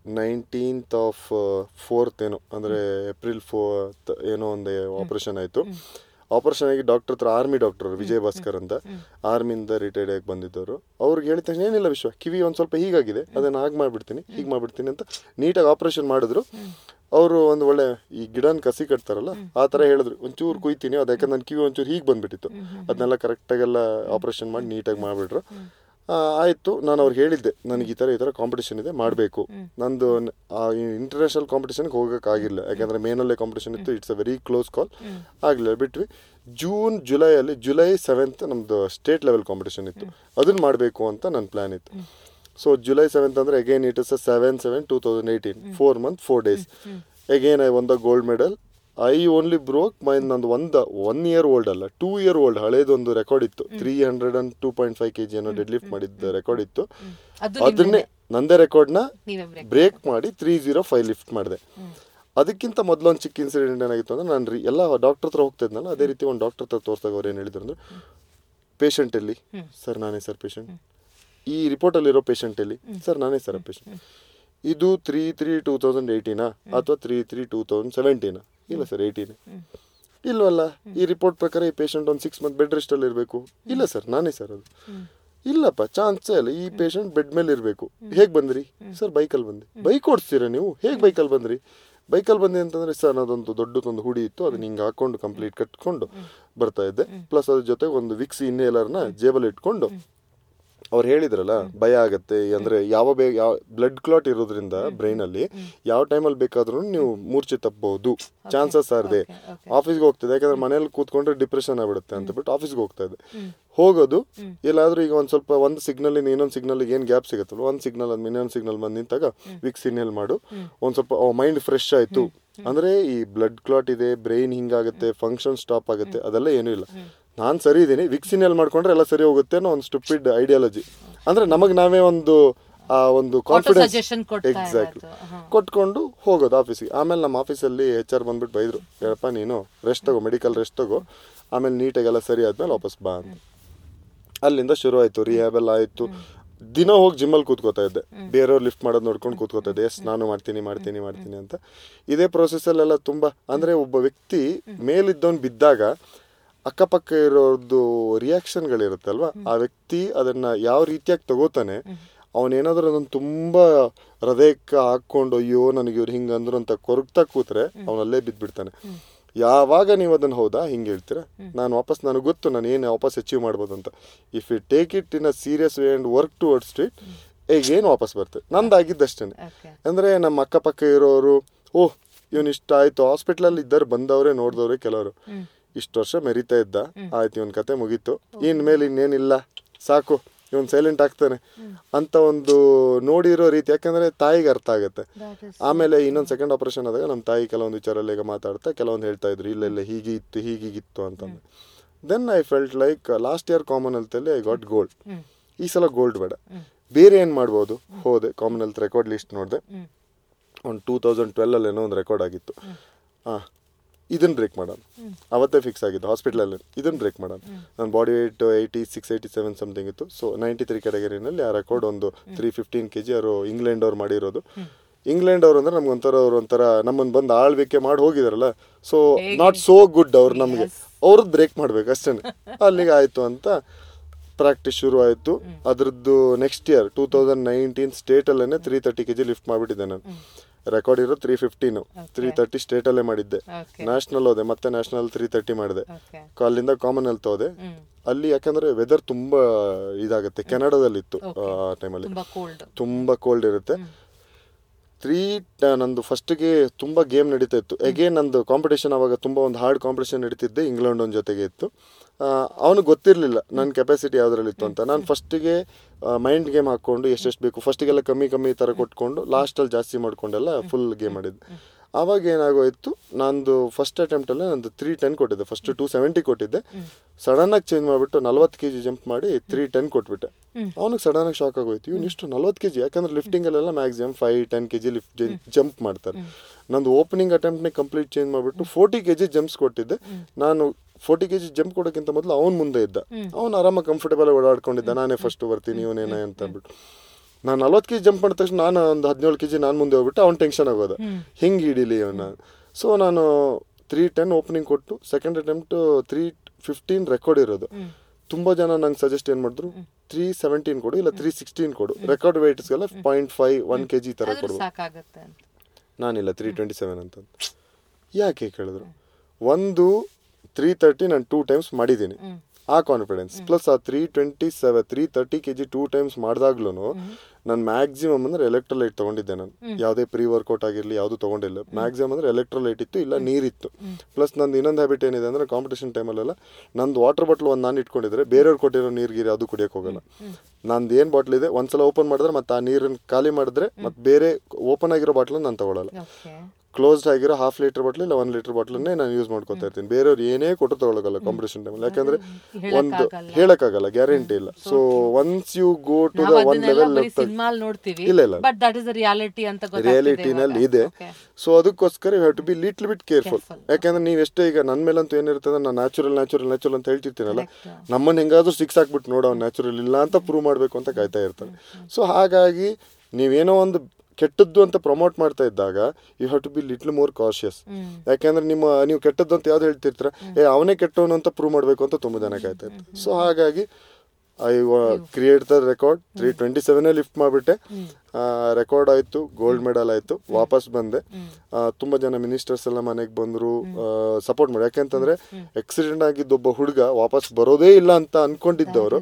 ನೈನ್ಟೀನ್ತ್ ಆಫ್ ಫೋರ್ತ್ ಏನೋ ಅಂದರೆ ಏಪ್ರಿಲ್ ಫೋರ್ತ್ ಏನೋ ಒಂದು ಆಪರೇಷನ್ ಆಯಿತು ಆಪರೇಷನ್ ಆಗಿ ಡಾಕ್ಟರ್ ಹತ್ರ ಆರ್ಮಿ ಡಾಕ್ಟರ್ ವಿಜಯ್ ಭಾಸ್ಕರ್ ಅಂತ ಆರ್ಮಿಯಿಂದ ರಿಟೈರ್ಡ್ ಆಗಿ ಬಂದಿದ್ದವರು ಅವ್ರಿಗೆ ಹೇಳಿದ ತಕ್ಷಣ ಏನಿಲ್ಲ ವಿಶ್ವ ಕಿವಿ ಒಂದು ಸ್ವಲ್ಪ ಹೀಗಾಗಿದೆ ಅದನ್ನು ಹಾಗೆ ಮಾಡಿಬಿಡ್ತೀನಿ ಹೀಗೆ ಮಾಡಿಬಿಡ್ತೀನಿ ಅಂತ ನೀಟಾಗಿ ಆಪರೇಷನ್ ಮಾಡಿದ್ರು ಅವರು ಒಂದು ಒಳ್ಳೆ ಈ ಗಿಡನ ಕಸಿ ಕಟ್ತಾರಲ್ಲ ಆ ಥರ ಹೇಳಿದ್ರು ಒಂಚೂರು ಕುಯ್ತೀನಿ ಅದು ಯಾಕಂದ್ರೆ ನನ್ನ ಕಿವಿ ಒಂಚೂರು ಹೀಗೆ ಬಂದ್ಬಿಟ್ಟಿತ್ತು ಅದನ್ನೆಲ್ಲ ಕರೆಕ್ಟಾಗೆಲ್ಲ ಆಪರೇಷನ್ ಮಾಡಿ ನೀಟಾಗಿ ಮಾಡಿಬಿಟ್ರು ಆ, ಆಯ್ತು ನಾನು ಅವ್ರಿಗೆ ಹೇಳಿದ್ದೆ ನನಗೆ ಈ ಥರ ಈ ಥರ ಕಾಂಪಿಟೇಷನ್ ಇದೆ ಮಾಡಬೇಕು ನಂದು ಇಂಟರ್ನ್ಯಾಷನಲ್ ಕಾಂಪಿಟೇಷನ್ಗೆ ಹೋಗೋಕ್ಕಾಗಿಲ್ಲ ಯಾಕಂದರೆ ಮೇನಲ್ಲೇ ಕಾಂಪಿಟೇಷನ್ ಇತ್ತು it's a very close call ಆಗಲಿಲ್ಲ ಬಿಟ್ವಿ ಜೂನ್ ಜುಲೈಯಲ್ಲಿ ಜುಲೈ ಸೆವೆಂತ್ ನಮ್ಮದು ಸ್ಟೇಟ್ ಲೆವೆಲ್ ಕಾಂಪಿಟೇಷನ್ ಇತ್ತು ಅದನ್ನ ಮಾಡಬೇಕು ಅಂತ ನನ್ನ ಪ್ಲ್ಯಾನ್ ಇತ್ತು ಸೊ ಜುಲೈ ಸೆವೆಂತ್ ಅಂದರೆ again it is a seven seven two thousand eighteen four month four days again I won the gold medal I only broke my ನಂದು ಒಂದು ಒನ್ ಇಯರ್ ಓಲ್ಡ್ ಅಲ್ಲ ಟೂ ಇಯರ್ ಓಲ್ಡ್ ಹಳೇದೊಂದು ರೆಕಾರ್ಡ್ ಇತ್ತು three hundred and two point five K G ಏನೋ ಡೆಡ್ ಲಿಫ್ಟ್ ಮಾಡಿದ್ದ ರೆಕಾರ್ಡ್ ಇತ್ತು ಅದು ಅದನ್ನೇ ನಂದೇ ರೆಕಾರ್ಡ್ನ ನೀವೇ ಬ್ರೇಕ್ ಬ್ರೇಕ್ ಮಾಡಿ ತ್ರೀ ಜೀರೋ ಫೈವ್ ಲಿಫ್ಟ್ ಮಾಡಿದೆ ಅದಕ್ಕಿಂತ ಮೊದಲೊಂದು ಚಿಕ್ಕ ಇನ್ಸಿಡೆಂಟ್ ಏನಾಗಿತ್ತು ಅಂದ್ರೆ ನಾನು ರೀ ಎಲ್ಲ ಡಾಕ್ಟರ್ ಹತ್ರ ಹೋಗ್ತಾ ಇದ್ನಲ್ಲ ಅದೇ ರೀತಿ ಒಂದು ಡಾಕ್ಟರ್ ಹತ್ರ ತೋರಿಸಿದಾಗ ಅವ್ರು ಏನು ಹೇಳಿದ್ರು ಅಂದ್ರೆ ಪೇಷಂಟ್ ಎಲ್ಲಿ ಸರ್ ನಾನೇ ಸರ್ ಪೇಷಂಟ್ ಈ ರಿಪೋರ್ಟಲ್ಲಿರೋ ಪೇಷಂಟ್ ಎಲ್ಲಿ ಸರ್ ನಾನೇ ಸರ್ ಪೇಷಂಟ್ ಇದು ತ್ರೀ ತ್ರೀ ಟೂ ತೌಸಂಡ್ ಏಯ್ಟೀನಾ ಅಥವಾ ತ್ರೀ ತ್ರೀ ಟೂ ತೌಸಂಡ್ ಸೆವೆಂಟೀನಾ ಇಲ್ಲ ಸರ್ ಏಯ್ಟೀನ್ ಇಲ್ವಲ್ಲ ಈ ರಿಪೋರ್ಟ್ ಪ್ರಕಾರ ಈ ಪೇಷಂಟ್ ಒಂದು ಸಿಕ್ಸ್ ಮಂತ್ ಬೆಡ್ ರೆಸ್ಟಲ್ಲಿ ಇರಬೇಕು ಇಲ್ಲ ಸರ್ ನಾನೇ ಸರ್ ಅದು ಇಲ್ಲಪ್ಪ ಚಾನ್ಸೇ ಇಲ್ಲ ಈ ಪೇಷಂಟ್ ಬೆಡ್ ಮೇಲೆ ಇರಬೇಕು ಹೇಗೆ ಬಂದ್ರಿ ಸರ್ ಬೈಕಲ್ಲಿ ಬಂದೆ ಬೈಕ್ ಓಡಿಸ್ತೀರಾ ನೀವು ಹೇಗೆ ಬೈಕಲ್ಲಿ ಬಂದ್ರಿ ಬೈಕಲ್ಲಿ ಬಂದೆ ಅಂತಂದ್ರೆ ಸರ್ ಅದೊಂದು ದೊಡ್ಡದೊಂದು ಹುಡಿ ಇತ್ತು ಅದನ್ನ ಹಿಂಗೆ ಹಾಕೊಂಡು ಕಂಪ್ಲೀಟ್ ಕಟ್ಕೊಂಡು ಬರ್ತಾ ಇದ್ದೆ ಪ್ಲಸ್ ಅದ್ರ ಜೊತೆ ಒಂದು ವಿಕ್ಸ್ ಇನ್ನೇಲರ್ನ ಜೇಬಲ್ಲಿ ಇಟ್ಕೊಂಡು ಅವ್ರು ಹೇಳಿದ್ರಲ್ಲ ಭಯ ಆಗತ್ತೆ ಅಂದ್ರೆ ಯಾವ ಬೇ ಯಾವ ಬ್ಲಡ್ ಕ್ಲಾಟ್ ಇರೋದ್ರಿಂದ ಬ್ರೈನ್ ಅಲ್ಲಿ ಯಾವ ಟೈಮಲ್ಲಿ ಬೇಕಾದ್ರೂ ನೀವು ಮೂರ್ಛೆ ತಪ್ಪಬಹುದು ಚಾನ್ಸಸ್ ಆರ್ ಇದೆ ಆಫೀಸ್ಗೆ ಹೋಗ್ತಿದ್ದೆ ಯಾಕಂದ್ರೆ ಮನೇಲಿ ಕೂತ್ಕೊಂಡ್ರೆ ಡಿಪ್ರೆಷನ್ ಆಗ್ಬಿಡುತ್ತೆ ಅಂತ ಬಿಟ್ಟು ಆಫೀಸ್ಗೆ ಹೋಗ್ತಾ ಇದ್ದೆ ಹೋಗೋದು ಎಲ್ಲಾದ್ರೂ ಈಗ ಒಂದ್ ಸ್ವಲ್ಪ ಒಂದು ಸಿಗ್ನಲ್ ಇಂದ ಇನ್ನೊಂದು ಸಿಗ್ನಲ್ ಏನ್ ಗ್ಯಾಪ್ ಸಿಗುತ್ತಲ್ಲ ಒಂದ್ ಸಿಗ್ನಲ್ ಅದ್ ಇನ್ನೊಂದು ಸಿಗ್ನಲ್ ಬಂದ್ ನಿಂತಾಗ ವಿಕ್ಸ್ ಇನ್ಹೇಲ್ ಮಾಡು ಒಂದ್ ಸ್ವಲ್ಪ ಮೈಂಡ್ ಫ್ರೆಶ್ ಆಯ್ತು ಅಂದ್ರೆ ಈ ಬ್ಲಡ್ ಕ್ಲಾಟ್ ಇದೆ ಬ್ರೈನ್ ಹಿಂಗಾಗುತ್ತೆ ಫಂಕ್ಷನ್ ಸ್ಟಾಪ್ ಆಗುತ್ತೆ ಅದೆಲ್ಲ ಏನೂ ಇಲ್ಲ ನಾನ್ ಸರಿ ಇದ್ದೀನಿ ವಿಕ್ಸ್ ಇನ್ಹೇಲ್ ಮಾಡ್ಕೊಂಡ್ರೆ ಎಲ್ಲ ಸರಿ ಹೋಗುತ್ತೆ ಅನ್ನೋ ಒಂದು ಸ್ಟುಪಿಡ್ ಐಡಿಯಾಲಜಿ ಅಂದ್ರೆ ನಮಗ್ ನಾವೇ ಒಂದು ಆ ಒಂದು ಕಾನ್ಫಿಡೆನ್ಸ್ ಸಜೆಷನ್ ಕೊಡ್ತಾ ಎಕ್ಸಾಕ್ಟ್ಲಿ ಇರೋದು. ಹಾ. ಕೊಟ್ಕೊಂಡು ಹೋಗೋದು ಆಫೀಸಿಗೆ ಆಮೇಲೆ ನಮ್ಮ ಆಫೀಸಲ್ಲಿ ಎಚ್ ಆರ್ ಬಂದ್ಬಿಟ್ಟು ಬೈದ್ರು ಹೇಳಪ್ಪ ನೀನು ರೆಸ್ಟ್ ತಗೋ ಮೆಡಿಕಲ್ ರೆಸ್ಟ್ ತಗೋ ಆಮೇಲೆ ನೀಟಾಗೆಲ್ಲ ಸರಿ ಆದ್ಮೇಲೆ ವಾಪಸ್ ಬಾ ಅಂತ ಅಲ್ಲಿಂದ ಶುರು ಆಯ್ತು ರಿಹ್ಯಾಬ್ ಎಲ್ಲ ಆಯ್ತು ದಿನ ಹೋಗಿ ಜಿಮ್ಮಲ್ಲಿ ಕೂತ್ಕೋತಾ ಇದ್ದೆ ಬೇರೆಯವ್ರು ಲಿಫ್ಟ್ ಮಾಡೋದು ನೋಡ್ಕೊಂಡು ಕೂತ್ಕೋತಾ ಇದ್ದೆ ಎಸ್ ನಾನು ಮಾಡ್ತೀನಿ ಮಾಡ್ತೀನಿ ಮಾಡ್ತೀನಿ ಅಂತ ಇದೇ ಪ್ರೊಸೆಸ್ಸಲ್ಲೆಲ್ಲ ತುಂಬ ಅಂದರೆ ಒಬ್ಬ ವ್ಯಕ್ತಿ ಮೇಲಿದ್ದವನು ಬಿದ್ದಾಗ ಅಕ್ಕಪಕ್ಕ ಇರೋದು ರಿಯಾಕ್ಷನ್ಗಳಿರುತ್ತಲ್ವಾ ಆ ವ್ಯಕ್ತಿ ಅದನ್ನ ಯಾವ ರೀತಿಯಾಗಿ ತಗೋತಾನೆ ಅವನೇನಾದ್ರೂ ಅದನ್ನ ತುಂಬಾ ಹೃದಯಕ್ಕೆ ಹಾಕೊಂಡು ಅಯ್ಯೋ ನನಗೆ ಇವ್ರು ಹಿಂಗ ಅಂದ್ರು ಅಂತ ಕೊರಗ್ತಾ ಕೂತ್ರೆ ಅವನಲ್ಲೇ ಬಿದ್ದ್ಬಿಡ್ತಾನೆ ಯಾವಾಗ ನೀವು ಅದನ್ನ ಹೌದಾ ಹಿಂಗೆ ಹೇಳ್ತೀರಾ ನಾನು ವಾಪಸ್ ನನಗೆ ಗೊತ್ತು ನಾನು ಏನು ವಾಪಸ್ ಅಚೀವ್ ಮಾಡ್ಬೋದು ಅಂತ if you take it in a serious way and work towards it ಈಗ ಏನು ವಾಪಸ್ ಬರ್ತದೆ ನಂದಾಗಿದ್ದಷ್ಟೇ Okay. ಅಂದ್ರೆ ನಮ್ಮ ಅಕ್ಕಪಕ್ಕ ಇರೋರು ಓಹ್ ಇವನ್ ಇಷ್ಟ ಆಯ್ತು ಹಾಸ್ಪಿಟ್ಲಲ್ಲಿ ಇದ್ದಾರೆ ಬಂದವ್ರೆ ನೋಡಿದವ್ರೆ ಕೆಲವರು ಇಷ್ಟು ವರ್ಷ ಮೆರಿತಾ ಇದ್ದ ಆಯ್ತು ಇವನ್ ಕತೆ ಮುಗೀತು ಇನ್ಮೇಲೆ ಇನ್ನೇನಿಲ್ಲ ಸಾಕು ಇವನ್ ಸೈಲೆಂಟ್ ಆಗ್ತಾನೆ ಅಂತ ಒಂದು ನೋಡಿರೋ ರೀತಿ ಯಾಕಂದ್ರೆ ತಾಯಿಗೆ ಅರ್ಥ ಆಗುತ್ತೆ That is- ಆಮೇಲೆ ಇನ್ನೊಂದು ಸೆಕೆಂಡ್ ಆಪರೇಷನ್ ಆದಾಗ ನಮ್ಮ ತಾಯಿ ಕೆಲವೊಂದು ವಿಚಾರಲ್ಲಿ ಈಗ ಮಾತಾಡ್ತಾ ಕೆಲವೊಂದು ಹೇಳ್ತಾ ಇದ್ರು ಇಲ್ಲ ಇಲ್ಲ ಹೀಗೆ ಇತ್ತು ಹೀಗೀಗಿತ್ತು ಅಂತಂದು then I felt like last year common ಅಲ್ಲಿ ಐ ಗಾಟ್ ಗೋಲ್ಡ್ ಈ ಸಲ ಗೋಲ್ಡ್ ಬೇಡ ಬೇರೆ ಏನು ಮಾಡ್ಬೋದು ಹೋದೆ ಕಾಮನ್ ಹೆಲ್ತ್ ರೆಕಾರ್ಡ್ ಲಿಸ್ಟ್ ನೋಡಿದೆ ಒಂದು ಟೂ ತೌಸಂಡ್ ಟ್ವೆಲ್ಲಲ್ಲಿ ಏನೋ ಒಂದು ರೆಕಾರ್ಡ್ ಆಗಿತ್ತು ಹಾಂ ಇದನ್ನು ಬ್ರೇಕ್ ಮಾಡೋಣ ಅವತ್ತೇ ಫಿಕ್ಸ್ ಆಗಿದ್ದು ಹಾಸ್ಪಿಟ್ಲಲ್ಲಿ ಇದನ್ನು ಬ್ರೇಕ್ ಮಾಡೋಣ ನನ್ನ body weight eighty six eighty seven something ಇತ್ತು ಸೊ ನೈಂಟಿ ತ್ರೀ ಕ್ಯಾಟಗರಿನಲ್ಲಿ ಆ ರೆಕಾರ್ಡ್ ಒಂದು ತ್ರೀ ಫಿಫ್ಟೀನ್ ಕೆ ಜಿ ಅವರು ಇಂಗ್ಲೆಂಡ್ ಅವ್ರು ಮಾಡಿರೋದು ಇಂಗ್ಲೆಂಡ್ ಅವ್ರು ಅಂದ್ರೆ ನಮ್ಗೆ ಒಂಥರ ಅವ್ರು ಒಂಥರ ನಮ್ಮನ್ನು ಬಂದು ಆಳ್ವಿಕೆ ಮಾಡಿ ಹೋಗಿದಾರಲ್ಲ ಸೊ ನಾಟ್ ಸೋ ಗುಡ್ ಅವ್ರು ನಮಗೆ ಅವ್ರದ್ದು ಬ್ರೇಕ್ ಮಾಡ್ಬೇಕು ಅಷ್ಟೇ ಅಲ್ಲಿಗೆ ಆಯಿತು ಅಂತ ಪ್ರಾಕ್ಟೀಸ್ ಶುರು ಆಯಿತು ಅದ್ರದ್ದು next year two thousand nineteen ಸ್ಟೇಟಲ್ಲೇ three thirty K G lift ಮಾಡಿಬಿಟ್ಟಿದ್ದೆ ನಾನು ರೆಕಾರ್ಡ್ ಇರೋ ತ್ರೀ ಫಿಫ್ಟೀನು ತ್ರೀ ತರ್ಟಿ ಸ್ಟೇಟಲ್ಲೇ ಮಾಡಿದ್ದೆ Okay. ನ್ಯಾಷನಲ್ ಹೋದೆ ಮತ್ತೆ ನ್ಯಾಷನಲ್ ತ್ರೀ ತರ್ಟಿ ಮಾಡಿದೆ Okay. ಅಲ್ಲಿಂದ ಕಾಮನ್ ಹೆಲ್ತ್ ಹೋದೆ ಹ್ಮ್. ಅಲ್ಲಿ ಯಾಕಂದ್ರೆ ವೆದರ್ ತುಂಬಾ ಇದಾಗುತ್ತೆ ಕೆನಡಾದಲ್ಲಿತ್ತು ಆ ಟೈಮಲ್ಲಿ ತುಂಬಾ ಕೋಲ್ಡ್ ತುಂಬಾ ಕೋಲ್ಡ್ ಇರುತ್ತೆ ತ್ರೀ ನಂದು ಫಸ್ಟ್ಗೆ ತುಂಬ ಗೇಮ್ ನಡೀತಾ ಇತ್ತು ಅಗೇನ್ ನಂದು ಕಾಂಪಿಟೇಷನ್ ಅವಾಗ ತುಂಬ ಒಂದು ಹಾರ್ಡ್ ಕಾಂಪಿಟೇಷನ್ ನಡೀತಿದ್ದೆ ಇಂಗ್ಲೆಂಡ್ ಒಂದು ಜೊತೆಗೆ ಇತ್ತು ಅವನಿಗೆ ಗೊತ್ತಿರಲಿಲ್ಲ ನನ್ನ ಕೆಪಾಸಿಟಿ ಯಾವುದ್ರಲ್ಲಿತ್ತು ಅಂತ ನಾನು ಫಸ್ಟಿಗೆ ಮೈಂಡ್ ಗೇಮ್ ಹಾಕ್ಕೊಂಡು ಎಷ್ಟೆಷ್ಟು ಬೇಕು ಫಸ್ಟಿಗೆಲ್ಲ ಕಮ್ಮಿ ಕಮ್ಮಿ ಥರ ಕೊಟ್ಕೊಂಡು ಲಾಸ್ಟಲ್ಲಿ ಜಾಸ್ತಿ ಮಾಡ್ಕೊಂಡೆಲ್ಲ ಫುಲ್ ಗೇಮ್ ಆಡಿದ್ದೆ ಆವಾಗ ಏನಾಗೋಯ್ತು ನಂದು ಫಸ್ಟ್ ಅಟೆಂಪ್ಟಲ್ಲೇ ನಂದು ತ್ರೀ ಟೆನ್ ಕೊಟ್ಟಿದ್ದೆ ಫಸ್ಟ್ ಟೂ ಸೆವೆಂಟಿ ಕೊಟ್ಟಿದ್ದೆ ಸಡನ್ನಾಗಿ ಚೇಂಜ್ ಮಾಡಿಬಿಟ್ಟು ನಲ್ವತ್ತು ಕೆ ಜಿ ಜಂಪ್ ಮಾಡಿ ತ್ರೀ ಟೆನ್ ಕೊಟ್ಬಿಟ್ಟೆ ಅವನಿಗೆ ಸಡನ್ನಾಗಿ ಶಾಕ್ ಆಗೋಯ್ತು ಇವ್ನು ಇಷ್ಟು ನಲ್ವತ್ತು ಕೆ ಜಿ ಯಾಕಂದ್ರೆ ಲಿಫ್ಟಿಂಗಲ್ಲೆಲ್ಲ maximum five ten K G lift jump ಮಾಡ್ತಾರೆ ನಂದು ಓಪನಿಂಗ್ ಅಟೆಂಪ್ಟ್ನೇ ಕಂಪ್ಲೀಟ್ ಚೇಂಜ್ ಮಾಡಿಬಿಟ್ಟು ಫೋರ್ಟಿ ಕೆ ಜಿ ಜಂಪ್ಸ್ ಕೊಟ್ಟಿದ್ದೆ ನಾನು ಫೋರ್ಟಿ ಕೆ ಜಿ ಜಂಪ್ ಕೊಡೋಕ್ಕಿಂತ ಮೊದಲು ಅವ್ನು ಮುಂದೆ ಇದ್ದ ಅವ್ನು ಆರಾಮಾಗಿ ಕಂಫರ್ಟಬಲ್ ಓಡಾಡ್ಕೊಂಡಿದ್ದ ನಾನೇ ಫಸ್ಟ್ ಬರ್ತೀನಿ ಇವನೇನ ಅಂತ ಅಂದ್ಬಿಟ್ಟು ನಾನು ನಲ್ವತ್ತು ಕೆ ಜಿ ಜಂಪ್ ಮಾಡಿದ ತಕ್ಷಣ ನಾನು ಒಂದು ಹದಿನೇಳು ಕೆ ಜಿ ನಾನು ಮುಂದೆ ಹೋಗ್ಬಿಟ್ಟು ಅವ್ನು ಟೆನ್ಷನ್ ಆಗೋದು ಹಿಂಗೆ ಹಿಡೀಲಿ ಅವನ ಸೊ ನಾನು ತ್ರೀ ಟೆನ್ ಓಪನಿಂಗ್ ಕೊಟ್ಟು second attempt three fifteen record ಇರೋದು ತುಂಬ ಜನ ನಂಗೆ ಸಜೆಸ್ಟ್ ಏನು ಮಾಡಿದ್ರು ತ್ರೀ ಸೆವೆಂಟೀನ್ ಕೊಡು ಇಲ್ಲ ತ್ರೀ ಸಿಕ್ಸ್ಟೀನ್ ಕೊಡು ರೆಕಾರ್ಡ್ ವೆಯ್ಟ್ಸ್ಗೆಲ್ಲ point five one K G ಥರ ಆದ್ರೂ ಕೊಡ್ಬೋದು ಸಾಕಾಗತ್ತೆ ಅಂತ ನಾನಿಲ್ಲ ತ್ರೀ ಟ್ವೆಂಟಿ ಸೆವೆನ್ ಅಂತ ಯಾಕೆ ಕೇಳಿದ್ರು ಒಂದು ತ್ರೀ ತರ್ಟಿ ನಾನು ಟೂ ಟೈಮ್ಸ್ ಮಾಡಿದ್ದೀನಿ ಆ ಕಾನ್ಫಿಡೆನ್ಸ್ ಪ್ಲಸ್ ಆ three twenty seven three thirty K G two times ಮಾಡಿದಾಗ್ಲೂ ನಾನು ಮ್ಯಾಕ್ಸಿಮಮ್ ಅಂದ್ರೆ ಎಲೆಕ್ಟ್ರೋಲೈಟ್ ತೊಗೊಂಡಿದ್ದೆ ನಾನು ಯಾವುದೇ ಪ್ರೀ ವರ್ಕೌಟ್ ಆಗಿರಲಿ ಯಾವುದು ತೊಗೊಂಡಿಲ್ಲ ಮ್ಯಾಕ್ಸಿಮಮ್ ಅಂದ್ರೆ ಎಲೆಕ್ಟ್ರೋಲೈಟ್ ಇತ್ತು ಇಲ್ಲ ನೀರಿತ್ತು ಪ್ಲಸ್ ನಂದು ಇನ್ನೊಂದು ಹ್ಯಾಬಿಟ್ ಏನಿದೆ ಅಂದ್ರೆ ಕಾಂಪಿಟೇಷನ್ ಟೈಮಲ್ಲೆಲ್ಲ ನಂದು ವಾಟರ್ ಬಾಟ್ಲ್ ಒಂದು ನಾನು ಇಟ್ಕೊಂಡಿದ್ರೆ ಬೇರೆಯವ್ರು ಕೊಟ್ಟಿರೋ ನೀರು ಗೀರು ಅದು ಕುಡಿಯೋಕೆ ಹೋಗಲ್ಲ ನಂದು ಏನು ಬಾಟ್ಲ್ ಇದೆ ಒಂದ್ಸಲ ಓಪನ್ ಮಾಡಿದ್ರೆ ಮತ್ತೆ ಆ ನೀರನ್ನು ಖಾಲಿ ಮಾಡಿದ್ರೆ ಮತ್ತೆ ಬೇರೆ ಓಪನ್ ಆಗಿರೋ ಬಾಟ್ಲ್ ನಾನು ತಗೊಳ್ಳಲ್ಲ ಓಕೆ ಕ್ಲೋಸ್ಡ್ ಆಗಿರೋ ಹಾಫ್ ಲೀಟರ್ ಬಾಟ್ಲ್ ಇಲ್ಲ ಒನ್ ಲೀಟರ್ ಬಾಟ್ಲನ್ನೇ ನಾನು ಯೂಸ್ ಮಾಡ್ಕೊತಾ ಇರ್ತೀನಿ ಬೇರೆಯವ್ರು ಏನೇ ಕೊಟ್ಟು ತಗೊಳಕಲ್ಲ ಕಾಂಪಿಟೇಷನ್ ಟೈಮಲ್ಲಿ ಯಾಕಂದ್ರೆ ಒಂದು ಹೇಳಕ್ಕಾಗಲ್ಲ ಗ್ಯಾರಂಟಿ ಇಲ್ಲ so once you go to the ನಾವು ಒನ್ ಅದನ್ನೆಲ್ಲ ಲೆವೆಲ್ ಬರೀ ಸಿನಿಮಾಲ್ ನೋಡ್ತೀವಿ ಇಲ್ಲ, ಇಲ್ಲ. ಬಟ್ ದಟ್ ಇಸ್ ರಿಯಾಲಿಟಿ ಅಂತ ರಿಯಾಲಿಟಿನಲ್ಲಿ ಇದೆ ಸೊ ಅದಕ್ಕೋಸ್ಕರ you have to be little bit careful ಯಾಕಂದ್ರೆ ನೀವು ಎಷ್ಟೇ ಈಗ ನನ್ನ ಮೇಲಂತೂ ಏನಿರ್ತದೆ ನಾನು ನ್ಯಾಚುರಲ್ ನ್ಯಾಚುರಲ್ ನ್ಯಾಚುರಲ್ ಅಂತ ಹೇಳ್ತಿರ್ತೀನಲ್ಲ ನಮ್ಮನ್ನ ಹೆಂಗಾದ್ರೂ ಸಿಕ್ಸ್ ಹಾಕ್ಬಿಟ್ಟು ನೋಡೋ ನ್ಯಾಚುರಲ್ ಇಲ್ಲ ಅಂತ ಪ್ರೂವ್ ಮಾಡಬೇಕು ಅಂತ ಕಾಯ್ತಾ ಇರ್ತಾರೆ ಸೊ ಹಾಗಾಗಿ ನೀವೇನೋ ಒಂದು ಕೆಟ್ಟದ್ದು ಅಂತ ಪ್ರಮೋಟ್ ಮಾಡ್ತಾ ಇದ್ದಾಗ you have to be little more cautious ಯಾಕೆಂದ್ರೆ ನಿಮ್ಮ ನೀವು ಕೆಟ್ಟದ್ದು ಅಂತ ಯಾವ್ದು ಹೇಳ್ತಿರ್ತೀರ ಏ ಅವನೇ ಕೆಟ್ಟವನು ಅಂತ ಪ್ರೂವ್ ಮಾಡಬೇಕು ಅಂತ ತುಂಬ ಜನ ಕಾಯ್ತಾ ಇರ್ತಾರೆ ಸೊ ಹಾಗಾಗಿ I create the record three twenty ಸೆವೆನೇ ಲಿಫ್ಟ್ ಮಾಡಿಬಿಟ್ಟೆ ರೆಕಾರ್ಡ್ ಆಯಿತು ಗೋಲ್ಡ್ ಮೆಡಲ್ ಆಯಿತು ವಾಪಸ್ ಬಂದೆ ಆ, ತುಂಬ ಜನ ಮಿನಿಸ್ಟರ್ಸ್ ಎಲ್ಲ ಮನೆಗೆ ಬಂದರು ಸಪೋರ್ಟ್ ಮಾಡಿ ಯಾಕೆಂತಂದ್ರೆ ಆಕ್ಸಿಡೆಂಟ್ ಆಗಿದ್ದ ಒಬ್ಬ ಹುಡುಗ ವಾಪಸ್ ಬರೋದೇ ಇಲ್ಲ ಅಂತ ಅನ್ಕೊಂಡಿದ್ದವರು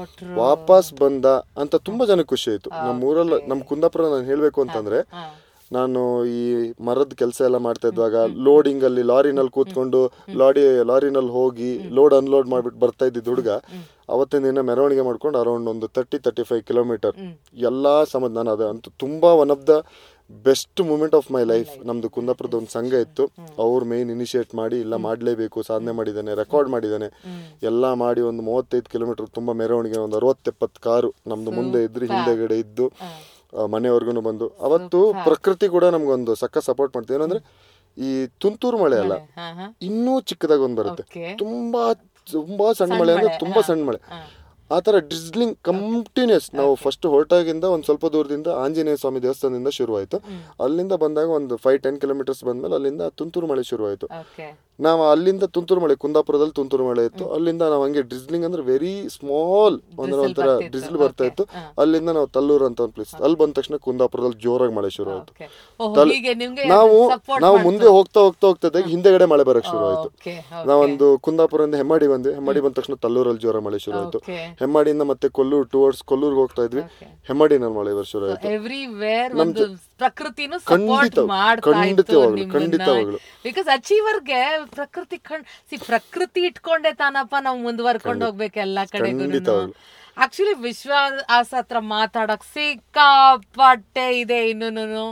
ವಾಪಸ್ ಬಂದ ಅಂತ ತುಂಬ ಜನ ಖುಷಿ ಆಯಿತು ನಮ್ಮ ಊರಲ್ಲಿ ನಮ್ಮ ಕುಂದಾಪುರ ನಾನು ಹೇಳಬೇಕು ಅಂತಂದ್ರೆ ನಾನು ಈ ಮರದ ಕೆಲಸ ಎಲ್ಲ ಮಾಡ್ತಾ ಇದ್ದಾಗ ಲೋಡಿಂಗ್ ಅಲ್ಲಿ ಲಾರಿನಲ್ಲಿ ಕೂತ್ಕೊಂಡು ಲಾರಿ ಲಾರಿನಲ್ಲಿ ಹೋಗಿ ಲೋಡ್ ಅನ್ಲೋಡ್ ಮಾಡ್ಬಿಟ್ಟು ಬರ್ತಾ ಇದ್ದಿದ್ದ ಹುಡುಗ ಅವತ್ತಿನ ದಿನ ಮೆರವಣಿಗೆ ಮಾಡ್ಕೊಂಡು ಅರೌಂಡ್ ಒಂದು ತರ್ಟಿ ತರ್ಟಿ ಫೈವ್ ಕಿಲೋಮೀಟರ್ ಎಲ್ಲಾ ಸಮದ ನಾನು ಅದು ಅಂತೂ ತುಂಬಾ one of the best moment of my life ನಮ್ದು ಕುಂದಾಪುರದ ಒಂದು ಸಂಘ ಇತ್ತು ಅವ್ರು ಮೇನ್ ಇನಿಷಿಯೇಟ್ ಮಾಡಿ ಇಲ್ಲ ಮಾಡಲೇಬೇಕು ಸಾಧನೆ ಮಾಡಿದ್ದಾನೆ ರೆಕಾರ್ಡ್ ಮಾಡಿದ್ದಾನೆ ಎಲ್ಲ ಮಾಡಿ ಒಂದು ಮೂವತ್ತೈದು ಕಿಲೋಮೀಟರ್ ತುಂಬಾ ಮೆರವಣಿಗೆ ಒಂದು ಅರವತ್ತೆಪ್ಪತ್ತು ಕಾರು ನಮ್ದು ಮುಂದೆ ಇದ್ರು ಹಿಂದೆಗಡೆ ಇದ್ದು ಮನೆವರೆಗೂ ಬಂದು ಅವತ್ತು ಪ್ರಕೃತಿ ಕೂಡ ನಮ್ಗೊಂದು ಸಕ್ಕ ಸಪೋರ್ಟ್ ಮಾಡ್ತೀವಿ ಏನಂದ್ರೆ ಈ ತುಂತುರು ಮಳೆ ಅಲ್ಲ ಹಾ ಹಾ ಇನ್ನೂ ಚಿಕ್ಕದಾಗಿ ಒಂದು ಬರುತ್ತೆ Okay. ತುಂಬಾ ತುಂಬಾ ಸಣ್ಣ ಮಳೆ ಅಂದ್ರೆ ತುಂಬಾ ಸಣ್ಣ ಮಳೆ ಆ ಥರ ಡ್ರಿಸ್ಲಿಂಗ್ ಕಂಟಿನ್ಯೂಸ್ ನಾವು ಫಸ್ಟ್ ಹೊರಟಾಗಿಂದ ಒಂದು ಸ್ವಲ್ಪ ದೂರದಿಂದ ಆಂಜನೇಯ ಸ್ವಾಮಿ ದೇವಸ್ಥಾನದಿಂದ ಶುರುವಾಯಿತು ಅಲ್ಲಿಂದ ಬಂದಾಗ ಒಂದು ಫೈವ್ ಟೆನ್ ಕಿಲೋಮೀಟರ್ಸ್ ಬಂದ್ಮೇಲೆ ಅಲ್ಲಿಂದ ತುಂತುರು ಮಳೆ ಶುರುವಾಯಿತು ಓಕೆ ನಾವು ಅಲ್ಲಿಂದ ತುಂತುರು ಮಳೆ ಕುಂದಾಪುರದಲ್ಲಿ ತುಂತುರು ಮಳೆ ಇತ್ತು ಅಲ್ಲಿಂದ ನಾವು ಹಂಗೆ ಡ್ರಿಸ್ಲಿಂಗ್ ಅಂದ್ರೆ ವೆರಿ ಸ್ಮಾಲ್ ಅಂದ್ರೆ ಒಂಥರ ಡ್ರಿಸ್ಲ್ ಬರ್ತಾ ಇತ್ತು ಅಲ್ಲಿಂದ ನಾವು ತಲ್ಲೂರು ಅಂತ ಒಂದು ಪ್ಲೇಸ್ ಅಲ್ಲಿ ಬಂದ ತಕ್ಷಣ ಕುಂದಾಪುರದಲ್ಲಿ ಜೋರಾಗಿ ಮಳೆ ಶುರು ಆಯ್ತು ಓಕೆ ಓಹೋ ಹೀಗೆ ನಿಮ್ಗೆ ನಾವು ಸಪೋರ್ಟ್ ನಾವು ಮುಂದೆ ಹೋಗ್ತಾ ಹೋಗ್ತಾ ಹೋಗ್ತಾ ಇದ್ದಾಗ ಹಿಂದೆಗಡೆ ಮಳೆ ಬರಕ್ ಶುರು ಆಯ್ತು ಓಕೆ ನಾವೊಂದು ಕುಂದಾಪುರದಿಂದ ಹೆಮ್ಮಾಡಿ ಬಂದ್ವಿ ಹೆಮ್ಮಾಡಿ ಬಂದ ತಕ್ಷಣ ತಲ್ಲೂರಲ್ಲಿ ಜೋರ ಮಳೆ ಶುರು ಆಯ್ತು ಓಕೆ ಹೆಮ್ಮಾಡಿಯಿಂದ ಮತ್ತೆ ಕೊಲ್ಲೂರು ಟುವರ್ಡ್ಸ್ ಕೊಲ್ಲೂರ್ಗೆ ಹೋಗ್ತಾ ಇದ್ವಿ Okay. ಹೆಮ್ಮಾಡಿನಲ್ಲಿ ಮಳೆ ಬರ ಶುರು ಆಯ್ತು ಎವ್ರಿವೇರ್ ಒಂದು ಪ್ರಕೃತಿನೂ ಸಪೋರ್ಟ್ ಖಂಡಿತ, ಮಾಡ್ತಾ ಇತ್ತು ಖಂಡಿತವಾಗ್ಲು, ಖಂಡಿತವಾಗ್ಲು. ಬಿಕಾಸ್ ಅಚೀವರ್ಗೆ ಪ್ರಕೃತಿ ಕಣ್ ಸಿ ಪ್ರಕೃತಿ ಇಟ್ಕೊಂಡೆ ತಾನಪ್ಪ ನಾವು ಮುಂದುವರ್ಕೊಂಡು ಹೋಗ್ಬೇಕು ಎಲ್ಲಾ ಕಡೆಗೂ ಖಂಡಿತವಾಗ್ಲು. ಆಕ್ಚುಲಿ ವಿಶ್ವಾಸ ಹತ್ರ ಮಾತಾಡಕ್ ಸಿಕ್ಕಾಪಟ್ಟೆ ಇದೆ ಇನ್ನೂನು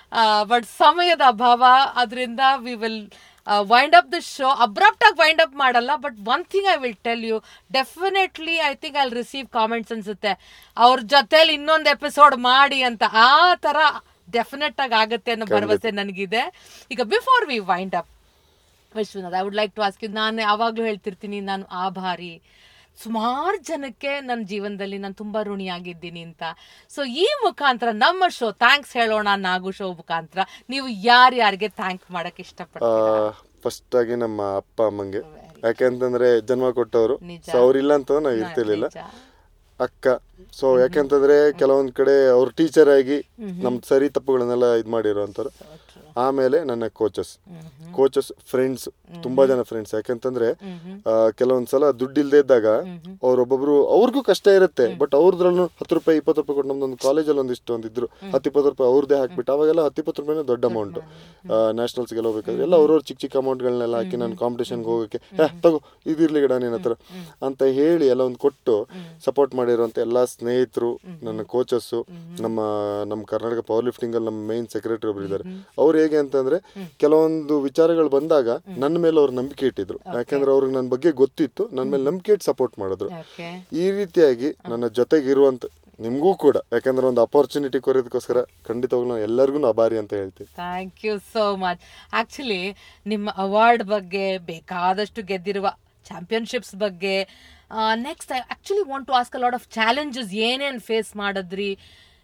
ಬಟ್ ಸಮಯದ ಅಭಾವ ಅದರಿಂದ we will wind up the show abrupt ಆಗಿ ವೈಂಡ್ ಅಪ್ ಮಾಡಲ್ಲ but one thing I will tell you definitely I think I receive comments ಅನ್ಸುತ್ತೆ ಅವ್ರ ಜೊತೆಲಿ ಇನ್ನೊಂದು ಎಪಿಸೋಡ್ ಮಾಡಿ ಅಂತ ಆ ತರ ಡೆಫಿನೆಟ್ ಆಗಿ ಆಗುತ್ತೆ ಅನ್ನೋ ಭರವಸೆ ನನಗಿದೆ ಈಗ before we wind up Vishwanath I would like to ask you ನಾನು ಯಾವಾಗಲೂ ಹೇಳ್ತಿರ್ತೀನಿ ನಾನು ಆಭಾರಿ ಸುಮಾರು ಜನಕ್ಕೆ ನನ್ನ ಜೀವನದಲ್ಲಿ ನಾನು ತುಂಬ ಋಣಿಯಾಗಿದ್ದೀನಿ ಅಂತ ಸೊ ಈ ಮುಖಾಂತರ ನಮ್ಮ ಶೋ ಥ್ಯಾಂಕ್ಸ್ ಹೇಳೋಣ ನಾಗು ಶೋ ಮುಖಾಂತರ ನೀವು ಯಾರ್ಯಾರಿಗೆ ಥ್ಯಾಂಕ್ ಮಾಡಕ್ ಇಷ್ಟಪಡ್ತೀರಾ ಫಸ್ಟ್ ಆಗಿ ನಮ್ಮ ಅಪ್ಪ ಅಮ್ಮಂಗೆ ಯಾಕೆಂತಂದ್ರೆ ಜನ್ಮ ಕೊಟ್ಟವರು ನಿಜ. ಸೊ ಅವ್ರಿಲ್ಲ ಅಂತ ನಾವು ಇರ್ತಿರ್ಲಿಲ್ಲ ನಿಜ. ಅಕ್ಕ ಸೊ ಯಾಕೆಂತಂದ್ರೆ ಕೆಲವೊಂದ್ ಕಡೆ ಅವ್ರ ಟೀಚರ್ ಆಗಿ ನಮ್ ಸರಿ ತಪ್ಪುಗಳನ್ನೆಲ್ಲ ಇದ್ ಮಾಡಿರೋ ಅಂತಾರೆ ಆಮೇಲೆ ನನ್ನ ಕೋಚಸ್ ಕೋಚಸ್ ಫ್ರೆಂಡ್ಸ್ ತುಂಬಾ ಜನ ಫ್ರೆಂಡ್ಸ್ ಯಾಕಂತಂದ್ರೆ ಆ, ಕೆಲವೊಂದ್ಸಲ ದುಡ್ಡು ಇಲ್ದೇ ಇದ್ದಾಗ ಅವ್ರೊಬ್ಬೊಬ್ರು ಅವ್ರಿಗೂ ಕಷ್ಟ ಇರುತ್ತೆ ಬಟ್ ಅವ್ರದ್ರಲ್ಲೂ ಹತ್ತು ರೂಪಾಯಿ ಇಪ್ಪತ್ತು ರೂಪಾಯಿ ಕೊಟ್ಟು ನಮ್ದೊಂದು ಕಾಲೇಜಲ್ಲಿ ಒಂದಿಷ್ಟು ಒಂದಿದ್ರು ಹತ್ತು ಇಪ್ಪತ್ತು ರೂಪಾಯಿ ಅವ್ರದ್ದೇ ಹಾಕ್ಬಿಟ್ಟು ಅವಾಗೆಲ್ಲ ಹತ್ತು ಇಪ್ಪತ್ತು ರೂಪಾಯಿನೇ ದೊಡ್ಡ ಅಮೌಂಟ್ ನ್ಯಾಷನಲ್ಸ್ಗೆಲ್ಲ ಹೋಗ್ಬೇಕಾದ್ರೆ ಎಲ್ಲ ಅವ್ರವ್ರ ಚಿಕ್ಕ ಚಿಕ್ಕ ಅಮೌಂಟ್ಗಳನ್ನೆಲ್ಲ ಹಾಕಿ ನಾನು ಕಾಂಪಿಟೇಷನ್ಗೆ ಹೋಗೋಕ್ಕೆ "ಏ, ತಗೋ ಇದಿರ್ಲಿ ಗಿಡ ನಿನ್ನ ಹತ್ರ ಅಂತ ಹೇಳಿ ಎಲ್ಲ ಒಂದು ಕೊಟ್ಟು ಸಪೋರ್ಟ್ ಮಾಡಿರುವಂತ ಎಲ್ಲ ಸ್ನೇಹಿತರು ನನ್ನ ಕೋಚಸ್ಸು ನಮ್ಮ ನಮ್ಮ ಕರ್ನಾಟಕ ಪವರ್ ಲಿಫ್ಟಿಂಗ್ ಅಲ್ಲಿ ನಮ್ಮ ಮೈನ್ ಸೆಕ್ರೆಟರಿ ಒಬ್ರು ಇದ್ದಾರೆ ಅವ್ರು ಹೇಗೆ ಅಂತಂದ್ರೆ ಕೆಲವೊಂದು ವಿಚಾರಗಳು ಬಂದಾಗ ನನ್ನ ಮೇಲೆ ಅವ್ರು ನಂಬಿಕೆ ಇಟ್ಟಿದ್ರು ಯಾಕಂದ್ರೆ ಅವ್ರಿಗೆ ನನ್ನ ಬಗ್ಗೆ ಗೊತ್ತಿತ್ತು ನನ್ನ ಮೇಲೆ ನಂಬಿಕೆ ಇಟ್ಟು ಸಪೋರ್ಟ್ ಮಾಡಿದ್ರು ಓಕೆ ಈ ರೀತಿಯಾಗಿ ನನ್ನ ಜೊತೆಗಿರುವಂತ ನಿಮಗೂ ಕೂಡ ಯಾಕಂದ್ರೆ ಒಂದು ಅಪರ್ಚುನಿಟಿ ಕೊರೋದಕ್ಕೋಸ್ಕರ ಖಂಡಿತವಾಗ್ಲೂ ನಾನು ಎಲ್ಲರಿಗೂ ಅಭಾರಿ ಅಂತ ಹೇಳ್ತೀನಿ thank you so much actually ನಿಮ್ಮ ಅವಾರ್ಡ್ ಬಗ್ಗೆ ಬೇಕಾದಷ್ಟು ಗೆದ್ದಿರುವ ಚಾಂಪಿಯನ್ಶಿಪ್ಸ್ ಬಗ್ಗೆ next I actually want to ask a lot of challenges ಏನೇನು ಫೇಸ್ ಮಾಡಿದ್ರಿ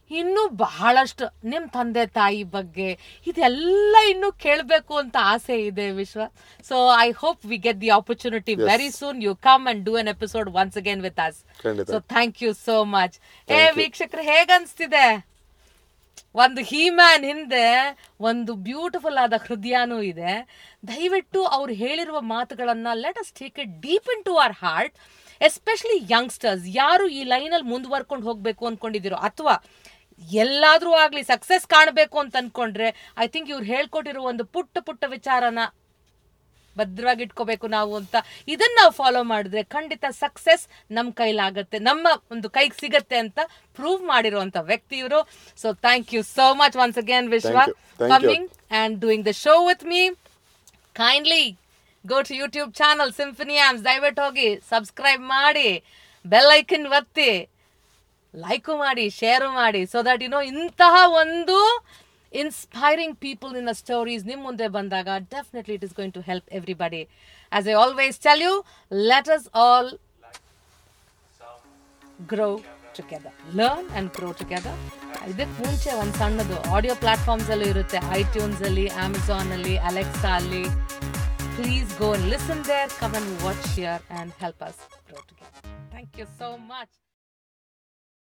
ಇನ್ನೂ ಬಹಳಷ್ಟು ನಿಮ್ಮ ತಂದೆ ತಾಯಿ ಬಗ್ಗೆ ಇದೆಲ್ಲ ಇನ್ನೂ ಕೇಳಬೇಕು ಅಂತ ಆಸೆ ಇದೆ Vishwa so I hope we get the opportunity very soon you come and do an episode once again with us ಖಂಡಿತ. So thank you so much ಏ ವೀಕ್ಷಕರು ಹೇಗನ್ಸ್ತಿದೆ ಒಂದು ಹೀಮ್ಯಾನ್ ಹಿಂದೆ ಒಂದು ಬ್ಯೂಟಿಫುಲ್ ಆದ ಹೃದಯನೂ ಇದೆ ದಯವಿಟ್ಟು ಅವ್ರು ಹೇಳಿರುವ ಮಾತುಗಳನ್ನ let us take it deep in to our heart especially youngsters ಯಾರು ಈ ಲೈನಲ್ಲಿ ಮುಂದುವರ್ಕೊಂಡು ಹೋಗ್ಬೇಕು ಅನ್ಕೊಂಡಿದ್ದೀರೋ ಅಥವಾ ಎಲ್ಲಾದ್ರೂ ಆಗ್ಲಿ ಸಕ್ಸಸ್ ಕಾಣಬೇಕು ಅಂತ ಅನ್ಕೊಂಡ್ರೆ ಐ ಥಿಂಕ್ ಇವ್ರು ಹೇಳ್ಕೊಟ್ಟಿರೋ ಒಂದು ಪುಟ್ಟ ಪುಟ್ಟ ವಿಚಾರನ ಭದ್ರವಾಗಿ ಇಟ್ಕೋಬೇಕು ನಾವು ಅಂತ ಇದನ್ನ ನಾವು ಫಾಲೋ ಮಾಡಿದ್ರೆ ಖಂಡಿತ ಸಕ್ಸಸ್ ನಮ್ಮ ಕೈಲಾಗತ್ತೆ ನಮ್ಮ ಒಂದು ಕೈಗೆ ಸಿಗತ್ತೆ ಅಂತ ಪ್ರೂವ್ ಮಾಡಿರುವಂತ ವ್ಯಕ್ತಿ ಇವರು so thank you so much once again Vishwa Thank you. Thank you. Coming and doing the show with me kindly go to YouTube channel Symphony Arms ದಯವಿಟ್ಟು ಹೋಗಿ ಸಬ್ಸ್ಕ್ರೈಬ್ ಮಾಡಿ ಬೆಲ್ ಐಕನ್ ಒತ್ತಿ ಲೈಕು ಮಾಡಿ ಶೇರು ಮಾಡಿ ಸೊ ದಟ್ ಯು ನೋ ಇಂತಹ ಒಂದು inspiring people in the stories ನಿಮ್ಮ ಮುಂದೆ ಬಂದಾಗ definitely it is going to help everybody as I always tell you let us all grow together learn and grow together ಇದಕ್ಕೆ ಮುಂಚೆ ಒಂದು ಸಣ್ಣದು ಆಡಿಯೋ ಪ್ಲಾಟ್ಫಾರ್ಮ್ಸ್ ಅಲ್ಲೂ ಇರುತ್ತೆ ಐಟ್ಯೂನ್ಸ್ ಅಲ್ಲಿ ಅಮೆಝಾನ್ ಅಲ್ಲಿ ಅಲೆಕ್ಸಾ ಅಲ್ಲಿ please go listen there come and watch here and help us grow together thank you so much